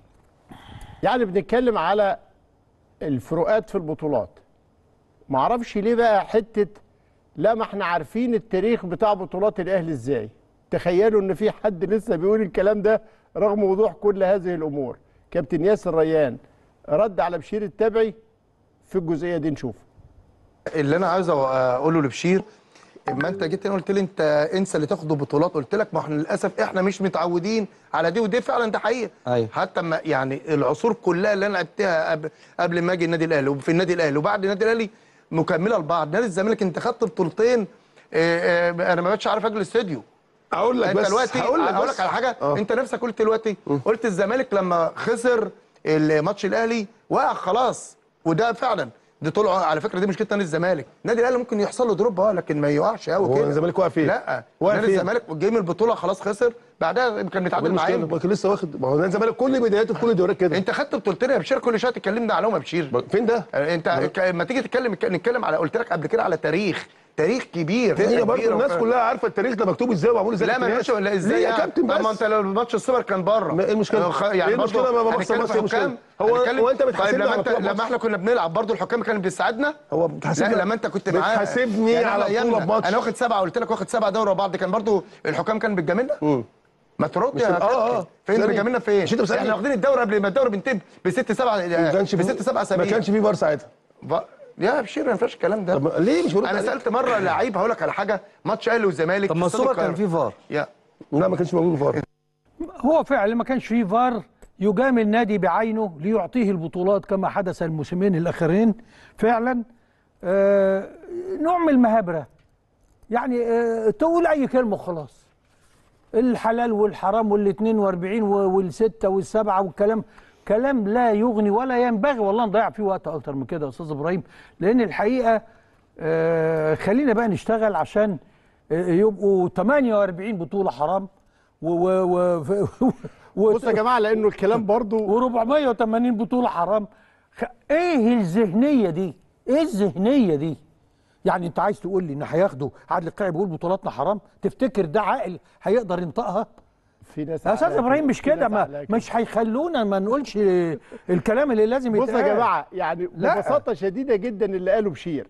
يعني بنتكلم على الفروقات في البطولات معرفش ليه بقى حته لا ما احنا عارفين التاريخ بتاع بطولات الاهلي ازاي تخيلوا ان في حد لسه بيقول الكلام ده رغم وضوح كل هذه الامور كابتن ياسر ريان رد على بشير التبعي في الجزئيه دي نشوف اللي انا عايز اقوله لبشير اما انت جيت هنا قلت لي انت انسى اللي تاخده بطولات قلت لك ما احنا للاسف احنا مش متعودين على دي ودي فعلا ده حقيقه أيوة. حتى ما يعني العصور كلها اللي انا لعبتها قبل, قبل ما اجي النادي الاهلي وفي النادي الاهلي وبعد النادي الاهلي مكمله لبعض نادي الزمالك انت خدت بطولتين اه، اه، انا ما بقتش عارف اجي الاستوديو اقول لك انت بس دلوقتي هقول لك هقول بس لك على حاجه آه. انت نفسك قلت دلوقتي قلت الزمالك لما خسر الماتش الاهلي وقع خلاص وده فعلا دي طول عمر- على فكره دي مشكله نادي الزمالك نادي الاهلي ممكن يحصل له دروب اه لكن ما يقعش قوي هو كده الزمالك واقع فين؟ لا واقع نادي فين؟ الزمالك جه من البطوله خلاص خسر بعدها كان متعادل مع المشكله انبي كان لسه واخد ما هو نادي الزمالك كل بداياته في كل الدوريات كده انت خدت بطولتين يا بشير كل شويه تكلمنا عليهم يا بشير فين ده؟ انت ك- لما تيجي تتكلم نتكلم على قلت لك قبل كده على تاريخ تاريخ كبير هي فرقة برضه كبيرة الناس وفرقة- كلها عارفه التاريخ ده مكتوب ازاي ومعمول ازاي لا ما الناس. ينفعش ولا ازاي ليه يا يعني؟ كابتن طب ما بس انت لو ماتش السوبر كان بره ما ايه المشكله؟ آه، خ- يعني ايه المشكله برضه ما بص هنتكلم بص في ايه المشكله؟ حكام، هو هنتكلم- هو انت طيب بتحاسبني لما على انت طول لما ماتش؟ احنا كنا بنلعب برضه الحكام كانت بتساعدنا هو بتحاسبني لا لما انت كنت معاه بتحاسبني يعني على احنا بطوله أيامنا- بماتش انا واخد سبعه قلت لك واخد سبعه دوري ورا بعض كان برضه الحكام كانوا بتجاملنا ما ترد مش يا تبقى- آه، كابتن آه. فين ثانية. بيجاملنا في ايه؟ مش انت بتسألني؟ احنا واخدين الدوري قبل ما الدوري بينتهي بست سبع ما كانش بست سبع ما اسابيع كانش في فار ساعتها ف... يا بشير ما فيش الكلام ده طب ليه مش بقول انا عليه؟ سالت مره لعيب هقول لك على حاجه ماتش اهلي والزمالك طب ما في استاد السوبر كان القاهرة. فيه فار يا لا ما كانش موجود فار هو فعلا ما كانش فيه فار يجامل نادي بعينه ليعطيه البطولات كما حدث الموسمين الاخرين فعلا آه نوع من المهابره يعني آه تقول اي كلمه خلاص الحلال والحرام وال 42 والستة والسبعة والكلام كلام لا يغني ولا ينبغي والله نضيع فيه وقت اكتر من كده يا استاذ ابراهيم لان الحقيقه آه خلينا بقى نشتغل عشان آه يبقوا 48 بطوله حرام و و و و بص يا جماعه لانه الكلام برضو و480 بطوله حرام خ... ايه الذهنيه دي؟ ايه الذهنيه دي؟ يعني انت عايز تقول لي ان هياخدوا عادل القيعي بيقول بطولاتنا حرام تفتكر ده عاقل هيقدر ينطقها؟ في ناس يا استاذ عقلها ابراهيم مش في كده ناس ما عقلها كده. مش هيخلونا ما نقولش الكلام اللي لازم بص يتقال يا جماعه يعني لا. ببساطه شديده جدا اللي قاله بشير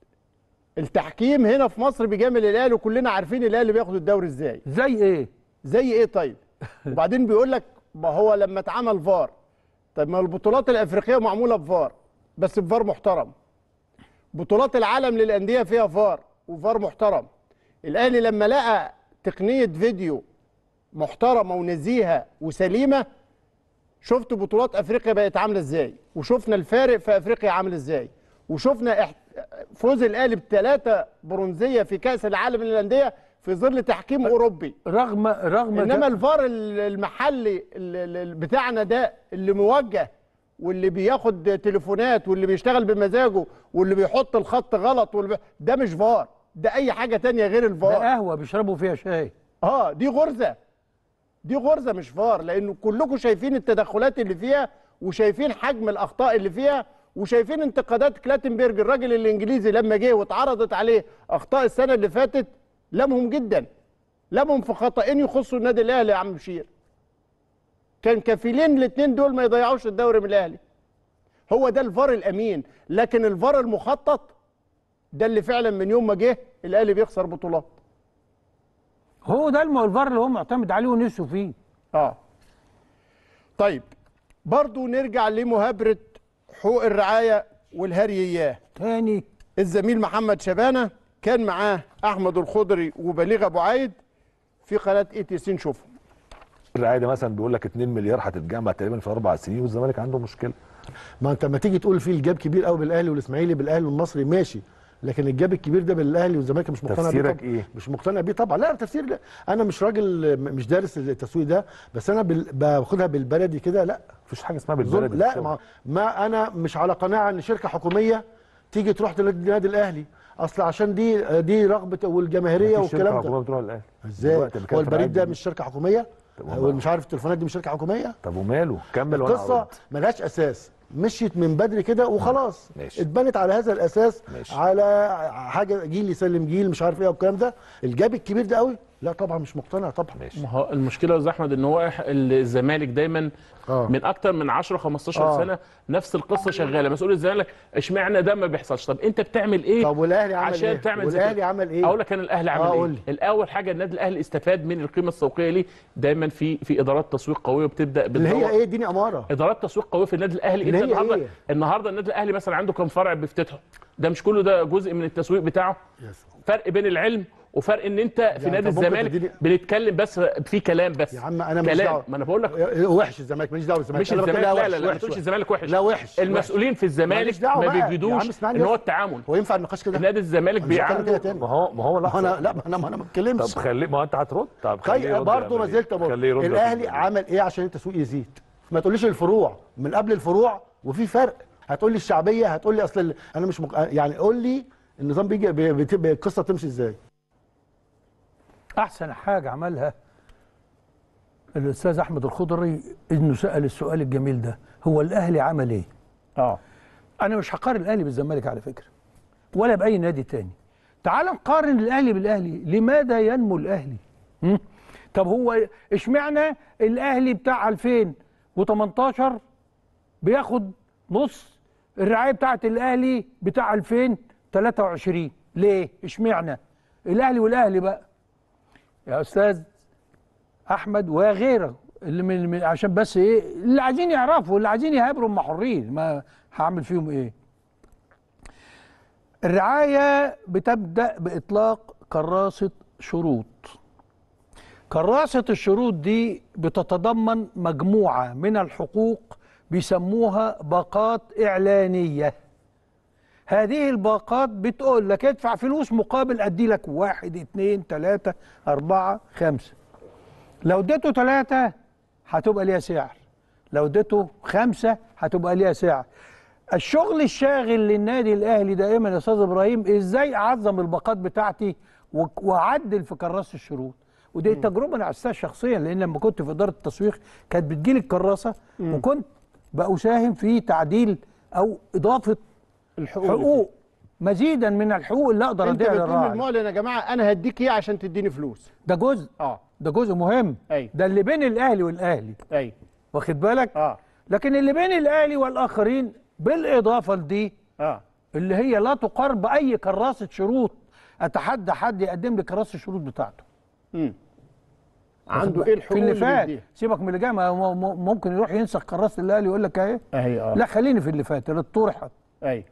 التحكيم هنا في مصر بيجامل الاهلي وكلنا عارفين الاهلي بياخد الدوري ازاي زي ايه؟ زي ايه طيب وبعدين بيقول لك ما هو لما اتعمل فار طيب ما البطولات الافريقيه معموله بفار بس بفار محترم بطولات العالم للانديه فيها فار وفار محترم الاهلي لما لقى تقنيه فيديو محترمه ونزيهه وسليمه شفت بطولات افريقيا بقت عامله ازاي وشفنا الفارق في افريقيا عامل ازاي وشفنا احت... فوز الاهلي بثلاثه برونزيه في كاس العالم للانديه في ظل تحكيم اوروبي رغم رغم انما الفار ال- المحلي ال- ال- بتاعنا ده اللي موجه واللي بياخد تليفونات واللي بيشتغل بمزاجه واللي بيحط الخط غلط واللي بي... ده مش فار ده اي حاجه تانية غير ده الفار قهوه بيشربوا فيها شاي اه دي غرزه دي غرزه مش فار لانه كلكم شايفين التدخلات اللي فيها وشايفين حجم الاخطاء اللي فيها وشايفين انتقادات كلاتنبرج الراجل الانجليزي لما جه واتعرضت عليه اخطاء السنه اللي فاتت لمهم جدا لمهم في خطأين يخصوا النادي الاهلي يا عم بشير كان كفيلين الاثنين دول ما يضيعوش الدوري من الاهلي هو ده الفار الامين لكن الفار المخطط ده اللي فعلا من يوم ما جه الاهلي بيخسر بطولات هو ده الم- الفار اللي هو معتمد عليه ونفسه فيه اه طيب برضو نرجع لمهابرة حقوق الرعاية والهريياه تاني الزميل محمد شبانة كان معاه أحمد الخضري وبليغ أبو عايد في قناة اي تي سي نشوفهم الرعايه ده مثلا بيقول لك 2 مليار هتتجمع تقريبا في اربع سنين والزمالك عنده مشكله ما انت لما تيجي تقول في الجاب كبير قوي بالاهلي والاسماعيلي بالاهلي والمصري ماشي لكن الجاب الكبير ده بين الاهلي والزمالك مش مقتنع بيه تفسيرك طبعا. إيه؟ مش مقتنع بيه طبعا لا تفسير لا انا مش راجل م- مش دارس التسويق ده بس انا بال... باخدها بالبلدي كده لا مفيش حاجه اسمها ظلم بالبلد لا ما, ما انا مش على قناعه ان شركه حكوميه تيجي تروح تنادي النادي الاهلي اصل عشان دي دي رغبه والجماهيريه والكلام ده بتروح الاهلي ازاي دلوقتي بنتكلم هو في البريد ده العادي. مش شركه حكوميه هو- ومش عارف التليفونات دي مش شركه حكوميه طب وماله كمل وانا القصه هقول. ملهاش اساس مشيت من بدري كده وخلاص ماشي. اتبنت على هذا الاساس ماشي. على حاجه جيل يسلم جيل مش عارف ايه والكلام ده الجاب الكبير ده قوي لا طبعا مش مقتنع طبعا ماشي ما هو المشكله يا استاذ احمد ان هو إح- الزمالك دايما آه. من اكتر من 10 15 آه. سنه نفس القصه شغاله مسؤول الزمالك اشمعنى ده ما بيحصلش طب انت بتعمل ايه طب والاهلي عمل عشان ايه تعمل زي والاهلي كده؟ عمل ايه اقول لك انا الاهلي عمل آه، ايه قول لي. الاول حاجه النادي الاهلي استفاد من القيمه السوقيه ليه دايما في في ادارات تسويق قويه بتبدا اللي هي بتدور- ايه اديني اماره ادارات تسويق قويه في النادي الاهلي اللي انت هي النهارده إيه؟ النهارده النادي الاهلي مثلا عنده كام فرع بيفتتحه ده مش كله ده جزء من التسويق بتاعه فرق بين العلم وفرق ان انت في يعني نادي طب ممكن الزمالك تديني- بنتكلم بس في كلام بس يا عم انا ماليش كلام دعوه ما انا بقول لك وحش الزمالك ماليش دعوه بالزمالك مش أنا بتكلم الزمالك لا وحش، لا لا ما وحش، تقولش وحش. الزمالك وحش لا وحش المسؤولين في ماليش الزمالك دعوة ما بقى. يا بيجدوش عم اسمعني ان هو بس. التعامل هو ينفع النقاش كده نادي الزمالك أنا مش هتكلم كده بيعامل تاني ما هو ما هو ما لحظه انا لا ما انا ما انا ما بتكلمش طب خلي ما انت هترد طب خليه خي... يرد برضه ما يعمل إيه؟ زلت بقول خليه يرد الاهلي يعمل إيه؟ عمل ايه عشان التسويق يزيد ما تقوليش الفروع من قبل الفروع وفي فرق هتقول لي الشعبيه هتقول لي اصل ال- انا مش مق... يعني قول لي النظام بيجي بي- بت- بي- القصه بتمشي ازاي احسن حاجه عملها الاستاذ احمد الخضري انه سال السؤال الجميل ده هو الاهلي عمل ايه اه انا مش هقارن الاهلي بالزمالك على فكره ولا باي نادي تاني تعال نقارن الاهلي بالاهلي لماذا ينمو الاهلي م? طب هو اشمعنى الاهلي بتاع 2018 بياخد نص الرعايه بتاعت الاهلي بتاع 2023 ليه اشمعنى الاهلي والاهلي بقى يا استاذ احمد وغيره اللي من من- عشان بس ايه اللي عايزين يعرفوا اللي عايزين يهابروا هم حرين ما هعمل فيهم ايه الرعايه بتبدا باطلاق كراسه شروط كراسه الشروط دي بتتضمن مجموعه من الحقوق بيسموها باقات اعلانيه هذه الباقات بتقول لك ادفع فلوس مقابل ادي لك واحد اتنين تلاته اربعه خمسه لو اديته ثلاثة هتبقى ليها سعر لو اديته خمسة هتبقى ليها سعر الشغل الشاغل للنادي الاهلي دائما يا استاذ ابراهيم ازاي اعظم الباقات بتاعتي و- واعدل في كراسه الشروط ودي تجربه انا عشتها شخصيا لان لما كنت في اداره التسويق كانت بتجيلي الكراسه وكنت بأساهم في تعديل او اضافه الحقوق حقوق مزيدا من الحقوق اللي اقدر انت اديها بتقول للراعي للمعلن يا جماعه انا هديك ايه عشان تديني فلوس ده جزء اه ده جزء مهم أيوة. ده اللي بين الاهلي والاهلي ايوه واخد بالك اه لكن اللي بين الاهلي والاخرين بالاضافه لدي اه اللي هي لا تقار باي كراسه شروط اتحدى حد يقدم لي كراسه الشروط بتاعته امم واخد عنده بالك؟ ايه الحقوق في اللي فات بيديها؟ سيبك من اللي جاي ما هو- مو- ممكن يروح ينسخ كراسه الاهلي يقول لك اهي اهي اه لا خليني في اللي فات اللي اتطرحت ايوه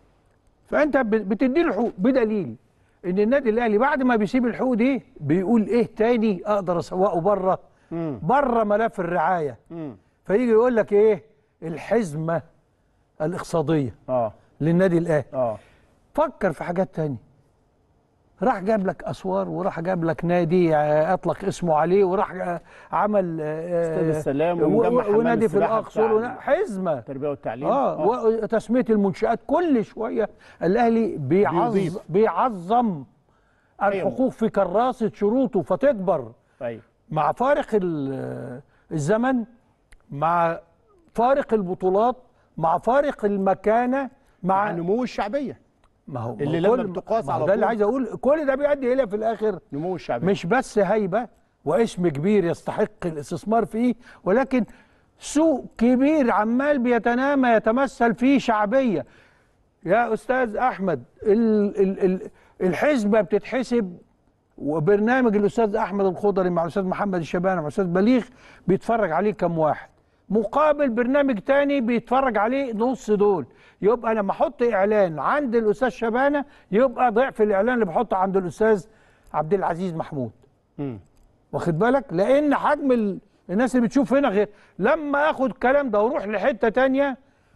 فانت ب- بتدي له حقوق بدليل ان النادي الاهلي بعد ما بيسيب الحقوق دي بيقول ايه تاني اقدر اسوقه بره امم بره ملف الرعايه امم فيجي يقول لك ايه الحزمه الاقتصاديه اه للنادي الاهلي اه فكر في حاجات تانية راح جاب لك اسوار وراح جاب لك نادي آه، اطلق اسمه عليه وراح آه، عمل آه، استاد السلام و- ومجمع و- حمام ونادي في السباحة الاقصر بتاع ونا- حزمه التربيه والتعليم اه وتسميه المنشات كل شويه الاهلي بيعظ بيضيف. بيعظم الحقوق في كراسه شروطه فتكبر ايوه مع فارق ال- الزمن مع فارق البطولات مع فارق المكانه مع نمو الشعبيه ما هو اللي ما هو لما كل- بتقاس ما هو على ده اللي طول. عايز اقول كل ده بيؤدي الى في الاخر نمو الشعبيه مش بس هيبه واسم كبير يستحق الاستثمار فيه ولكن سوق كبير عمال بيتنامى يتمثل فيه شعبيه يا استاذ احمد ال ال ال الحسبه بتتحسب وبرنامج الاستاذ احمد الخضري مع الاستاذ محمد الشباني مع الاستاذ بليغ بيتفرج عليه كم واحد مقابل برنامج تاني بيتفرج عليه نص دول يبقى انا لما احط اعلان عند الاستاذ شبانه يبقى ضعف الاعلان اللي بحطه عند الاستاذ عبد العزيز محمود امم واخد بالك لان حجم ال- الناس اللي بتشوف هنا غير لما اخد الكلام ده واروح لحته تانية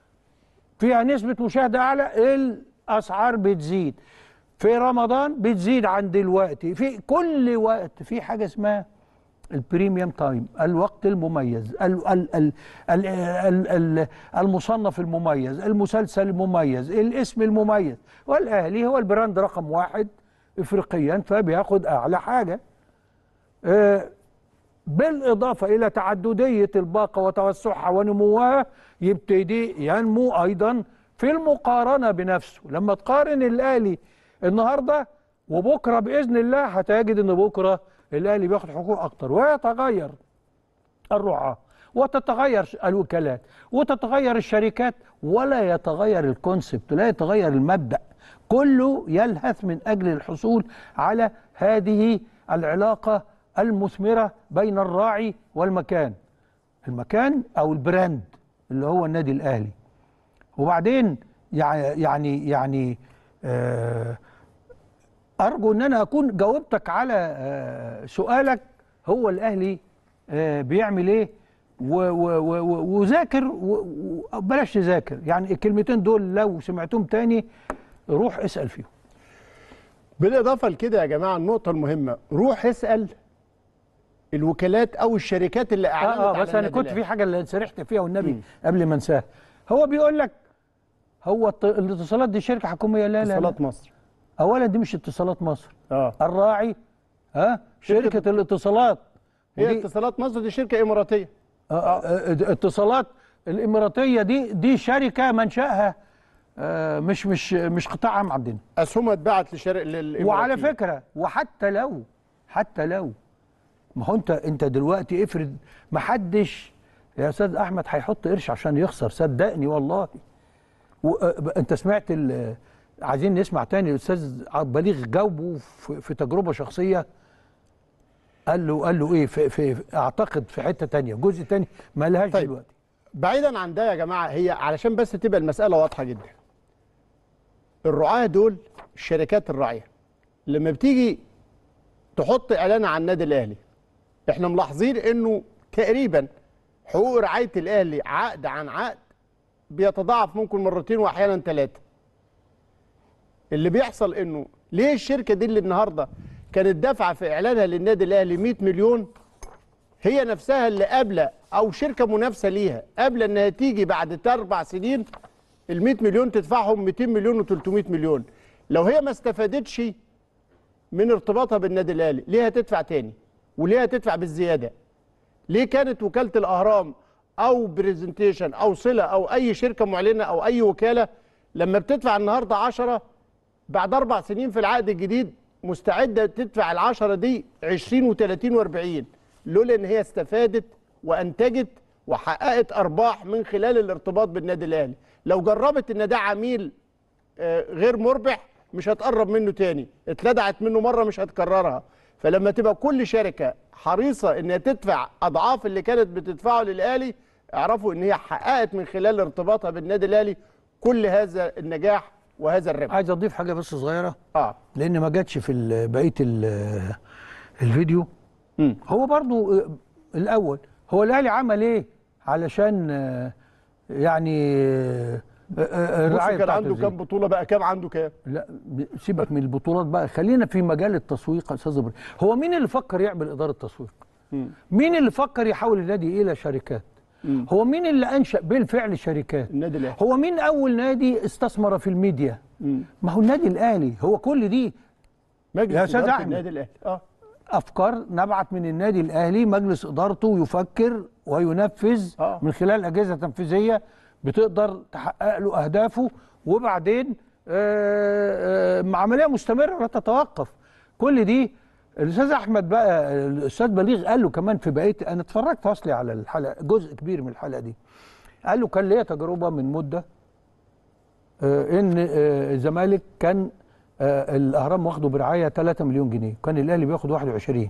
فيها نسبه مشاهده اعلى الاسعار بتزيد في رمضان بتزيد عن دلوقتي في كل وقت في حاجه اسمها البريميوم تايم الوقت المميز ال ال ال ال ال ال المصنف المميز المسلسل المميز الاسم المميز والاهلي هو البراند رقم واحد افريقيا فبياخد اعلى حاجه آه، بالإضافة إلى تعددية الباقة وتوسعها ونموها يبتدي ينمو أيضا في المقارنة بنفسه لما تقارن الأهلي النهاردة وبكرة بإذن الله هتجد أن بكرة الأهلي بياخد حقوق أكتر ويتغير الرعاة وتتغير الوكالات وتتغير الشركات ولا يتغير الكونسبت لا يتغير المبدأ كله يلهث من أجل الحصول على هذه العلاقة المثمرة بين الراعي والمكان المكان أو البراند اللي هو النادي الأهلي وبعدين يع- يعني يعني آه أرجو أن أنا أكون جاوبتك على آه سؤالك هو الأهلي آه بيعمل إيه و- و- و- و- وذاكر و- و- بلاش تذاكر يعني الكلمتين دول لو سمعتهم تاني روح اسأل فيهم بالاضافه لكده يا جماعه النقطه المهمه روح اسال الوكالات او الشركات اللي اعلنت اه, آه على بس انا النادي كنت في الأهلي. حاجه اللي سرحت فيها والنبي قبل ما انساها هو بيقول لك هو الت- الاتصالات دي شركه حكوميه لا لا اتصالات لا. مصر اولا دي مش اتصالات مصر اه الراعي ها شركه الاتصالات هي ودي- اتصالات مصر دي شركه اماراتيه آه. آه. اتصالات الاماراتيه دي دي شركه منشاها آه، مش مش مش قطاع عام عندنا اسهمها اتباعت لشرق للإماراتيين. وعلى فكره وحتى لو حتى لو ما هو انت انت دلوقتي افرض ما حدش يا استاذ احمد هيحط قرش عشان يخسر صدقني والله و... آه، انت سمعت ال... عايزين نسمع تاني الاستاذ عبد بليغ جاوبه في... في تجربه شخصيه قال له قال له ايه في... في اعتقد في حته تانية جزء تاني ما لهاش طيب. دلوقتي بعيدا عن ده يا جماعه هي علشان بس تبقى المساله واضحه جدا الرعاه دول الشركات الراعيه لما بتيجي تحط اعلان عن النادي الاهلي احنا ملاحظين انه تقريبا حقوق رعايه الاهلي عقد عن عقد بيتضاعف ممكن مرتين واحيانا ثلاثه اللي بيحصل انه ليه الشركه دي اللي النهارده كانت دافعه في اعلانها للنادي الاهلي 100 مليون هي نفسها اللي قابله او شركه منافسه ليها قابله انها تيجي بعد اربع سنين ال 100 مليون تدفعهم 200 مليون و300 مليون لو هي ما استفادتش من ارتباطها بالنادي الاهلي ليه هتدفع تاني وليه هتدفع بالزياده ليه كانت وكاله الاهرام او برزنتيشن او صله او اي شركه معلنه او اي وكاله لما بتدفع النهارده 10 بعد اربع سنين في العقد الجديد مستعده تدفع العشرة دي 20 و30 و40 لولا ان هي استفادت وانتجت وحققت ارباح من خلال الارتباط بالنادي الاهلي لو جربت ان ده عميل آه، غير مربح مش هتقرب منه تاني اتلدعت منه مره مش هتكررها فلما تبقى كل شركه حريصه انها تدفع اضعاف اللي كانت بتدفعه للاهلي اعرفوا ان هي حققت من خلال ارتباطها بالنادي الاهلي كل هذا النجاح وهذا الربح عايز اضيف حاجه بس صغيره اه لان ما جاتش في ال- بقيه ال- الفيديو هو برضو آه، الاول هو الاهلي عمل ايه علشان آه، يعني آه، آه، بص الرعايه كان بتاعته عنده إزاي؟ كام بطوله بقى كام عنده كام لا ب- سيبك من البطولات بقى خلينا في مجال التسويق يا استاذ ابراهيم هو مين اللي فكر يعمل اداره تسويق مين اللي فكر يحول النادي الى شركات هو مين اللي انشا بالفعل شركات النادي الاهلي هو مين اول نادي استثمر في الميديا ما هو النادي الاهلي هو كل دي مجلس يا استاذ إدارة احمد النادي الاهلي اه افكار نبعت من النادي الاهلي مجلس ادارته يفكر وينفذ آه. من خلال اجهزه تنفيذيه بتقدر تحقق له اهدافه وبعدين آه، آه، عمليه مستمره لا تتوقف كل دي الاستاذ احمد بقى الاستاذ بليغ قال له كمان في بقيه انا اتفرجت اصلي على الحلقه جزء كبير من الحلقه دي قال له كان ليا تجربه من مده آه، ان آه، الزمالك كان آه، الاهرام واخده برعايه 3 مليون جنيه كان الاهلي بياخد 21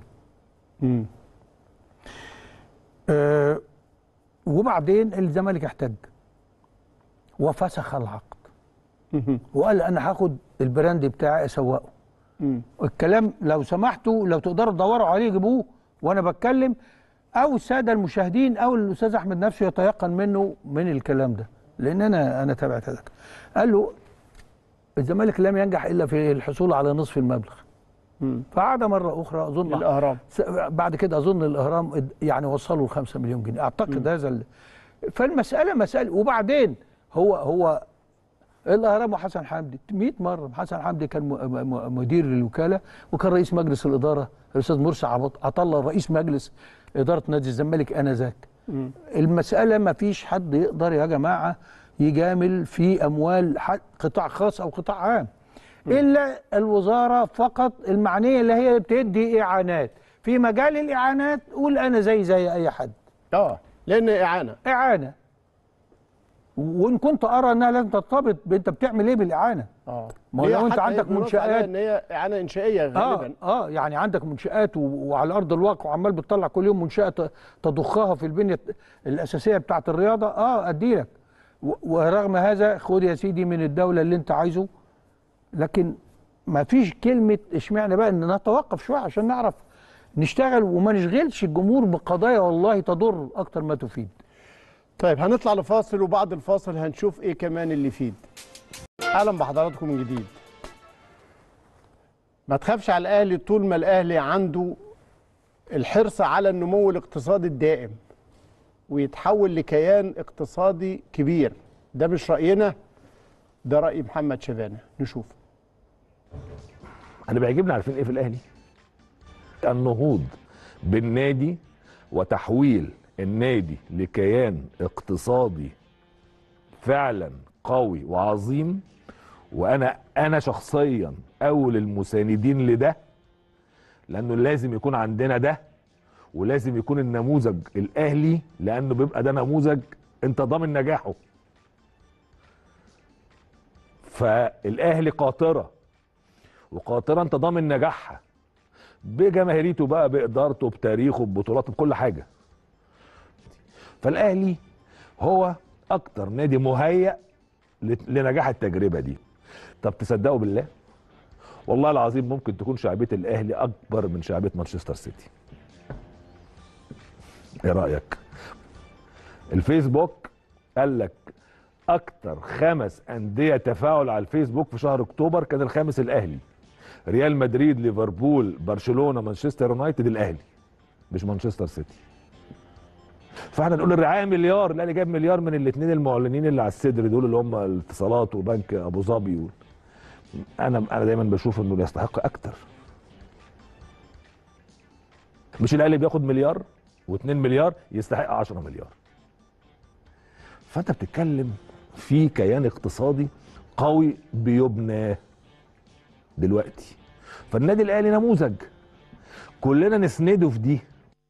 آه، وبعدين الزمالك احتج وفسخ العقد وقال انا هاخد البراند بتاعي اسوقه الكلام لو سمحتوا لو تقدروا تدوروا عليه جيبوه وانا بتكلم او الساده المشاهدين او الاستاذ احمد نفسه يتيقن منه من الكلام ده لان انا انا تابعت هذا قال له الزمالك لم ينجح الا في الحصول على نصف المبلغ فعاد مره اخرى اظن الاهرام س- بعد كده اظن الاهرام اد- يعني وصلوا ل 5 مليون جنيه اعتقد هذا ال... فالمساله مساله وبعدين هو هو الاهرام وحسن حمدي 100 مره حسن حمدي كان م- م- مدير الوكاله وكان رئيس مجلس الاداره الاستاذ مرسي عبط- عطله رئيس مجلس اداره نادي الزمالك انذاك المساله ما فيش حد يقدر يا جماعه يجامل في اموال ح- قطاع خاص او قطاع عام الا الوزاره فقط المعنيه اللي هي بتدي اعانات في مجال الاعانات قول انا زي زي اي حد اه لان اعانه اعانه وان كنت ارى انها لازم ترتبط انت بتعمل ايه بالاعانه اه ما هو ليه لو انت حتى عندك بنقول عليها منشآت ان هي اعانه انشائيه غالبا اه اه يعني عندك منشآت و- وعلى ارض الواقع وعمال بتطلع كل يوم منشأة ت- تضخها في البنيه الاساسيه بتاعه الرياضه اه ادي لك و- ورغم هذا خد يا سيدي من الدوله اللي انت عايزه لكن ما فيش كلمه اشمعنى بقى ان نتوقف شويه عشان نعرف نشتغل وما نشغلش الجمهور بقضايا والله تضر اكتر ما تفيد طيب هنطلع لفاصل وبعد الفاصل هنشوف ايه كمان اللي يفيد اهلا بحضراتكم من جديد ما تخافش على الاهلي طول ما الاهلي عنده الحرص على النمو الاقتصادي الدائم ويتحول لكيان اقتصادي كبير ده مش راينا ده راي محمد شبانه نشوف انا بيعجبني عارفين ايه في الاهلي النهوض بالنادي وتحويل النادي لكيان اقتصادي فعلا قوي وعظيم وانا انا شخصيا اول المساندين لده لانه لازم يكون عندنا ده ولازم يكون النموذج الاهلي لانه بيبقى ده نموذج انت ضامن نجاحه فالاهلي قاطره وقاطره انت ضامن نجاحها بجماهيريته بقى بادارته بتاريخه ببطولاته بكل حاجه فالاهلي هو اكتر نادي مهيأ لت- لنجاح التجربه دي طب تصدقوا بالله والله العظيم ممكن تكون شعبيه الاهلي اكبر من شعبيه مانشستر سيتي ايه رايك الفيسبوك قال لك اكتر خمس انديه تفاعل على الفيسبوك في شهر اكتوبر كان الخامس الاهلي ريال مدريد ليفربول برشلونه مانشستر يونايتد الاهلي مش مانشستر سيتي فاحنا نقول الرعايه مليار الاهلي جايب مليار من الاثنين المعلنين اللي على الصدر دول اللي هم الاتصالات وبنك ابو ظبي و... انا انا دايما بشوف انه يستحق اكتر مش الاهلي بياخد مليار و2 مليار يستحق 10 مليار فانت بتتكلم في كيان اقتصادي قوي بيبنى دلوقتي فالنادي الاهلي نموذج كلنا نسنده في دي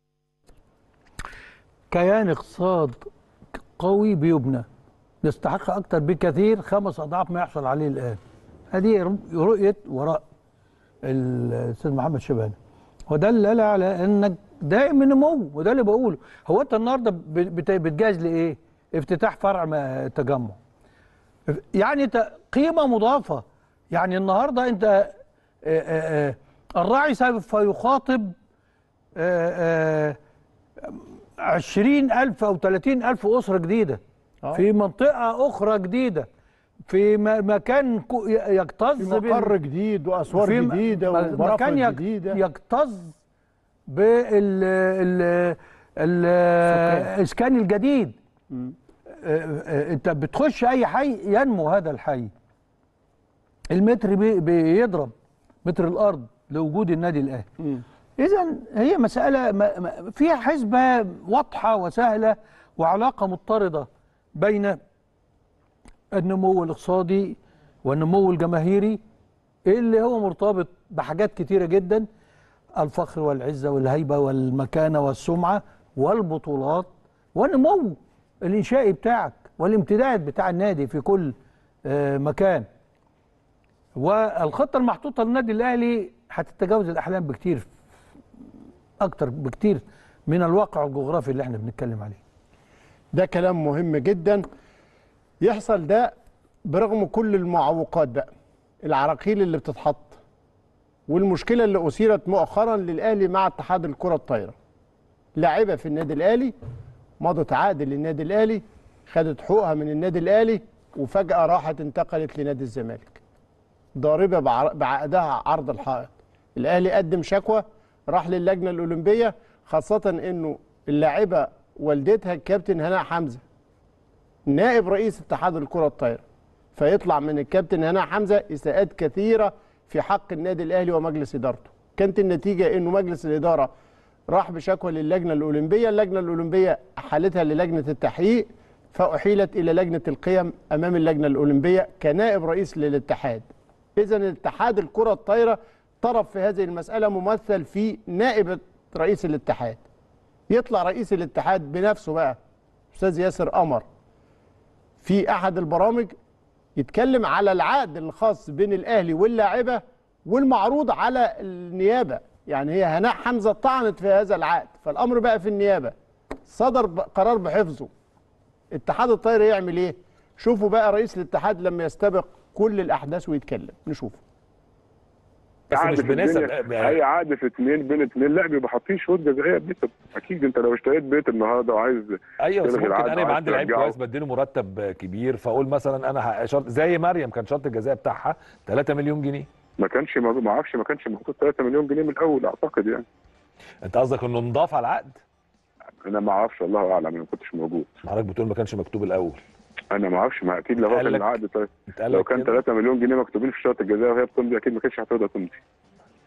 كيان اقتصاد قوي بيبنى يستحق اكتر بكثير خمس اضعاف ما يحصل عليه الان هذه رؤيه وراء الاستاذ محمد شبانه ودلل على انك دائم نمو وده اللي بقوله هو انت النهارده بت- بتجهز لايه؟ افتتاح فرع ما- تجمع يعني انت قيمه مضافه يعني النهارده انت آه، آه، آه، الراعي سوف يخاطب آه، آه، عشرين ألف أو ثلاثين ألف أسرة جديدة في منطقة أخرى جديده في م- مكان كو- ي- يكتظ في بال- مقر جديد واسوار في م- جديده م- ومرافق مكان يك- جديده يكتظ بال ال- الاسكان الجديد آه، آه، انت بتخش اي حي ينمو هذا الحي المتر بي- بيضرب متر الارض لوجود النادي الاهلي اذا هي مساله ما- ما- فيها حسبه واضحه وسهله وعلاقه مضطرده بين النمو الاقتصادي والنمو الجماهيري اللي هو مرتبط بحاجات كتيره جدا الفخر والعزه والهيبه والمكانه والسمعه والبطولات والنمو الانشائي بتاعك والامتداد بتاع النادي في كل آه، مكان والخطه المحطوطه للنادي الاهلي هتتجاوز الاحلام بكتير اكتر بكتير من الواقع الجغرافي اللي احنا بنتكلم عليه ده كلام مهم جدا يحصل ده برغم كل المعوقات بقى العراقيل اللي بتتحط والمشكله اللي اثيرت مؤخرا للاهلي مع اتحاد الكره الطايره لاعبه في النادي الاهلي مضت عقد للنادي الاهلي خدت حقوقها من النادي الاهلي وفجاه راحت انتقلت لنادي الزمالك ضاربه بعر- بعقدها عرض الحائط الاهلي قدم شكوى راح للجنه الاولمبيه خاصه انه اللاعبه والدتها الكابتن هناء حمزه نائب رئيس اتحاد الكره الطايره فيطلع من الكابتن هناء حمزه اساءات كثيره في حق النادي الاهلي ومجلس ادارته كانت النتيجه انه مجلس الاداره راح بشكوى للجنه الاولمبيه اللجنه الاولمبيه حالتها للجنه التحقيق فاحيلت الى لجنه القيم امام اللجنه الاولمبيه كنائب رئيس للاتحاد اذا الاتحاد الكره الطايره طرف في هذه المساله ممثل في نائب رئيس الاتحاد يطلع رئيس الاتحاد بنفسه بقى استاذ ياسر قمر في احد البرامج يتكلم على العقد الخاص بين الاهلي واللاعبه والمعروض على النيابه يعني هي هناء حمزه طعنت في هذا العقد فالامر بقى في النيابه صدر ب- قرار بحفظه اتحاد الطايره يعمل ايه شوفوا بقى رئيس الاتحاد لما يستبق كل الاحداث ويتكلم نشوفه بس عقد مش في بنسب الدنيا، اي عقد في اتنين بين اتنين لا بيبقى حاطين شروط جزائيه بنسب اكيد انت لو اشتريت بيت النهارده وعايز ايوه بس تلغي ممكن العقد انا يبقى وعايز عندي لعيب ترجعه. كويس بديله مرتب كبير فاقول مثلا انا ه- شرط زي مريم كان شرط الجزاء بتاعها 3 مليون جنيه ما كانش موجود- ما اعرفش ما كانش محطوط 3 مليون جنيه من الاول اعتقد يعني انت قصدك انه انضاف على العقد انا ما اعرفش الله اعلم انا ما كنتش موجود حضرتك بتقول ما كانش مكتوب الاول انا ما اعرفش ما اكيد لو هو قال كان لك- العقد طيب اتقال لو لك كان كده؟ 3 مليون جنيه مكتوبين في شرط الجزاء وهي بتمضي اكيد ما كانتش هتقدر تمضي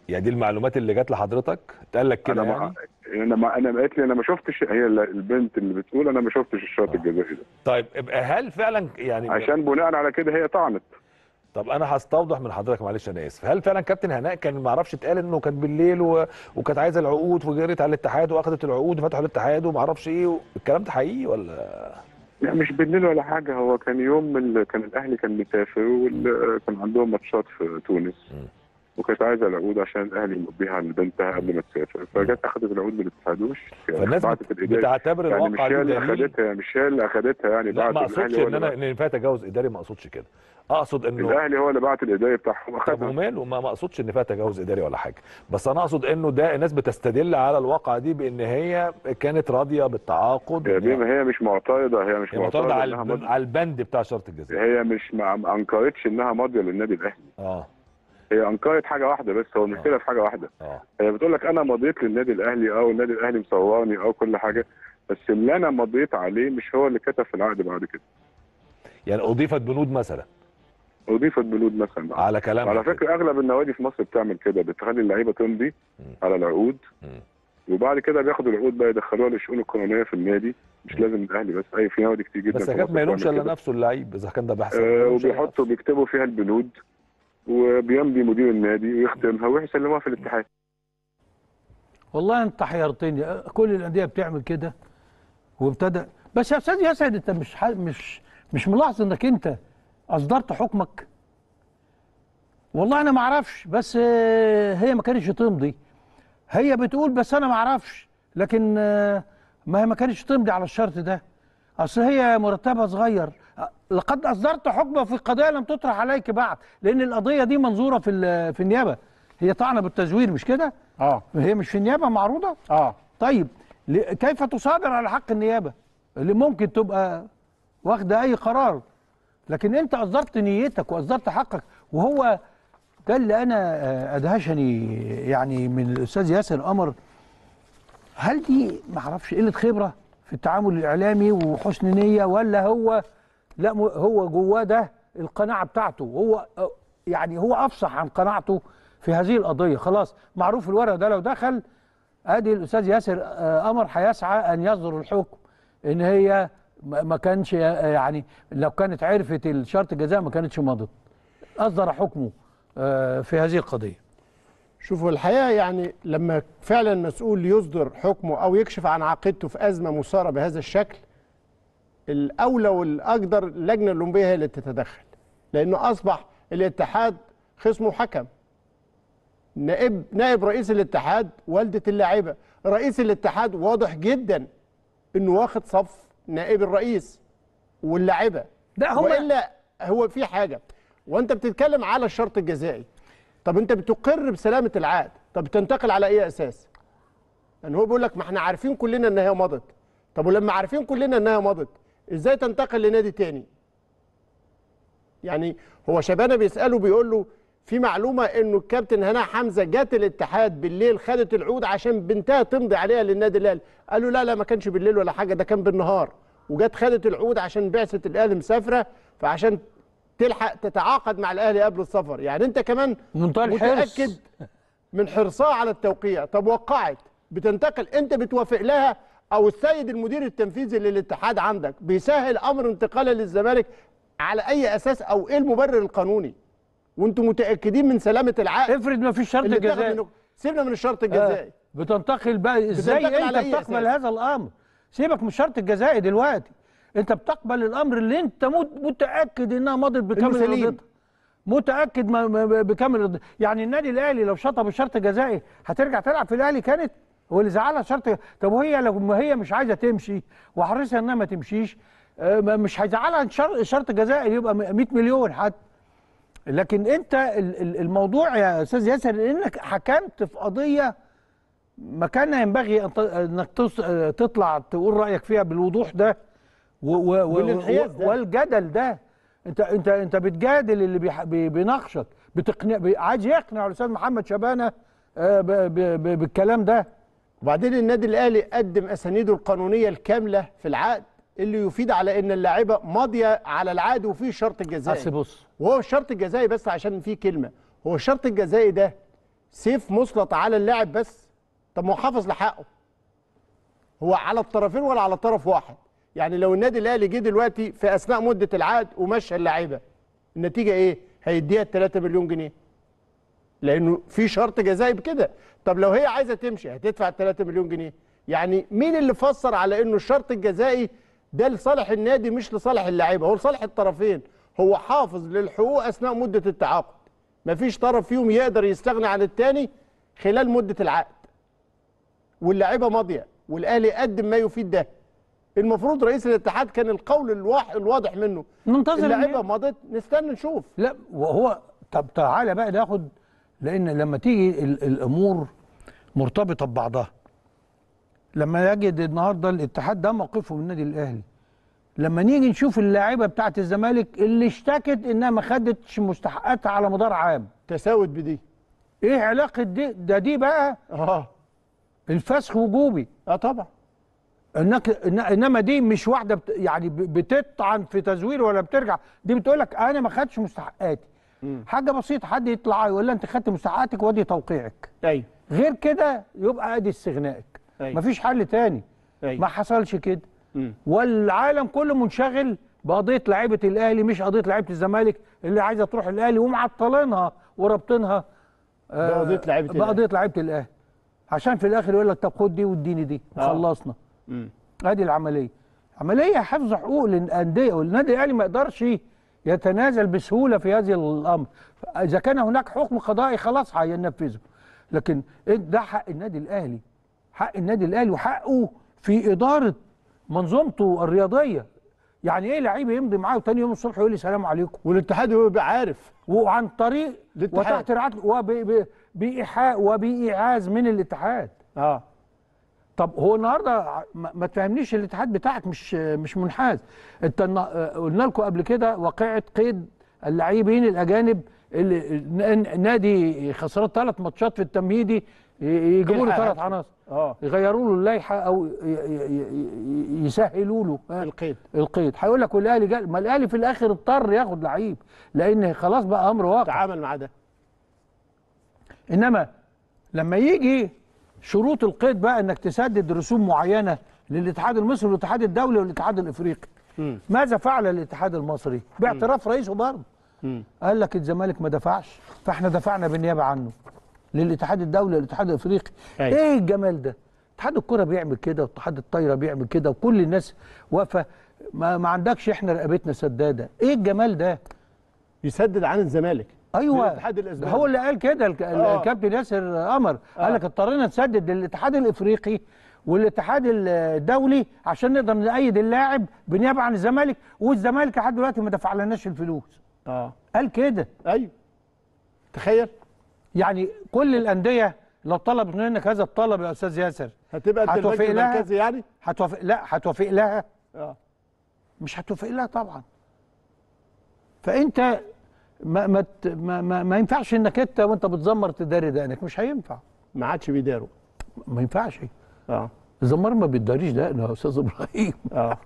يعني دي المعلومات اللي جات لحضرتك اتقال لك كده انا يعني ما انا ما انا قالت لي انا ما شفتش هي ال- البنت اللي بتقول انا ما شفتش الشوط الجزائي ده طيب يبقى هل فعلا يعني عشان بناء على كده هي طعنت طب انا هستوضح من حضرتك معلش انا اسف هل فعلا كابتن هناء كان ما اعرفش اتقال انه كان بالليل و... وكانت عايزه العقود وجريت على الاتحاد واخدت العقود وفتحوا الاتحاد وما اعرفش ايه و... الكلام ده حقيقي ولا لا مش بالليل ولا حاجه هو كان يوم ال... كان الاهلي كان مسافر وكان عندهم ماتشات في تونس وكانت عايزه العقود عشان الاهلي يمضيها لبنتها قبل ما تسافر فجت اخذت العقود من الاتحاد وش فالناس بعتت بت- الإداري. بتعتبر يعني الواقع مش هي دي اللي دليل؟ اخذتها مش هي اللي اخذتها يعني لا بعد ما اقصدش الأهلي هو ان اللي انا ان فيها تجاوز اداري ما اقصدش كده اقصد انه الاهلي هو اللي بعت الاداري بتاعهم طب وماله ما ما اقصدش ان فيها تجاوز اداري ولا حاجه بس انا اقصد انه ده الناس بتستدل على الواقعه دي بان هي كانت راضيه بالتعاقد يا بيه ما هي مش معترضه هي مش هي معترضه على إنها الب- ماضية. على البند بتاع شرط الجزاء هي مش ما ما انكرتش انها ماضيه للنادي الاهلي اه هي انكرت حاجه واحده بس هو المشكله في حاجه واحده اه هي بتقول لك انا مضيت للنادي الاهلي او النادي الاهلي مصورني او كل حاجه بس اللي انا مضيت عليه مش هو اللي كتب في العقد بعد كده يعني اضيفت بنود مثلا اضيفت بنود مثلا على كلام على فكره اغلب النوادي في مصر بتعمل كده بتخلي اللعيبه تمضي على العقود وبعد كده بياخدوا العقود بقى يدخلوها للشؤون القانونيه في النادي مش لازم الاهلي بس اي في نوادي كتير جدا بس في كانت مصر ما يلومش بتعمل الا كده. نفسه اللعيب اذا كان ده بحث آه وبيحطوا بيكتبوا فيها البنود وبيمضي مدير النادي ويختمها ويسلموها في الاتحاد والله انت حيرتني كل الانديه بتعمل كده وابتدى بس يا استاذ ياسر انت مش ح... مش مش ملاحظ انك انت اصدرت حكمك والله انا ما اعرفش بس آه، هي ما كانتش تمضي هي بتقول بس انا ما اعرفش لكن آه، ما هي ما كانتش تمضي على الشرط ده اصل هي مرتبها صغير آه، لقد اصدرت حكما في قضيه لم تطرح عليك بعد لان القضيه دي منظوره في ال- في النيابه هي طعنه بالتزوير مش كده اه هي مش في النيابه معروضه اه طيب ل- كيف تصادر على حق النيابه اللي ممكن تبقى واخده اي قرار لكن انت اصدرت نيتك واصدرت حقك وهو ده اللي انا آه، ادهشني يعني من الاستاذ ياسر قمر هل دي ما اعرفش قله خبره في التعامل الاعلامي وحسن نيه ولا هو لا م- هو جواه ده القناعه بتاعته هو آه، يعني هو افصح عن قناعته في هذه القضيه خلاص معروف الورق ده لو دخل ادي الاستاذ ياسر آه، قمر هيسعى ان يصدر الحكم ان هي ما ما كانش آه، يعني لو كانت عرفت الشرط الجزاء ما كانتش مضت اصدر حكمه آه، في هذه القضيه شوفوا الحقيقه يعني لما فعلا مسؤول يصدر حكمه او يكشف عن عقيدته في ازمه مثاره بهذا الشكل الاولى والاقدر اللجنه الاولمبيه هي اللي تتدخل لانه اصبح الاتحاد خصمه حكم نائب نائب رئيس الاتحاد والده اللاعبه رئيس الاتحاد واضح جدا انه واخد صف نائب الرئيس واللاعبه لا هم- والا هو في حاجه وانت بتتكلم على الشرط الجزائي طب انت بتقر بسلامه العقد طب تنتقل على اي اساس يعني هو بيقول لك ما احنا عارفين كلنا ان هي مضت طب ولما عارفين كلنا انها مضت ازاي تنتقل لنادي تاني يعني هو شبانه بيساله بيقول له في معلومه انه الكابتن هنا حمزه جت الاتحاد بالليل خدت العقود عشان بنتها تمضي عليها للنادي الاهلي قال له لا لا ما كانش بالليل ولا حاجه ده كان بالنهار وجت خدت العقود عشان بعثه الاهلي مسافره فعشان تلحق تتعاقد مع الاهلي قبل السفر يعني انت كمان منتهى الحرص. متاكد من حرصها على التوقيع طب وقعت بتنتقل انت بتوافق لها او السيد المدير التنفيذي للاتحاد عندك بيسهل امر انتقالها للزمالك على اي اساس او ايه المبرر القانوني وانتم متاكدين من سلامه العقد افرض ما فيش شرط اللي اتاخد جزائي. منكم. سيبنا من الشرط الجزائي آه، بتنتقل بقى ازاي بتنتقل على انت أي بتقبل أساس؟ هذا الامر سيبك من الشرط الجزائي دلوقتي انت بتقبل الامر اللي انت مت- متاكد انها مضت بكامل إنه سليم. رضيتها متاكد ما- ما- بكامل رضيتها يعني النادي الاهلي لو شطب الشرط الجزائي هترجع تلعب في الاهلي كانت هو اللي زعلها شرط طب وهي لو ما هي مش عايزه تمشي وحريصه انها ما تمشيش آه، ما- مش هيزعلها الشر- الشرط الجزائي يبقى 100 مليون حتى لكن انت ال- ال- الموضوع يا استاذ ياسر انك حكمت في قضيه ما كان ينبغي أن ت- انك تص- تطلع تقول رايك فيها بالوضوح ده و و و والانحياز ده. والجدل ده انت انت انت بتجادل اللي بيح- بي- بيناقشك بتقنع بي- عايز يقنع الاستاذ محمد شبانه آه، ب- ب- ب- بالكلام ده وبعدين النادي الاهلي قدم اسانيده القانونيه الكامله في العقد اللي يفيد على ان اللاعيبه ماضيه على العقد وفيه شرط الجزائي بس بص وهو الشرط الجزائي بس عشان فيه كلمه هو الشرط الجزائي ده سيف مسلط على اللاعب بس طب ما هو حافظ لحقه هو على الطرفين ولا على طرف واحد يعني لو النادي الاهلي جه دلوقتي في اثناء مده العقد ومشى اللعيبه النتيجه ايه هيديها 3 مليون جنيه لانه في شرط جزائي بكده طب لو هي عايزه تمشي هتدفع 3 مليون جنيه يعني مين اللي فسر على انه الشرط الجزائي ده لصالح النادي مش لصالح اللعيبه هو لصالح الطرفين هو حافظ للحقوق اثناء مده التعاقد مفيش طرف فيهم يقدر يستغنى عن الثاني خلال مده العقد واللاعيبه ماضيه والاهلي قدم ما يفيد ده المفروض رئيس الاتحاد كان القول الواح الواضح منه ننتظر اللعيبه النهاية. مضت نستنى نشوف لا وهو طب تعالى بقى ناخد لان لما تيجي ال- الامور مرتبطه ببعضها لما يجد النهارده الاتحاد ده موقفه من النادي الاهلي لما نيجي نشوف اللاعيبه بتاعه الزمالك اللي اشتكت انها ما خدتش مستحقاتها على مدار عام تساوت بدي ايه علاقه دي ده دي بقى اه الفسخ وجوبي اه طبعا انك إن- انما دي مش واحده بت يعني ب- بتطعن في تزوير ولا بترجع دي بتقول لك انا ما خدتش مستحقاتي حاجه بسيطه حد يطلع يقول لها انت خدت مستحقاتك وادي توقيعك ايوه غير كده يبقى ادي استغنائك أيوة. مفيش حل تاني أيوة. ما حصلش كده مم. والعالم كله منشغل بقضيه لعيبه الاهلي مش قضيه لعيبه الزمالك اللي عايزه تروح الاهلي ومعطلينها ورابطينها آه، بقضية لعيبة الأهلي. بقضيه لعيبه الاهلي عشان في الاخر يقول لك طب خد دي واديني دي آه. خلصنا مم. ادي العمليه عمليه حفظ حقوق للانديه والنادي الاهلي ما يقدرش يتنازل بسهوله في هذه الامر اذا كان هناك حكم قضائي خلاص هينفذه لكن ده حق النادي الاهلي حق النادي الاهلي وحقه في اداره منظومته الرياضيه يعني ايه لعيب يمضي معاه وتاني يوم الصبح يقول لي سلام عليكم والاتحاد يبقى عارف وعن طريق الاتحاد. وتحت رعايه وب- ب- بايحاء وبايعاز من الاتحاد اه طب هو النهارده ما ما تفهمنيش الاتحاد بتاعك مش مش منحاز انت النا- قلنا لكم قبل كده واقعه قيد اللاعبين الاجانب اللي ن- نادي خسران ثلاث ماتشات في التمهيدي ي- يجيبوا له يلحق ثلاث نفسه. عناصر اه يغيروا له اللائحه او ي- ي- ي- يسهلوا له ها؟ القيد القيد هيقول لك والاهلي جا- ما الاهلي في الاخر اضطر ياخد لعيب لان خلاص بقى امر واقع تعامل مع ده انما لما يجي شروط القيد بقى انك تسدد رسوم معينه للاتحاد المصري والاتحاد الدولي والاتحاد الافريقي مم. ماذا فعل الاتحاد المصري باعتراف رئيسه برضه مم. قال لك الزمالك ما دفعش فاحنا دفعنا بالنيابه عنه للاتحاد الدولي والاتحاد الافريقي أيوة. ايه الجمال ده اتحاد الكره بيعمل كده واتحاد الطايره بيعمل كده وكل الناس واقفه ما, ما عندكش احنا رقبتنا سداده ايه الجمال ده يسدد عن الزمالك ايوه الاتحاد الاسباني هو اللي قال كده الك- آه. الكابتن ياسر قمر قال لك اضطرينا نسدد للاتحاد الافريقي والاتحاد الدولي عشان نقدر نأيد اللاعب بالنيابه عن الزمالك والزمالك لحد دلوقتي ما دفع لناش الفلوس اه قال كده ايوه تخيل يعني كل الانديه لو طلبت منك هذا الطلب يا استاذ ياسر هتبقى انت هتوافق البنك لها المركزي يعني هتوافق لا هتوافق لها اه مش هتوافق لها طبعا فانت ما ما ت- ما, ما, ما ينفعش انك انت وانت بتزمر تداري دقنك مش هينفع ما عادش بيداروا ما ينفعش اه الزمار ما بيداريش دقنه يا استاذ ابراهيم اه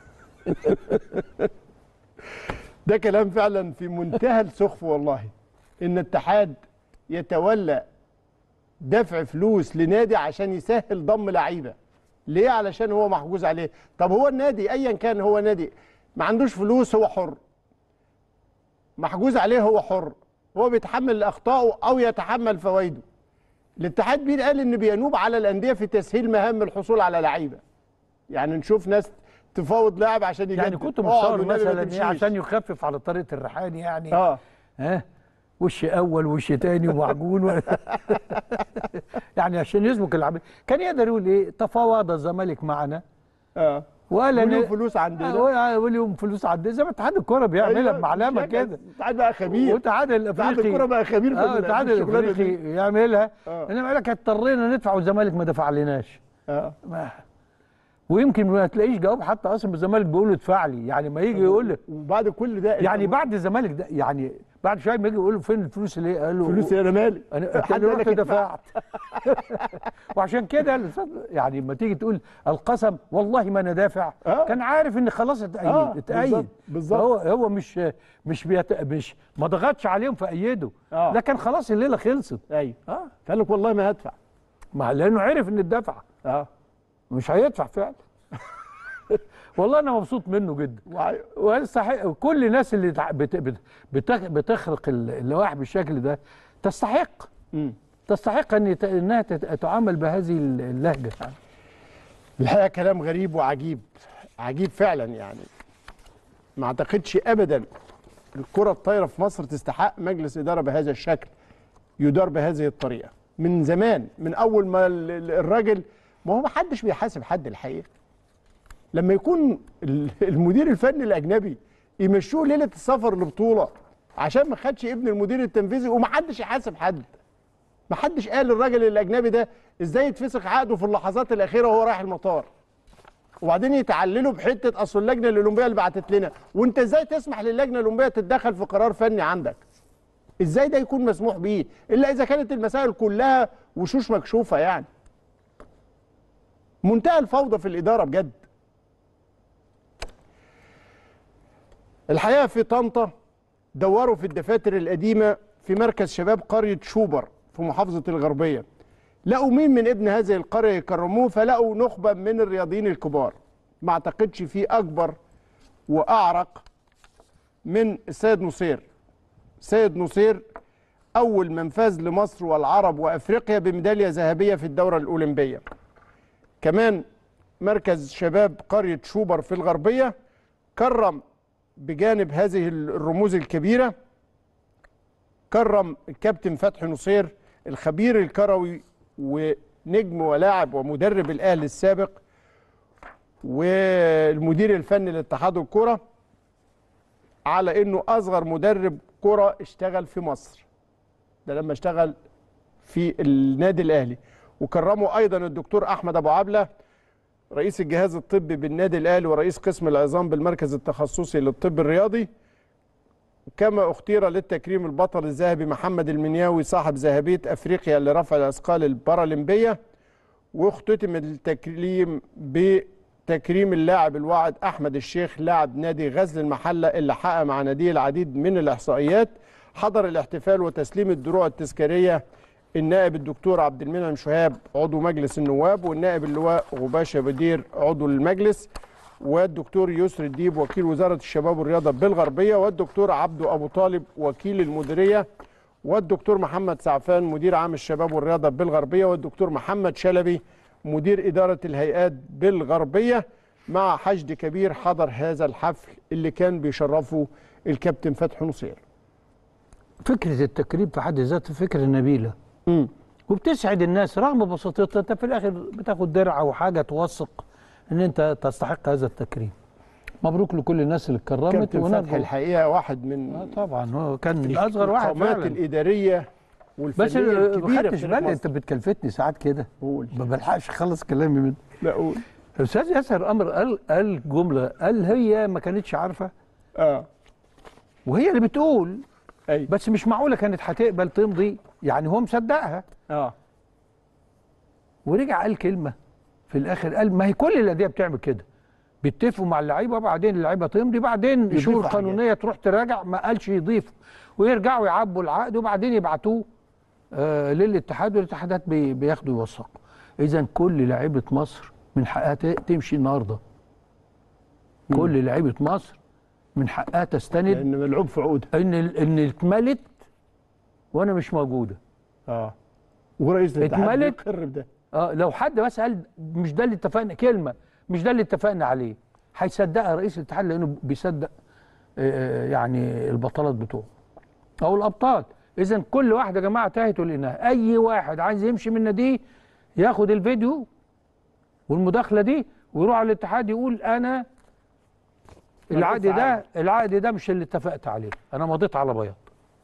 ده كلام فعلا في منتهى السخف والله ان اتحاد يتولى دفع فلوس لنادي عشان يسهل ضم لعيبه ليه علشان هو محجوز عليه طب هو النادي ايا كان هو نادي ما عندوش فلوس هو حر محجوز عليه هو حر هو بيتحمل اخطائه او يتحمل فوائده الاتحاد بيه قال ان بينوب على الانديه في تسهيل مهام الحصول على لعيبه يعني نشوف ناس تفاوض لاعب عشان يجدد يعني كنت اقعد متصور والنبي ما مثلا تمشيش. ايه عشان يخفف على طريقه الريحاني يعني اه ها وش اول وش تاني ومعجون و... يعني عشان يسبق العمل كان يقدر يقول ايه تفاوض الزمالك معنا اه وقال وليهم إن- فلوس عندنا. آه، وليهم فلوس عندنا زي ما اتحاد الكوره بيعملها أيوة، بمعلمه مش كده الاتحاد بقى خبير والاتحاد الافريقي اتحاد الكوره بقى خبير في اه ال- الاتحاد في الشغلانة الافريقي دي. يعملها آه. انما قال لك اضطرينا ندفع والزمالك ما دفعلناش اه ما ويمكن ما تلاقيش جواب حتى اصلا الزمالك بيقول له ادفع لي يعني ما يجي يقول لك وبعد كل ده يعني بعد الزمالك ده يعني بعد شويه ما يجي يقول له فين الفلوس اللي هي؟ قال له فلوس إيه؟ أنا مالي؟ انا حد حد قال رحت لك ادفع. دفعت وعشان كده الأستاذ- يعني لما تيجي تقول القسم والله ما انا دافع كان عارف ان خلاص اتأيد آه، اتأيد بالظبط، بالظبط. هو هو مش مش بيت مش ما ضغطش عليهم فأيده آه. لكن خلاص الليله خلصت ايوه اه قال لك والله ما هدفع ما لانه عرف ان الدفع اه مش هيدفع فعلا والله انا مبسوط منه جدا ويستحق كل الناس اللي تع- بت- بت- بتخ- بتخرق ال- اللوائح بالشكل ده تستحق تستحق ان يت- انها تت- تعامل بهذه ال- اللهجه الحقيقه كلام غريب وعجيب عجيب فعلا يعني ما اعتقدش ابدا الكره الطايره في مصر تستحق مجلس اداره بهذا الشكل يدار بهذه الطريقه من زمان من اول ما ال- ال- الراجل ما هو ما حدش بيحاسب حد الحقيقه لما يكون ال- المدير الفني الاجنبي يمشوه ليله السفر لبطوله عشان ما خدش ابن المدير التنفيذي ومحدش يحاسب حد ما حدش قال للراجل الاجنبي ده ازاي يتفسخ عقده في اللحظات الاخيره وهو رايح المطار وبعدين يتعللوا بحته اصل اللجنه الاولمبيه اللي بعتت لنا وانت ازاي تسمح للجنه الاولمبيه تتدخل في قرار فني عندك ازاي ده يكون مسموح بيه الا اذا كانت المسائل كلها وشوش مكشوفه يعني منتهى الفوضى في الاداره بجد الحقيقه في طنطا دوروا في الدفاتر القديمه في مركز شباب قريه شوبر في محافظه الغربيه لقوا مين من ابن هذه القريه يكرموه فلقوا نخبه من الرياضيين الكبار ما اعتقدش في اكبر واعرق من السيد نصير سيد نصير اول من فاز لمصر والعرب وافريقيا بميداليه ذهبيه في الدوره الاولمبيه كمان مركز شباب قريه شوبر في الغربيه كرم بجانب هذه الرموز الكبيره كرم الكابتن فتحي نصير الخبير الكروي ونجم ولاعب ومدرب الاهلي السابق والمدير الفني لاتحاد الكره على انه اصغر مدرب كره اشتغل في مصر ده لما اشتغل في النادي الاهلي وكرمه ايضا الدكتور احمد ابو عبله رئيس الجهاز الطبي بالنادي الاهلي ورئيس قسم العظام بالمركز التخصصي للطب الرياضي كما اختير للتكريم البطل الذهبي محمد المنياوي صاحب ذهبيه افريقيا لرفع الاثقال البارالمبيه واختتم التكريم بتكريم اللاعب الواعد احمد الشيخ لاعب نادي غزل المحله اللي حقق مع ناديه العديد من الاحصائيات حضر الاحتفال وتسليم الدروع التذكاريه النائب الدكتور عبد المنعم شهاب عضو مجلس النواب والنائب اللواء غباشه بدير عضو المجلس والدكتور يسر الديب وكيل وزاره الشباب والرياضه بالغربيه والدكتور عبده ابو طالب وكيل المديريه والدكتور محمد سعفان مدير عام الشباب والرياضه بالغربيه والدكتور محمد شلبي مدير اداره الهيئات بالغربيه مع حشد كبير حضر هذا الحفل اللي كان بيشرفه الكابتن فتحي نصير فكره التكريم في حد ذاته فكره نبيله وبتسعد الناس رغم بساطتها انت في الاخر بتاخد درع او حاجه توثق ان انت تستحق هذا التكريم مبروك لكل الناس اللي اتكرمت كابتن ونرجو- فتحي الحقيقه واحد من آه طبعا هو كان اصغر واحد القامات فعلا الاداريه والفنيه بس الكبيره ما في خدتش تاريخ بالي مصر. انت بتكلفتني ساعات كده قول ما بلحقش اخلص كلامي من لا قول الاستاذ ياسر امر قال قال جمله قال هي ما كانتش عارفه اه وهي اللي بتقول أي. بس مش معقوله كانت هتقبل تمضي يعني هو مصدقها اه ورجع قال كلمه في الاخر قال ما هي كل الانديه بتعمل كده بيتفقوا مع اللعيبه وبعدين اللعيبه تمضي بعدين يضيفوا شؤون حاجات. قانونيه تروح تراجع ما قالش يضيفوا ويرجعوا يعبوا العقد وبعدين يبعتوه آه للاتحاد والاتحادات بي- بياخدوا يوثقوا اذا كل لعيبه مصر من حقها ت- تمشي النهارده كل لعيبه مصر من حقها تستند لان ملعوب في عقود ان ال- ان اتملت وانا مش موجوده اه ورئيس الاتحاد اتملت بيقر بده اه لو حد بس قال مش ده اللي اتفقنا كلمه مش ده اللي اتفقنا عليه هيصدقها رئيس الاتحاد لانه بيصدق آه، يعني البطولات بتوعه او الابطال اذا كل واحد يا جماعه تاهت لانها اي واحد عايز يمشي من النادي ياخد الفيديو والمداخله دي ويروح على الاتحاد يقول انا العقد ده العقد ده مش اللي اتفقت عليه انا مضيت على بياض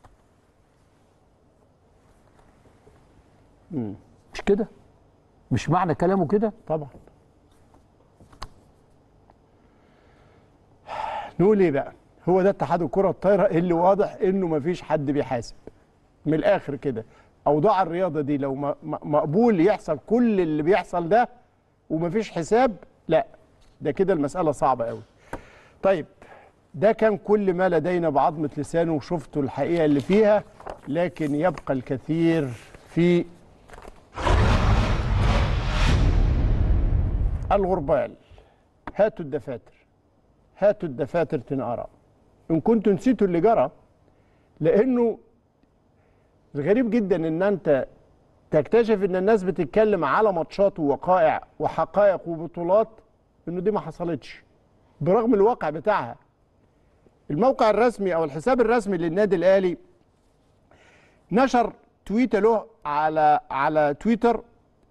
مش كده مش معنى كلامه كده طبعا نقول ايه بقى هو ده اتحاد الكره الطايره اللي واضح انه مفيش حد بيحاسب من الاخر كده اوضاع الرياضه دي لو م- م- مقبول يحصل كل اللي بيحصل ده ومفيش حساب لا ده كده المساله صعبه قوي طيب ده كان كل ما لدينا بعظمه لسانه وشفتوا الحقيقه اللي فيها لكن يبقى الكثير في الغربال هاتوا الدفاتر هاتوا الدفاتر تنقرا ان كنتوا نسيتوا اللي جرى لانه الغريب جدا ان انت تكتشف ان الناس بتتكلم على ماتشات ووقائع وحقائق وبطولات انه دي ما حصلتش برغم الواقع بتاعها الموقع الرسمي او الحساب الرسمي للنادي الاهلي نشر تويت له على على تويتر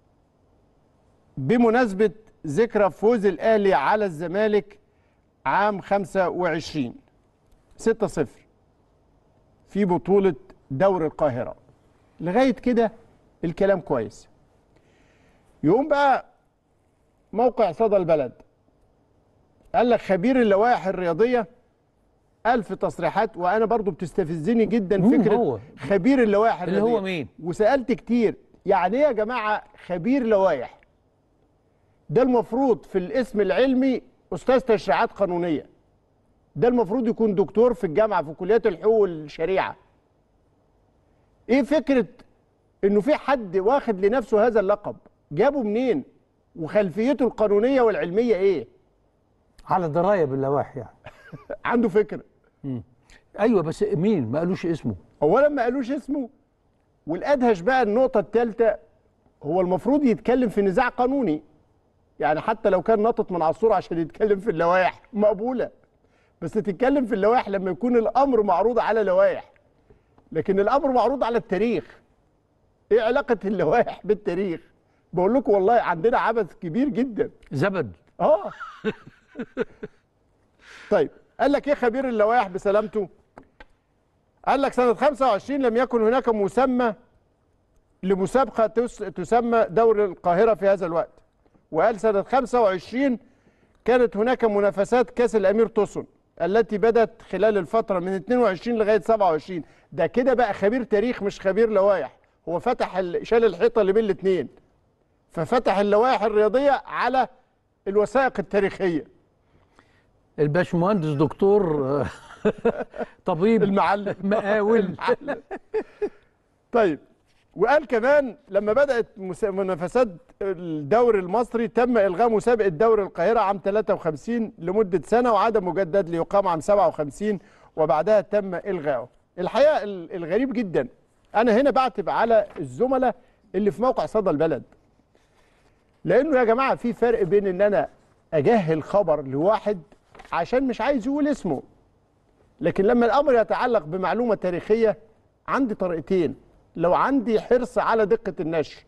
بمناسبه ذكرى فوز الاهلي على الزمالك عام 25 6-0 في بطوله دوري القاهره لغايه كده الكلام كويس يقوم بقى موقع صدى البلد قال لك خبير اللوائح الرياضيه ألف تصريحات وأنا برضو بتستفزني جدا مين فكرة هو؟ خبير اللوائح اللي هو الرياضية. مين؟ وسألت كتير يعني إيه يا جماعة خبير لوائح ده المفروض في الاسم العلمي أستاذ تشريعات قانونية ده المفروض يكون دكتور في الجامعة في كليات الحقوق والشريعة إيه فكرة إنه في حد واخد لنفسه هذا اللقب جابه منين وخلفيته القانونية والعلمية إيه على درايه باللوائح يعني عنده فكره ايوه بس مين ما قالوش اسمه اولا ما قالوش اسمه والادهش بقى النقطه الثالثه هو المفروض يتكلم في نزاع قانوني يعني حتى لو كان نطط من على الصوره عشان يتكلم في اللوائح مقبوله بس تتكلم في اللوائح لما يكون الامر معروض على لوائح لكن الامر معروض على التاريخ ايه علاقه اللوائح بالتاريخ بقول لكم والله عندنا عبث كبير جدا زبد اه طيب قال لك ايه خبير اللوائح بسلامته قال لك سنة 25 لم يكن هناك مسمى لمسابقة تس- تسمى دوري القاهرة في هذا الوقت وقال سنة 25 كانت هناك منافسات كأس الأمير توسون التي بدأت خلال الفترة من 22 لغاية 27 ده كده بقى خبير تاريخ مش خبير لوائح هو فتح ال- شال الحيطة اللي بين الاثنين ففتح اللوائح الرياضية على الوثائق التاريخية الباشمهندس دكتور آه، طبيب المعلم مقاول طيب وقال كمان لما بدأت مس- منافسات الدوري المصري تم إلغاء مسابقة دوري القاهرة عام 53 لمدة سنة وعدم مجدد ليقام عام 57 وبعدها تم إلغائه الحقيقة ال- الغريب جدا أنا هنا بعتب على الزملاء اللي في موقع صدى البلد لأنه يا جماعة في فرق بين إن أنا أجهل خبر لواحد عشان مش عايز يقول اسمه لكن لما الامر يتعلق بمعلومه تاريخيه عندي طريقتين لو عندي حرص على دقه النشر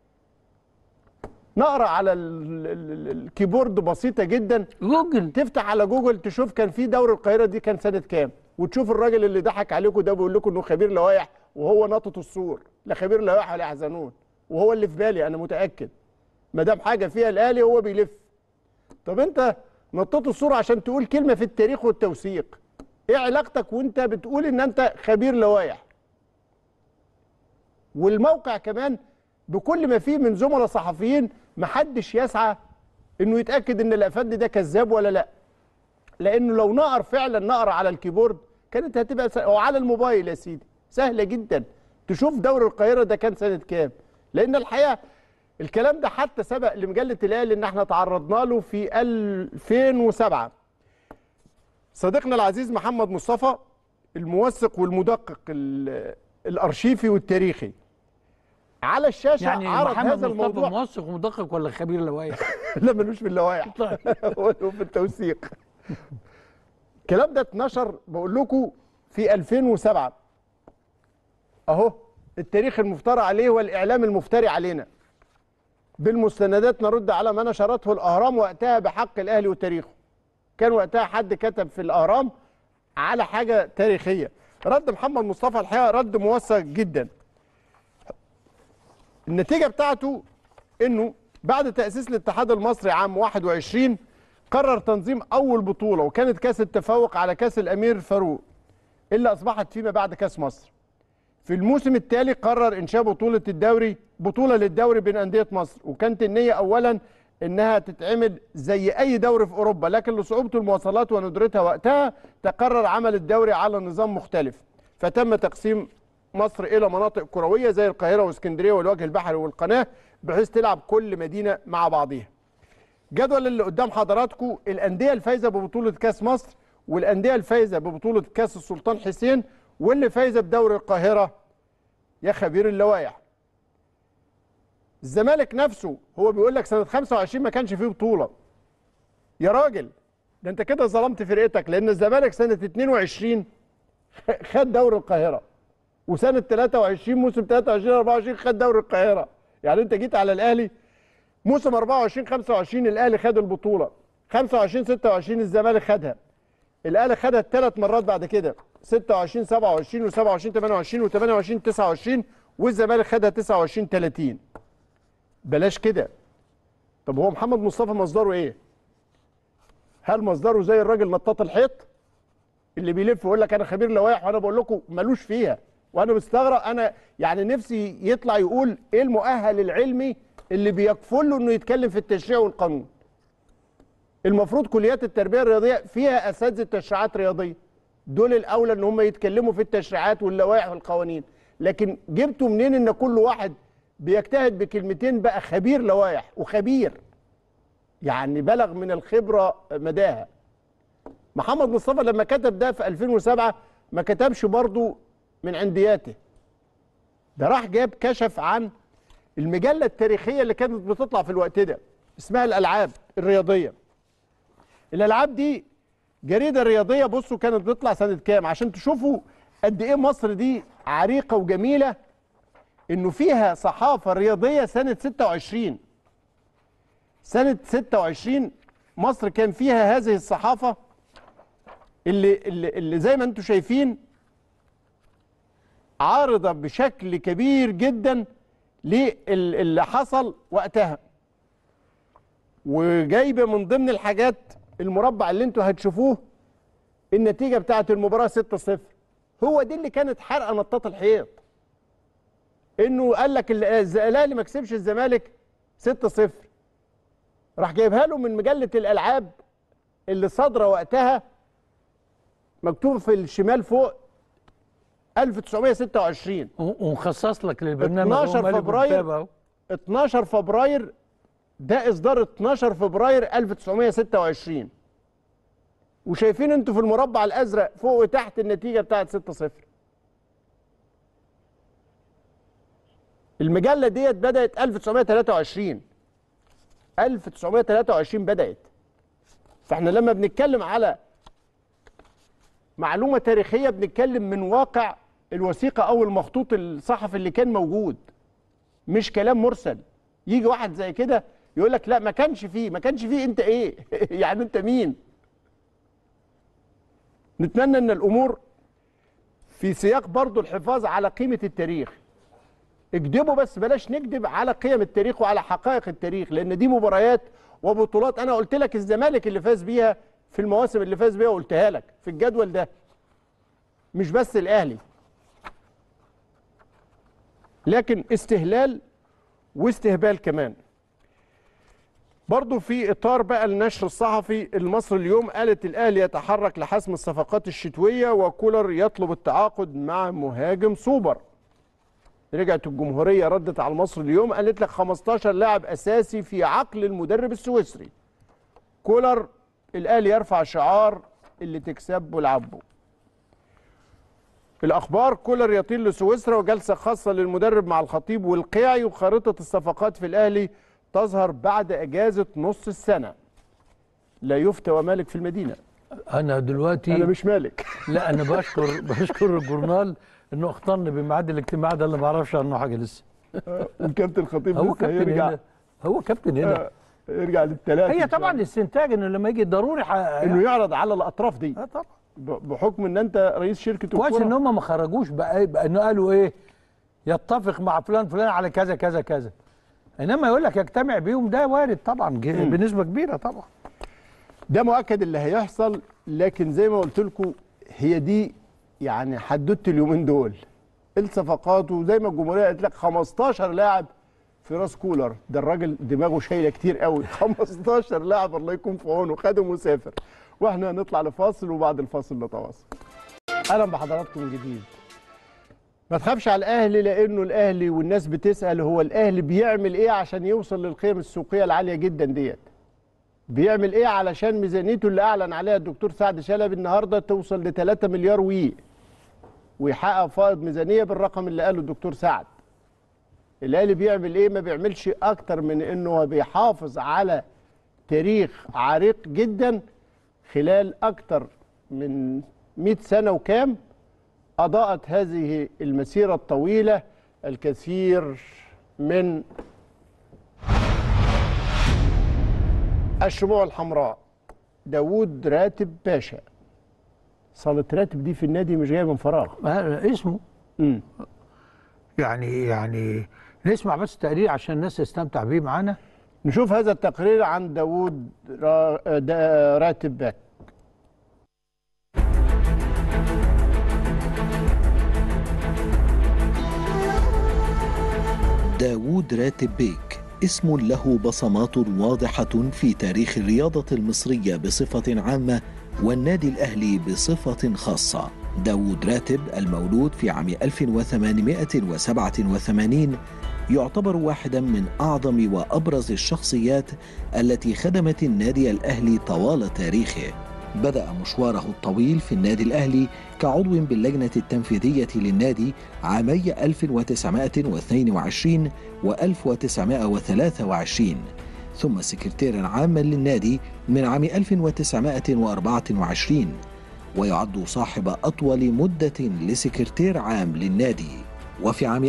نقرا على ال- ال- ال- الكيبورد بسيطه جدا جوجل تفتح على جوجل تشوف كان في دوري القاهره دي كان سنه كام وتشوف الراجل اللي ضحك عليكم ده بيقول لكم انه خبير لوائح وهو ناطط السور لا خبير لوائح ولا يحزنون وهو اللي في بالي انا متاكد ما دام حاجه فيها الاهلي هو بيلف طب انت نطيت الصوره عشان تقول كلمه في التاريخ والتوثيق ايه علاقتك وانت بتقول ان انت خبير لوائح والموقع كمان بكل ما فيه من زملاء صحفيين محدش يسعى انه يتاكد ان الافندي ده كذاب ولا لا لانه لو نقر فعلا نقر على الكيبورد كانت هتبقى س... او على الموبايل يا سيدي سهله جدا تشوف دوري القاهره ده كان سنه كام لان الحقيقه الكلام ده حتى سبق لمجله الاهلي ان احنا تعرضنا له في 2007 صديقنا العزيز محمد مصطفى الموثق والمدقق ال- الارشيفي والتاريخي على الشاشه يعني عرض محمد هذا مصطفى الموضوع موثق ومدقق ولا خبير لوائح لا ملوش في اللوائح هو في التوثيق الكلام ده اتنشر بقول لكم في 2007 اهو التاريخ المفترى عليه والاعلام المفتري علينا بالمستندات نرد على ما نشرته الاهرام وقتها بحق الاهلي وتاريخه كان وقتها حد كتب في الاهرام على حاجه تاريخيه رد محمد مصطفى الحقيقه رد موثق جدا النتيجه بتاعته انه بعد تاسيس الاتحاد المصري عام 21 قرر تنظيم اول بطوله وكانت كاس التفوق على كاس الامير فاروق اللي اصبحت فيما بعد كاس مصر في الموسم التالي قرر انشاء بطوله الدوري بطوله للدوري بين انديه مصر وكانت النيه اولا انها تتعمل زي اي دوري في اوروبا لكن لصعوبه المواصلات وندرتها وقتها تقرر عمل الدوري على نظام مختلف فتم تقسيم مصر الى مناطق كرويه زي القاهره واسكندريه والوجه البحري والقناه بحيث تلعب كل مدينه مع بعضيها جدول اللي قدام حضراتكم الانديه الفايزه ببطوله كاس مصر والانديه الفايزه ببطوله كاس السلطان حسين واللي فايزه بدوري القاهره يا خبير اللوائح الزمالك نفسه هو بيقول لك سنه 25 ما كانش فيه بطوله يا راجل ده انت كده ظلمت فرقتك لان الزمالك سنه 22 خد دوري القاهره وسنه 23 موسم 23 24 خد دوري القاهره يعني انت جيت على الاهلي موسم 24 25 الاهلي خد البطوله 25 26 الزمالك خدها الاهلي خدها ثلاث مرات بعد كده 26 27 و27 28 و28 29 والزمالك خدها 29 30 بلاش كده طب هو محمد مصطفى مصدره ايه هل مصدره زي الراجل نطاط الحيط اللي بيلف ويقول لك انا خبير لوائح وانا بقول لكم ملوش فيها وانا مستغرب انا يعني نفسي يطلع يقول ايه المؤهل العلمي اللي بيكفل له انه يتكلم في التشريع والقانون المفروض كليات التربيه الرياضيه فيها اساتذه تشريعات رياضيه دول الاولى ان هم يتكلموا في التشريعات واللوائح والقوانين لكن جبتوا منين ان كل واحد بيجتهد بكلمتين بقى خبير لوائح وخبير يعني بلغ من الخبره مداها محمد مصطفى لما كتب ده في 2007 ما كتبش برضه من عندياته ده راح جاب كشف عن المجله التاريخيه اللي كانت بتطلع في الوقت ده اسمها الالعاب الرياضيه الالعاب دي جريده رياضيه بصوا كانت بتطلع سنه كام عشان تشوفوا قد ايه مصر دي عريقه وجميله انه فيها صحافه رياضيه سنه 26 سنه 26 مصر كان فيها هذه الصحافه اللي اللي, اللي زي ما انتم شايفين عارضه بشكل كبير جدا للي حصل وقتها وجايبه من ضمن الحاجات المربع اللي انتوا هتشوفوه النتيجه بتاعه المباراه 6-0 هو دي اللي كانت حرقه نطاط الحيط انه قال لك ال- الز- الاهلي ما كسبش الزمالك 6-0 راح جايبها له من مجله الالعاب اللي صادره وقتها مكتوب في الشمال فوق 1926 ومخصص لك للبرنامج هو 12 مالك فبراير متابع أهو. 12 فبراير ده اصدار 12 فبراير 1926 وشايفين انتوا في المربع الازرق فوق وتحت النتيجه بتاعت 6-0 المجله ديت بدات 1923 1923 بدات فاحنا لما بنتكلم على معلومه تاريخيه بنتكلم من واقع الوثيقه او المخطوط الصحفي اللي كان موجود مش كلام مرسل يجي واحد زي كده يقول لك لا ما كانش فيه ما كانش فيه انت ايه يعني انت مين نتمنى ان الامور في سياق برضو الحفاظ على قيمه التاريخ اكذبوا بس بلاش نكذب على قيم التاريخ وعلى حقائق التاريخ لان دي مباريات وبطولات انا قلت لك الزمالك اللي فاز بيها في المواسم اللي فاز بيها قلتها لك في الجدول ده مش بس الاهلي لكن استهلال واستهبال كمان برضو في اطار بقى النشر الصحفي المصري اليوم قالت الاهلي يتحرك لحسم الصفقات الشتويه وكولر يطلب التعاقد مع مهاجم سوبر رجعت الجمهوريه ردت على المصري اليوم قالت لك 15 لاعب اساسي في عقل المدرب السويسري كولر الاهلي يرفع شعار اللي تكسبه العبه الاخبار كولر يطير لسويسرا وجلسه خاصه للمدرب مع الخطيب والقيعي وخارطه الصفقات في الاهلي تظهر بعد اجازه نص السنه لا يفتى ومالك في المدينه انا دلوقتي انا مش مالك لا انا بشكر بشكر الجورنال انه اختارني بميعاد الاجتماع ده اللي ما اعرفش عنه حاجه لسه والكابتن خطيب هو لسه كابتن هيرجع. هنا هو كابتن هنا آه، يرجع للثلاثه هي طبعا استنتاج انه لما يجي ضروري ح... انه يعرض على الاطراف دي اه طبعا ب- بحكم ان انت رئيس شركه كويس الكرة. ان هم ما خرجوش بقى, بقى انه قالوا ايه يتفق مع فلان فلان على كذا كذا كذا انما يقول لك يجتمع بيهم ده وارد طبعا ج- مم. بنسبه كبيره طبعا ده مؤكد اللي هيحصل لكن زي ما قلت لكم هي دي يعني حدوته اليومين دول الصفقات وزي ما الجمهوريه قالت لك 15 لاعب في راس كولر ده الراجل دماغه شايله كتير قوي 15 لاعب الله يكون في عونه خده مسافر واحنا هنطلع لفاصل وبعد الفاصل نتواصل اهلا بحضراتكم من جديد ما تخافش على الاهلي لانه الاهلي والناس بتسال هو الاهلي بيعمل ايه عشان يوصل للقيم السوقيه العاليه جدا ديت بيعمل ايه علشان ميزانيته اللي اعلن عليها الدكتور سعد شلبي النهارده توصل ل 3 مليار وي ويحقق فائض ميزانيه بالرقم اللي قاله الدكتور سعد الاهلي بيعمل ايه ما بيعملش اكتر من انه هو بيحافظ على تاريخ عريق جدا خلال اكتر من 100 سنه وكام اضاءت هذه المسيره الطويله الكثير من الشموع الحمراء داوود راتب باشا صالة راتب دي في النادي مش جايه من فراغ اسمه امم يعني يعني نسمع بس تقرير عشان الناس تستمتع بيه معانا نشوف هذا التقرير عن داوود را... دا... راتب باك داوود راتب بيك اسم له بصمات واضحة في تاريخ الرياضة المصرية بصفة عامة والنادي الأهلي بصفة خاصة داوود راتب المولود في عام 1887 يعتبر واحدا من أعظم وأبرز الشخصيات التي خدمت النادي الأهلي طوال تاريخه بدأ مشواره الطويل في النادي الأهلي كعضو باللجنة التنفيذية للنادي عامي 1922 و 1923 ثم سكرتيرا عاما للنادي من عام 1924 ويعد صاحب أطول مدة لسكرتير عام للنادي وفي عام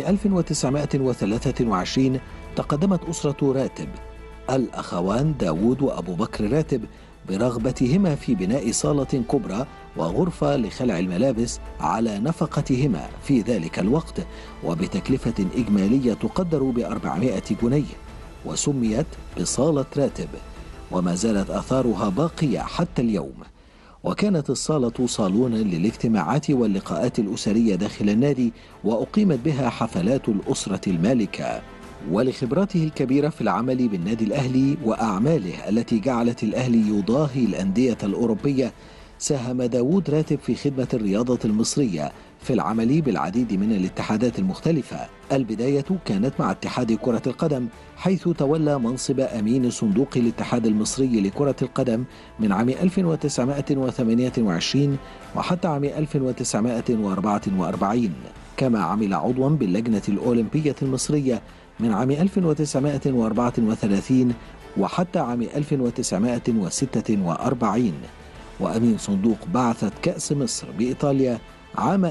1923 تقدمت أسرة راتب الأخوان داوود وأبو بكر راتب برغبتهما في بناء صالة كبرى وغرفة لخلع الملابس على نفقتهما في ذلك الوقت وبتكلفة إجمالية تقدر بأربعمائة جنيه وسميت بصالة راتب وما زالت آثارها باقية حتى اليوم وكانت الصالة صالونا للاجتماعات واللقاءات الأسرية داخل النادي وأقيمت بها حفلات الأسرة المالكة ولخبراته الكبيرة في العمل بالنادي الأهلي وأعماله التي جعلت الأهلي يضاهي الأندية الأوروبية ساهم داوود راتب في خدمة الرياضة المصرية في العمل بالعديد من الاتحادات المختلفة البداية كانت مع اتحاد كرة القدم حيث تولى منصب أمين صندوق الاتحاد المصري لكرة القدم من عام 1928 وحتى عام 1944 كما عمل عضوا باللجنة الأولمبية المصرية من عام 1934 وحتى عام 1946 وأمين صندوق بعثة كأس مصر بإيطاليا عام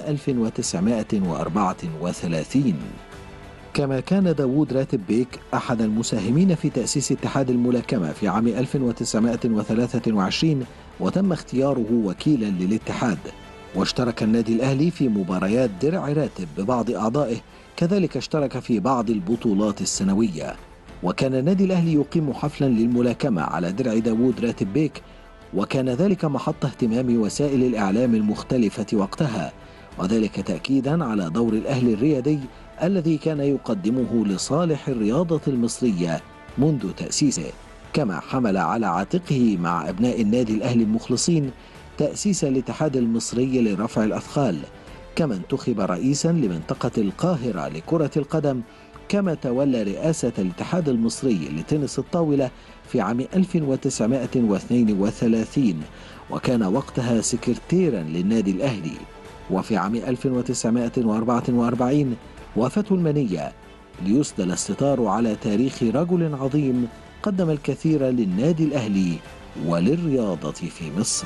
1934 كما كان داوود راتب بيك أحد المساهمين في تأسيس اتحاد الملاكمة في عام 1923 وتم اختياره وكيلا للاتحاد واشترك النادي الأهلي في مباريات درع راتب ببعض أعضائه كذلك اشترك في بعض البطولات السنوية وكان النادي الأهلي يقيم حفلا للملاكمة على درع داوود راتب بيك وكان ذلك محط اهتمام وسائل الإعلام المختلفة وقتها وذلك تأكيدا على دور الأهلي الرياضي الذي كان يقدمه لصالح الرياضة المصرية منذ تأسيسه كما حمل على عاتقه مع أبناء النادي الأهلي المخلصين تأسيس الاتحاد المصري لرفع الأثقال كما انتخب رئيسا لمنطقة القاهرة لكرة القدم كما تولى رئاسة الاتحاد المصري لتنس الطاولة في عام 1932 وكان وقتها سكرتيرا للنادي الأهلي وفي عام 1944 وافته المنية ليسدل الستار على تاريخ رجل عظيم قدم الكثير للنادي الأهلي وللرياضة في مصر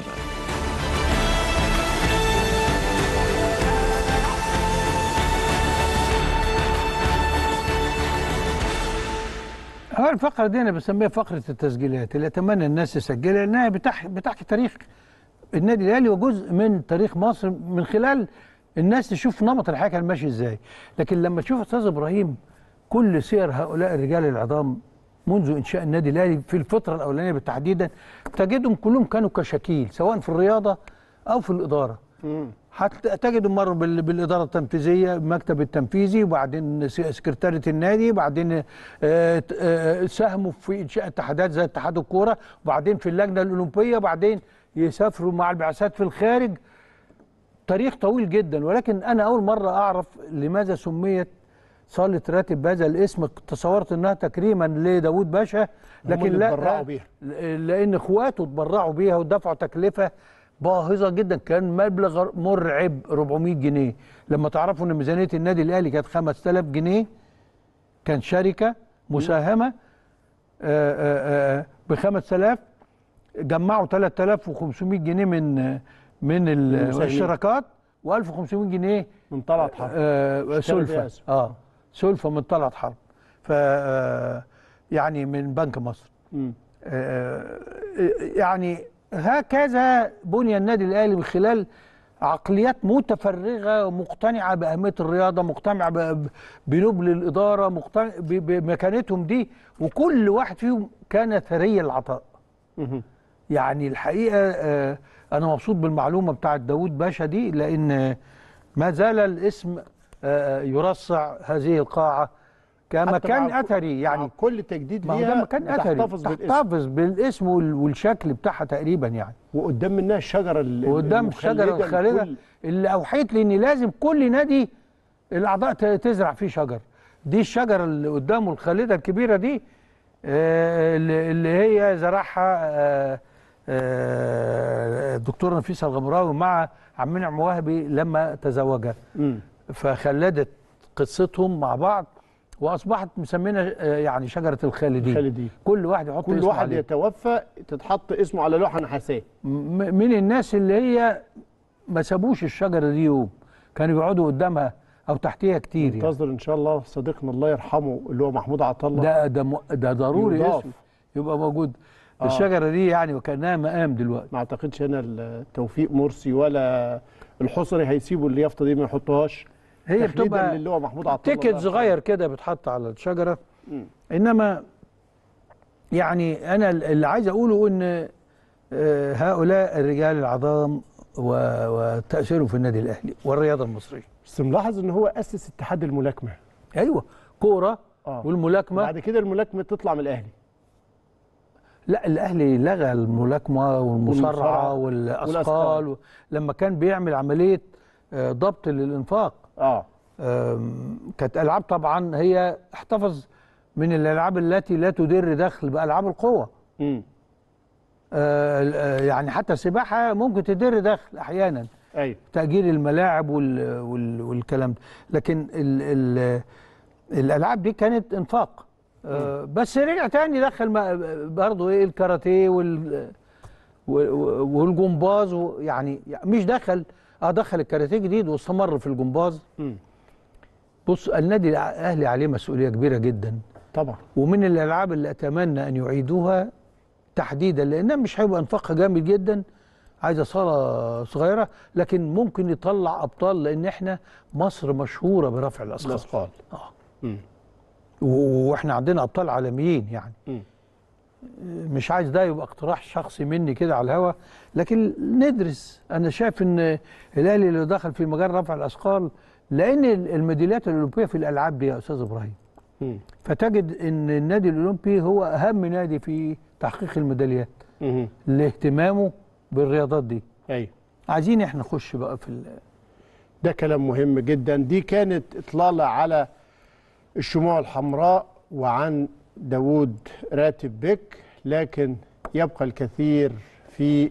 هو الفقرة دي أنا بسميها فقرة التسجيلات اللي أتمنى الناس تسجلها لأنها بتحكي, بتحكي تاريخ النادي الأهلي وجزء من تاريخ مصر من خلال الناس تشوف نمط الحياة كان ماشي إزاي لكن لما تشوف أستاذ إبراهيم كل سير هؤلاء الرجال العظام منذ انشاء النادي الاهلي في الفتره الاولانيه بالتحديدا تجدهم كلهم كانوا كشاكيل سواء في الرياضه او في الاداره حتى تجد مر بال- بالاداره التنفيذيه المكتب التنفيذي وبعدين س- سكرتاريه النادي وبعدين آه، ت- آه، ساهموا في انشاء اتحادات زي اتحاد الكوره وبعدين في اللجنه الاولمبيه وبعدين يسافروا مع البعثات في الخارج تاريخ طويل جدا ولكن انا اول مره اعرف لماذا سميت صاله راتب بهذا الاسم تصورت انها تكريما لداوود باشا لكن اللي لا اتبرعوا بيها. لان اخواته اتبرعوا بيها ودفعوا تكلفه باهظه جدا كان مبلغ مرعب 400 جنيه لما تعرفوا ان ميزانيه النادي الاهلي كانت 5000 جنيه كان شركه مساهمه ب 5000 جمعوا 3500 جنيه من من ال- المساهمين. الشراكات و1500 جنيه من طلعت حرب آه اشترى بيها سلفه أسهم. اه سلفه من طلعت حرب ف آه، يعني من بنك مصر مم. آه، يعني هكذا بني النادي الاهلي من خلال عقليات متفرغه ومقتنعه باهميه الرياضه مقتنعه ب- بنبل الاداره مقتنع ب- بمكانتهم دي وكل واحد فيهم كان ثري العطاء يعني الحقيقه آه، انا مبسوط بالمعلومه بتاعت داوود باشا دي لان ما زال الاسم آه، يرصع هذه القاعه كما حتى كان مع ك- اثري يعني مع كل تجديد ما هو ليها ده مكان اثري بتحتفظ بالاسم تحتفظ بالاسم وال- والشكل بتاعها تقريبا يعني وقدام منها الشجره ال- وقدام المخلدة الشجره الخالده لكل- اللي اوحيت لي ان لازم كل نادي الاعضاء ت- تزرع فيه شجر دي الشجره اللي قدامه الخالده الكبيره دي آه، اللي اللي هي زرعها آه، آه، الدكتوره نفيسه الغمراوي مع عم منعم وهبي لما تزوجها فخلدت قصتهم مع بعض واصبحت مسمينه آه، يعني شجره الخالدين الخالدين. كل واحد يحط كل اسمه واحد عليه. يتوفى تتحط اسمه على لوحه نحاسيه م- من الناس اللي هي ما سابوش الشجره دي يوم كانوا بيقعدوا قدامها او تحتيها كتير يعني. منتظر ان شاء الله صديقنا الله يرحمه اللي هو محمود عطله ده ده م- ده ضروري يضاف. اسم يبقى موجود آه. الشجره دي يعني وكانها مقام دلوقتي ما اعتقدش هنا التوفيق مرسي ولا الحصري هيسيبوا اليافطه دي ما يحطوهاش هي تخليداً بتبقى للي هو محمود عطله تيكت صغير كده بيتحط على الشجره مم. انما يعني انا اللي عايز اقوله ان آه، هؤلاء الرجال العظام و- وتاثيرهم في النادي الاهلي والرياضه المصريه بس ملاحظ ان هو اسس اتحاد الملاكمه ايوه كوره آه. والملاكمه بعد كده الملاكمه تطلع من الاهلي لا الاهلي لغى الملاكمه والمصارعة والمصارعه والاثقال والأثقال. و- لما كان بيعمل عمليه آه، ضبط للانفاق اه آم، كانت العاب طبعا هي احتفظ من الالعاب التي لا تدر دخل بالعاب القوه امم آه، آه، يعني حتى السباحه ممكن تدر دخل احيانا ايوه تاجير الملاعب وال وال والكلام ده لكن ال ال الالعاب دي كانت انفاق آه، بس رجع تاني دخل ما- برضه ايه الكاراتيه وال و- و- والجمباز و- يعني يعني مش دخل اه دخل الكاراتيه جديد واستمر في الجمباز مم. بص النادي الاهلي عليه مسؤوليه كبيره جدا طبعا ومن الالعاب اللي اتمنى ان يعيدوها تحديدا لانها مش هيبقى انفاقها جامد جدا عايزه صاله صغيره لكن ممكن يطلع ابطال لان احنا مصر مشهوره برفع الاثقال الأثقال. اه مم. و- واحنا عندنا ابطال عالميين يعني مم. مش عايز ده يبقى اقتراح شخصي مني كده على الهوا لكن ندرس انا شايف ان الاهلي اللي دخل في مجال رفع الاثقال لان الميداليات الاولمبيه في الالعاب دي يا استاذ ابراهيم مم. فتجد ان النادي الاولمبي هو اهم نادي في تحقيق الميداليات مم. لاهتمامه بالرياضات دي ايوه عايزين احنا نخش بقى في ال- ده كلام مهم جدا دي كانت اطلاله على الشموع الحمراء وعن داوود راتب بك لكن يبقى الكثير في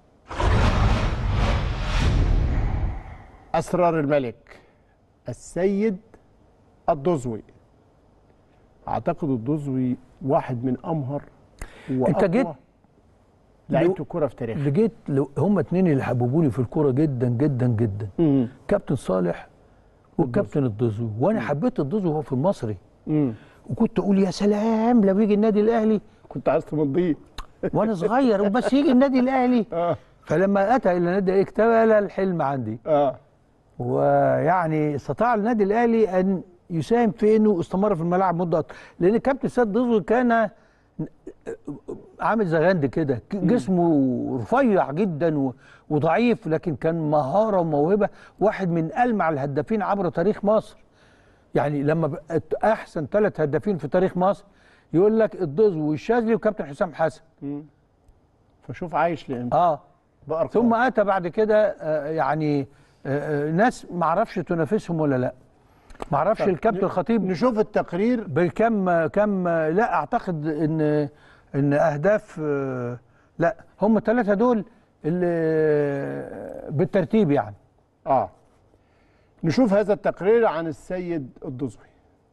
اسرار الملك السيد الدزوي اعتقد الدزوي واحد من امهر انت جيت لعيبه الكوره في تاريخ اللي جيت لو- هم اتنين اللي حببوني في الكوره جدا جدا جدا كابتن صالح والكابتن الدزوي وانا حبيت الدزوي وهو في المصري وكنت اقول يا سلام لو يجي النادي الاهلي كنت عايز تمضيه وانا صغير وبس يجي النادي الاهلي فلما اتى الى النادي الأهلي اكتمل الحلم عندي اه ويعني استطاع النادي الاهلي ان يساهم في انه استمر في الملاعب مده أطول. لان كابتن سيد دزوي كان عامل زي غاندي كده ك- جسمه رفيع جدا و- وضعيف لكن كان مهاره وموهبه واحد من المع الهدافين عبر تاريخ مصر يعني لما بقت احسن ثلاث هدافين في تاريخ مصر يقول لك الدزو والشاذلي وكابتن حسام حسن فشوف عايش لامتى اه ثم اتى بعد كده آه، يعني آه، آه، ناس ما اعرفش تنافسهم ولا لا ما اعرفش طب الكابتن ن- الخطيب نشوف التقرير بكم كم لا اعتقد ان ان اهداف آه، لا هم الثلاثه دول اللي بالترتيب يعني اه نشوف هذا التقرير عن السيد الدزوي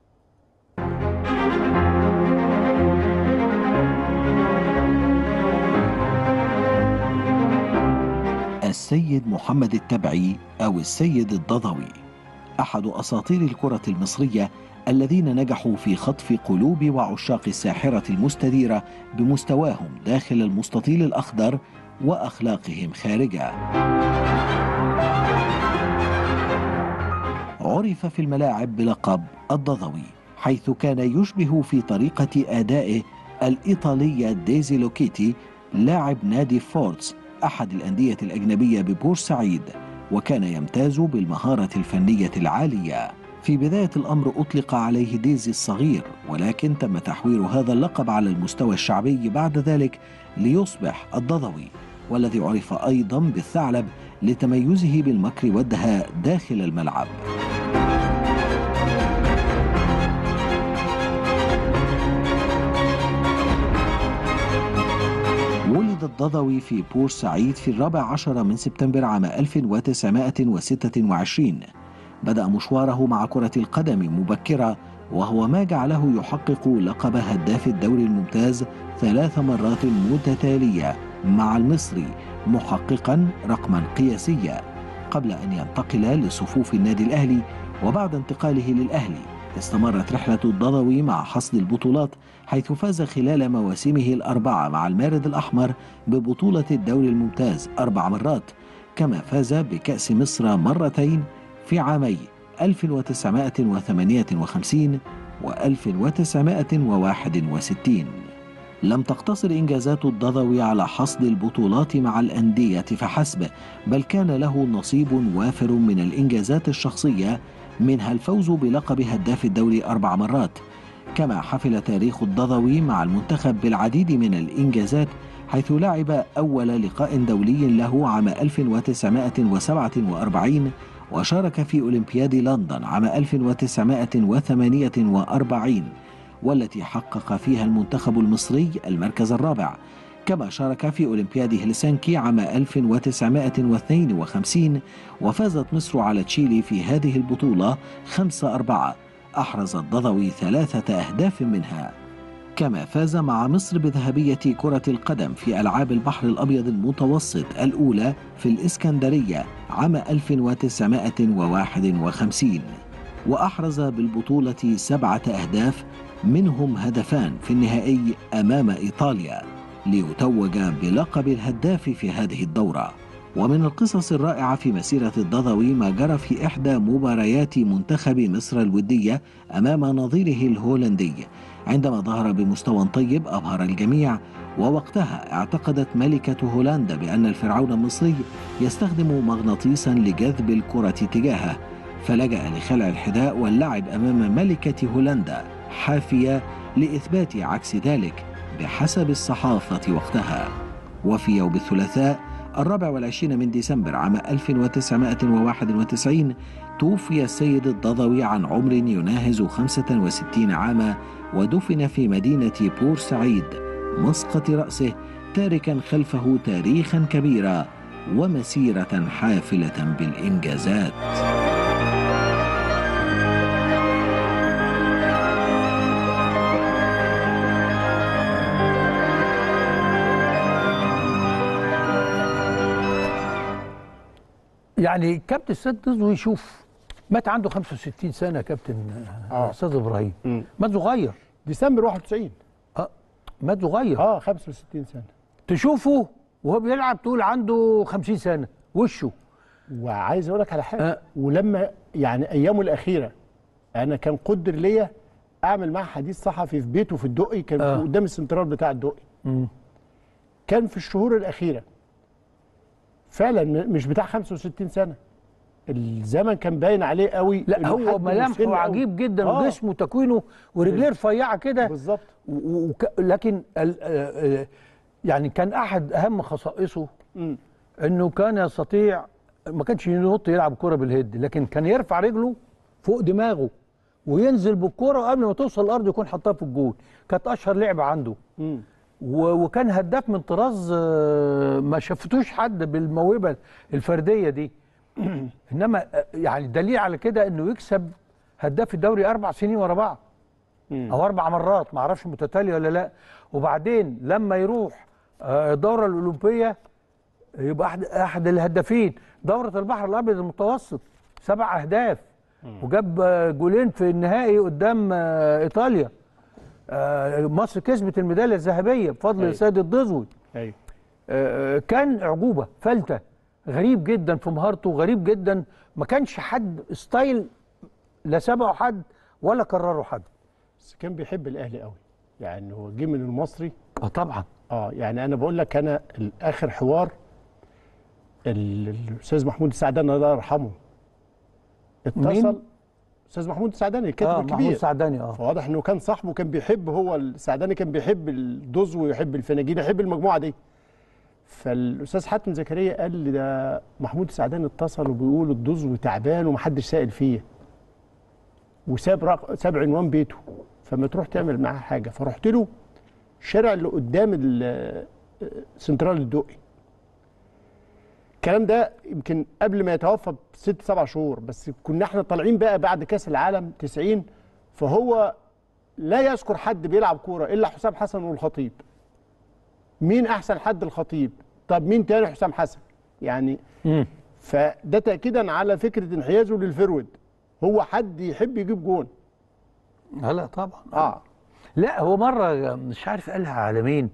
السيد محمد التبعي أو السيد الضضوي أحد أساطير الكرة المصرية الذين نجحوا في خطف قلوب وعشاق الساحرة المستديرة بمستواهم داخل المستطيل الأخضر وأخلاقهم خارجه عرف في الملاعب بلقب الضضوي حيث كان يشبه في طريقة أدائه الإيطالية ديزي لوكيتي لاعب نادي فورتس أحد الأندية الأجنبية ببورسعيد وكان يمتاز بالمهارة الفنية العالية في بداية الأمر أطلق عليه ديزي الصغير ولكن تم تحويل هذا اللقب على المستوى الشعبي بعد ذلك ليصبح الضضوي والذي عرف أيضا بالثعلب لتميزه بالمكر والدهاء داخل الملعب ولد الضضوي في بورسعيد في الرابع عشر من سبتمبر عام 1926 بدأ مشواره مع كرة القدم مبكرا وهو ما جعله يحقق لقب هداف الدوري الممتاز ثلاث مرات متتالية مع المصري محققا رقما قياسيا قبل أن ينتقل لصفوف النادي الأهلي وبعد انتقاله للأهلي استمرت رحلة الضضوي مع حصد البطولات حيث فاز خلال مواسمه الأربعة مع المارد الأحمر ببطولة الدوري الممتاز أربع مرات كما فاز بكأس مصر مرتين في عامي 1958 و 1961 لم تقتصر إنجازات الضضوي على حصد البطولات مع الأندية فحسب بل كان له نصيب وافر من الإنجازات الشخصية منها الفوز بلقب هداف الدوري أربع مرات كما حفل تاريخ الضضوي مع المنتخب بالعديد من الإنجازات حيث لعب أول لقاء دولي له عام 1947 وشارك في أولمبياد لندن عام 1948 والتي حقق فيها المنتخب المصري المركز الرابع كما شارك في أولمبياد هلسنكي عام 1952 وفازت مصر على تشيلي في هذه البطولة 5 أربعة أحرز الضضوي ثلاثة أهداف منها كما فاز مع مصر بذهبية كرة القدم في ألعاب البحر الأبيض المتوسط الأولى في الإسكندرية عام 1951 وأحرز بالبطولة سبعة أهداف منهم هدفان في النهائي أمام إيطاليا ليتوج بلقب الهداف في هذه الدورة ومن القصص الرائعة في مسيرة الضضوي ما جرى في إحدى مباريات منتخب مصر الودية أمام نظيره الهولندي عندما ظهر بمستوى طيب أبهر الجميع ووقتها اعتقدت ملكة هولندا بأن الفرعون المصري يستخدم مغناطيسا لجذب الكرة تجاهه فلجأ لخلع الحذاء واللعب أمام ملكة هولندا حافية لإثبات عكس ذلك بحسب الصحافة وقتها وفي يوم الثلاثاء الرابع والعشرين من ديسمبر عام 1991 توفي السيد الضضوي عن عمر يناهز 65 عاما ودفن في مدينة بورسعيد مسقط رأسه تاركا خلفه تاريخا كبيرا ومسيرة حافلة بالإنجازات يعني كابتن السيد ضزوي يشوف مات عنده 65 سنه يا كابتن آه. استاذ ابراهيم مات صغير ديسمبر 91 اه مات صغير اه 65 سنه تشوفه وهو بيلعب تقول عنده 50 سنه وشه وعايز اقول لك على حاجه آه. ولما يعني ايامه الاخيره انا كان قدر ليا اعمل معاه حديث صحفي في بيته في الدقي كان آه. آه. قدام السنترال بتاع الدقي مم. كان في الشهور الاخيره فعلا م- مش بتاع 65 سنه الزمن كان باين عليه قوي لا إنه هو حد مسن ملامحه قوي. عجيب جدا آه. وجسمه تكوينه ورجليه رفيعه كده بالظبط وك... لكن ال... آه، آه، يعني كان احد اهم خصائصه مم. انه كان يستطيع ما كانش ينط يلعب كرة بالهيد لكن كان يرفع رجله فوق دماغه وينزل بالكرة وقبل ما توصل الارض يكون حطها في الجول كانت اشهر لعبه عنده مم. و- وكان هداف من طراز آه، ما شفتوش حد بالموهبه الفرديه دي انما آه، يعني دليل على كده انه يكسب هداف الدوري اربع سنين ورا بعض او اربع مرات ما اعرفش متتاليه ولا لا وبعدين لما يروح آه، الدوره الاولمبيه يبقى احد احد الهدافين دوره البحر الابيض المتوسط سبع اهداف وجاب آه، جولين في النهائي قدام آه، ايطاليا آه، مصر كسبت الميداليه الذهبيه بفضل أيوة. سيد الدزوي ايوه آه، كان اعجوبه فلته غريب جدا في مهارته غريب جدا ما كانش حد ستايل لا سبقه حد ولا كرره حد بس كان بيحب الاهلي قوي يعني هو جه من المصري اه طبعا اه يعني انا بقول لك انا اخر حوار ال- الاستاذ محمود السعداني الله يرحمه اتصل مين؟ استاذ محمود السعداني الكاتب اه الكبير محمود سعداني اه فواضح انه كان صاحبه كان بيحب هو السعداني كان بيحب الدزو ويحب الفناجين يحب المجموعه دي فالاستاذ حاتم زكريا قال لي ده محمود السعداني اتصل وبيقول الدزو تعبان ومحدش سائل فيه وساب رق... ساب عنوان بيته فما تروح تعمل معاه حاجه فرحت له الشارع اللي قدام ال- سنترال الدقي الكلام ده يمكن قبل ما يتوفى بست سبع شهور بس كنا احنا طالعين بقى بعد كاس العالم 90 فهو لا يذكر حد بيلعب كوره الا حسام حسن والخطيب مين احسن حد الخطيب طب مين تاني حسام حسن يعني فده تاكيدا على فكره انحيازه للفرود هو حد يحب يجيب جون لا لا طبعا اه لا هو مره مش عارف قالها على مين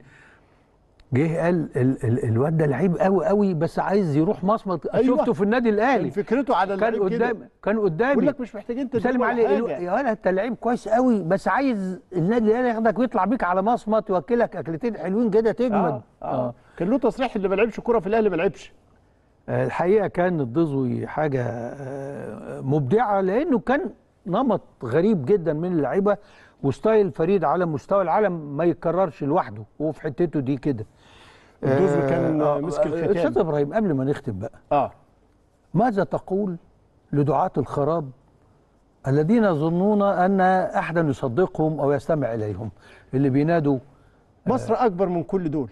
جه قال ال ال الواد ده لعيب قوي قوي بس عايز يروح مصمت أيوة. شفته في النادي الاهلي كان فكرته على كان اللعيب كده. قدام كان قدامي بيقول لك مش محتاجين تدريب سلم ولا عليه حاجة. الو- يا ولد انت لعيب كويس قوي بس عايز النادي الاهلي ياخدك ويطلع بيك على مصمت يوكلك اكلتين حلوين كده تجمد آه. آه. كان له تصريح اللي ما لعبش كوره في الاهلي ما لعبش آه، الحقيقه كان الضزوي حاجه آه، مبدعه لانه كان نمط غريب جدا من اللعيبه وستايل فريد على مستوى العالم ما يتكررش لوحده هو في حتته دي كده الضزوي كان آه، مسك آه، الختام. استاذ ابراهيم قبل ما نختم بقى اه ماذا تقول لدعاة الخراب الذين يظنون ان احدا يصدقهم او يستمع اليهم اللي بينادوا مصر اكبر من كل دول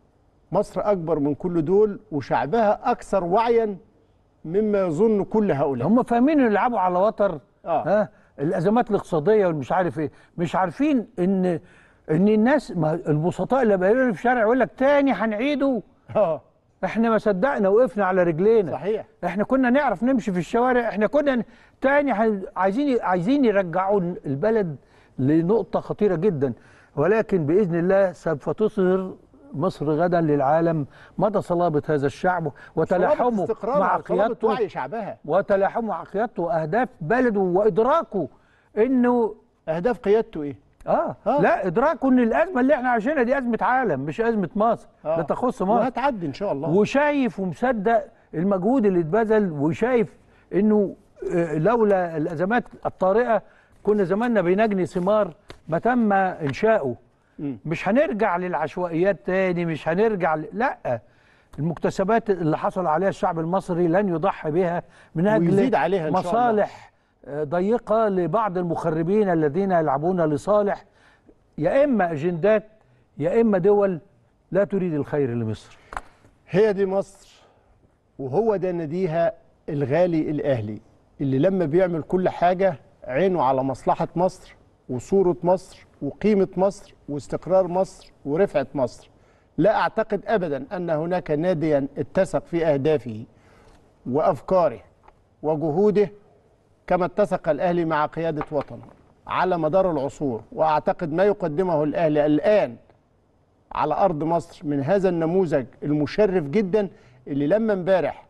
مصر اكبر من كل دول وشعبها اكثر وعيا مما يظن كل هؤلاء هم فاهمين انه يلعبوا على وتر آه. ها الازمات الاقتصاديه والمش عارف ايه مش عارفين ان ان الناس ما البسطاء اللي بقى في الشارع يقول لك تاني هنعيده اه احنا ما صدقنا وقفنا على رجلينا صحيح احنا كنا نعرف نمشي في الشوارع احنا كنا ن- تاني هن- عايزين عايزين يرجعوا البلد لنقطه خطيره جدا ولكن باذن الله سوف تظهر مصر غدا للعالم مدى صلابه هذا الشعب وتلاحمه استقرار مع على صلابة قيادته وعي شعبها وتلاحمه مع قيادته واهداف بلده وادراكه انه اهداف قيادته ايه؟ آه. اه لا ادراكه ان الازمه اللي احنا عايشينها دي ازمه عالم مش ازمه مصر آه. لا تخص مصر وهتعدي ان شاء الله وشايف ومصدق المجهود اللي اتبذل وشايف انه آه، لولا الازمات الطارئه كنا زماننا بنجني ثمار ما تم انشاؤه مش هنرجع للعشوائيات تاني مش هنرجع ل... لا المكتسبات اللي حصل عليها الشعب المصري لن يضحي بها من اجل ويزيد عليها إن شاء الله. مصالح آه، ضيقه لبعض المخربين الذين يلعبون لصالح يا اما اجندات يا اما دول لا تريد الخير لمصر هي دي مصر وهو ده ناديها الغالي الاهلي اللي لما بيعمل كل حاجه عينه على مصلحه مصر وصوره مصر وقيمه مصر واستقرار مصر ورفعه مصر لا اعتقد ابدا ان هناك ناديا اتسق في اهدافه وافكاره وجهوده كما اتسق الاهلي مع قياده وطنه على مدار العصور واعتقد ما يقدمه الاهلي الان على ارض مصر من هذا النموذج المشرف جدا اللي لما امبارح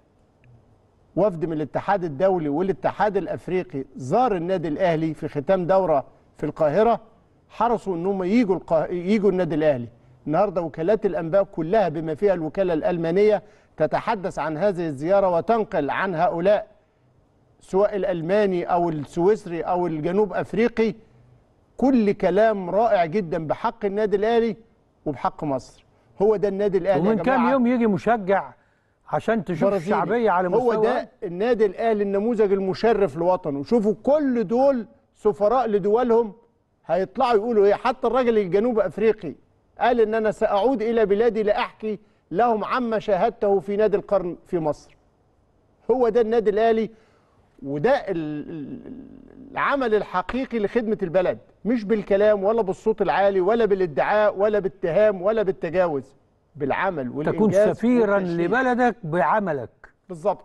وفد من الاتحاد الدولي والاتحاد الافريقي زار النادي الاهلي في ختام دوره في القاهره حرصوا ان هم يجوا القا... يجوا النادي الاهلي النهارده وكالات الانباء كلها بما فيها الوكاله الالمانيه تتحدث عن هذه الزياره وتنقل عن هؤلاء سواء الالماني او السويسري او الجنوب افريقي كل كلام رائع جدا بحق النادي الاهلي وبحق مصر هو ده النادي الاهلي ومن يا كام جماعة. يوم يجي مشجع عشان تشوف برازيلي. الشعبيه على مستوى هو ده النادي الاهلي النموذج المشرف لوطنه شوفوا كل دول سفراء لدولهم هيطلعوا يقولوا ايه حتى الراجل الجنوب افريقي قال ان انا ساعود الى بلادي لاحكي لهم عما شاهدته في نادي القرن في مصر هو ده النادي الاهلي وده ال- ال- العمل الحقيقي لخدمه البلد مش بالكلام ولا بالصوت العالي ولا بالادعاء ولا بالاتهام ولا بالتجاوز بالعمل والانجاز تكون سفيرا والتشريع. لبلدك بعملك بالظبط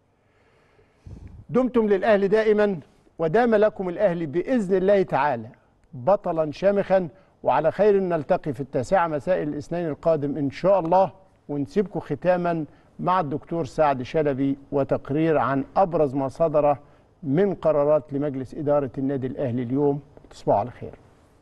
دمتم للأهل دائما ودام لكم الأهل بإذن الله تعالى بطلا شامخا وعلى خير نلتقي في التاسعة مساء الاثنين القادم إن شاء الله ونسيبكم ختاما مع الدكتور سعد شلبي وتقرير عن أبرز ما صدر من قرارات لمجلس إدارة النادي الأهلي اليوم تصبحوا على خير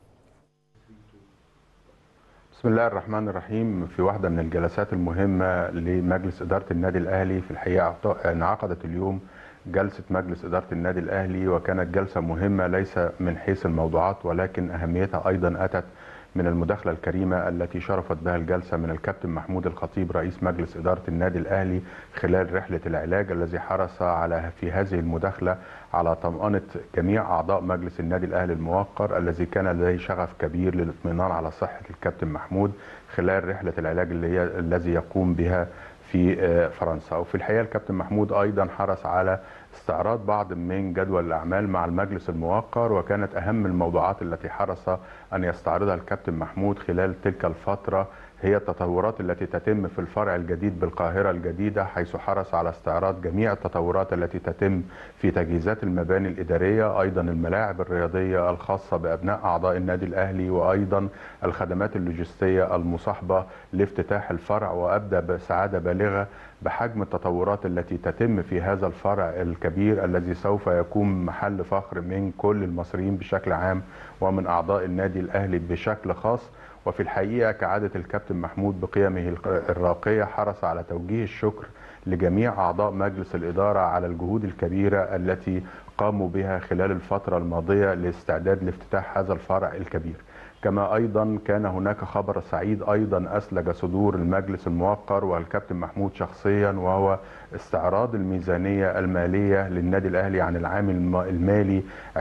بسم الله الرحمن الرحيم في واحدة من الجلسات المهمة لمجلس إدارة النادي الأهلي في الحقيقة انعقدت اليوم جلسة مجلس إدارة النادي الأهلي وكانت جلسة مهمة ليس من حيث الموضوعات ولكن أهميتها أيضا أتت من المداخلة الكريمة التي شرفت بها الجلسة من الكابتن محمود الخطيب رئيس مجلس إدارة النادي الأهلي خلال رحلة العلاج الذي حرص على في هذه المداخلة على طمأنة جميع أعضاء مجلس النادي الأهلي الموقر الذي كان لديه شغف كبير للاطمئنان على صحة الكابتن محمود خلال رحلة العلاج اللي هي الذي يقوم بها في آه، فرنسا وفي الحقيقة الكابتن محمود أيضا حرص على استعراض بعض من جدول الأعمال مع المجلس الموقر وكانت أهم الموضوعات التي حرص أن يستعرضها الكابتن محمود خلال تلك الفترة هي التطورات التي تتم في الفرع الجديد بالقاهرة الجديدة حيث حرص على استعراض جميع التطورات التي تتم في تجهيزات المباني الإدارية أيضا الملاعب الرياضية الخاصة بأبناء أعضاء النادي الأهلي وأيضا الخدمات اللوجستية المصاحبة لافتتاح الفرع وأبدأ بسعادة بالغة بحجم التطورات التي تتم في هذا الفرع الكبير الذي سوف يكون محل فخر من كل المصريين بشكل عام ومن أعضاء النادي الأهلي بشكل خاص وفي الحقيقة كعادة الكابتن محمود بقيمه الراقية حرص على توجيه الشكر لجميع أعضاء مجلس الإدارة على الجهود الكبيرة التي قاموا بها خلال الفترة الماضية لاستعداد لافتتاح هذا الفرع الكبير كما ايضا كان هناك خبر سعيد ايضا اسلج صدور المجلس الموقر والكابتن محمود شخصيا وهو استعراض الميزانيه الماليه للنادي الاهلي عن العام الم- المالي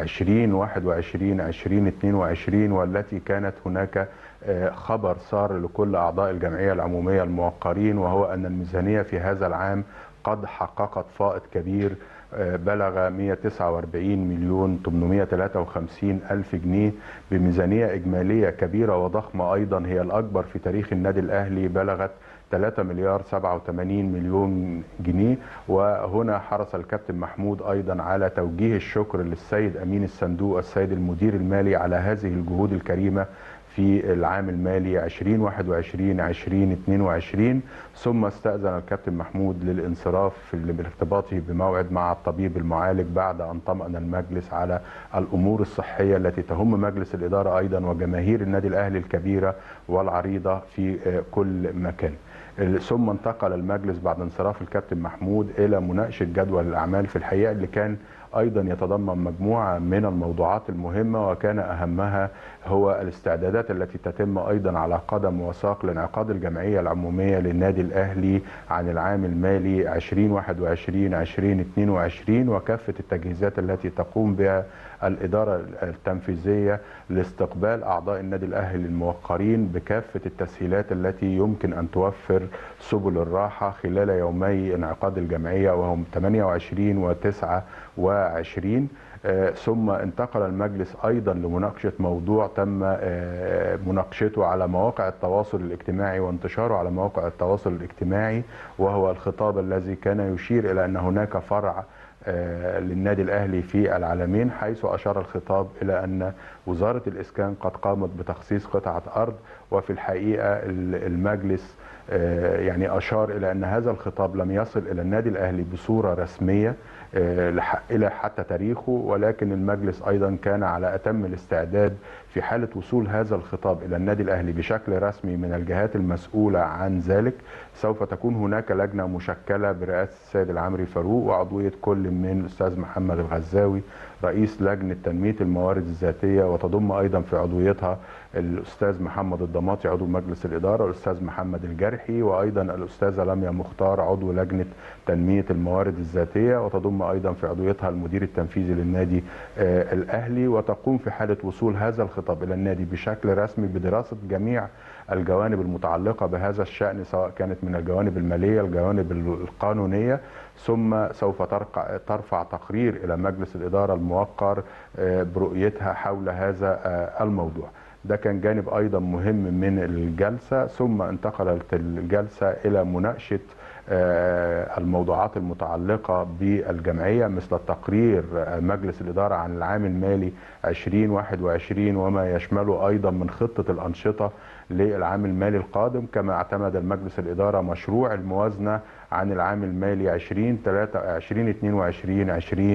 2021 2022 والتي كانت هناك آه، خبر صار لكل اعضاء الجمعيه العموميه الموقرين وهو ان الميزانيه في هذا العام قد حققت فائض كبير آه، بلغ 149 مليون 853 ألف جنيه بميزانية إجمالية كبيرة وضخمة أيضا هي الأكبر في تاريخ النادي الأهلي بلغت 3 مليار 87 مليون جنيه وهنا حرص الكابتن محمود أيضا على توجيه الشكر للسيد أمين الصندوق السيد المدير المالي على هذه الجهود الكريمة في العام المالي 2021 2022 ثم استأذن الكابتن محمود للانصراف في بارتباطه بموعد مع الطبيب المعالج بعد أن طمأن المجلس على الأمور الصحية التي تهم مجلس الإدارة أيضا وجماهير النادي الأهلي الكبيرة والعريضة في آه، كل مكان ثم انتقل المجلس بعد انصراف الكابتن محمود الى مناقشه جدول الاعمال في الحقيقه اللي كان ايضا يتضمن مجموعه من الموضوعات المهمه وكان اهمها هو الاستعدادات التي تتم ايضا على قدم وساق لانعقاد الجمعيه العموميه للنادي الاهلي عن العام المالي 2021 2022 وكافه التجهيزات التي تقوم بها الاداره التنفيذيه لاستقبال اعضاء النادي الاهلي الموقرين بكافه التسهيلات التي يمكن ان توفر سبل الراحه خلال يومي انعقاد الجمعيه وهم 28 و 29 آه، ثم انتقل المجلس ايضا لمناقشه موضوع تم آه، مناقشته على مواقع التواصل الاجتماعي وانتشاره على مواقع التواصل الاجتماعي وهو الخطاب الذي كان يشير الى ان هناك فرع آه، للنادي الاهلي في العالمين حيث اشار الخطاب الى ان وزاره الاسكان قد قامت بتخصيص قطعه ارض وفي الحقيقه ال- المجلس آه، يعني اشار الى ان هذا الخطاب لم يصل الى النادي الاهلي بصوره رسميه آه، لح- الى حتى تاريخه ولكن المجلس ايضا كان على اتم الاستعداد في حاله وصول هذا الخطاب الى النادي الاهلي بشكل رسمي من الجهات المسؤوله عن ذلك سوف تكون هناك لجنه مشكله برئاسه السيد العمري فاروق وعضويه كل من الاستاذ محمد الغزاوي رئيس لجنه تنميه الموارد الذاتيه وتضم ايضا في عضويتها الاستاذ محمد الضماطي عضو مجلس الاداره والاستاذ محمد الجرحي وايضا الاستاذه لميا مختار عضو لجنه تنميه الموارد الذاتيه وتضم ايضا في عضويتها المدير التنفيذي للنادي آه، الاهلي وتقوم في حاله وصول هذا الخطاب الى النادي بشكل رسمي بدراسه جميع الجوانب المتعلقه بهذا الشان سواء كانت من الجوانب الماليه الجوانب القانونيه ثم سوف ترقع ترفع تقرير الى مجلس الاداره الموقر آه، برؤيتها حول هذا آه، الموضوع ده كان جانب ايضا مهم من الجلسه ثم انتقلت الجلسه الى مناقشه آه، الموضوعات المتعلقه بالجمعيه مثل التقرير آه، مجلس الاداره عن العام المالي 2021 وما يشمله ايضا من خطه الانشطه للعام المالي القادم كما اعتمد المجلس الاداره مشروع الموازنه عن العام المالي 20 2022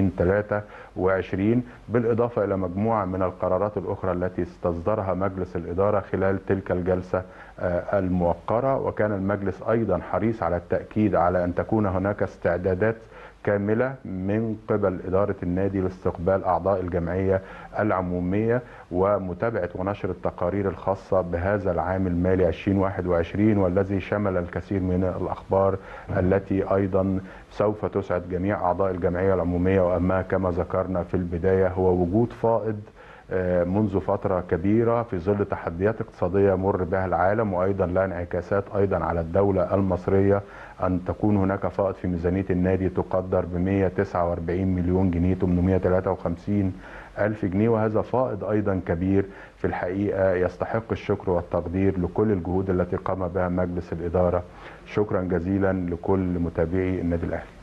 2023 بالاضافه الى مجموعه من القرارات الاخرى التي استصدرها مجلس الاداره خلال تلك الجلسه آه، الموقره وكان المجلس ايضا حريص على التاكيد على ان تكون هناك استعدادات كاملة من قبل إدارة النادي لاستقبال أعضاء الجمعية العمومية ومتابعة ونشر التقارير الخاصة بهذا العام المالي 2021 والذي شمل الكثير من الأخبار التي أيضا سوف تسعد جميع أعضاء الجمعية العمومية وأما كما ذكرنا في البداية هو وجود فائض آه، منذ فترة كبيرة في ظل تحديات اقتصادية مر بها العالم وأيضا لها انعكاسات أيضا على الدولة المصرية أن تكون هناك فائض في ميزانية النادي تقدر ب 149 مليون جنيه 853 ألف جنيه وهذا فائض أيضا كبير في الحقيقة يستحق الشكر والتقدير لكل الجهود التي قام بها مجلس الإدارة شكرا جزيلا لكل متابعي النادي الأهلي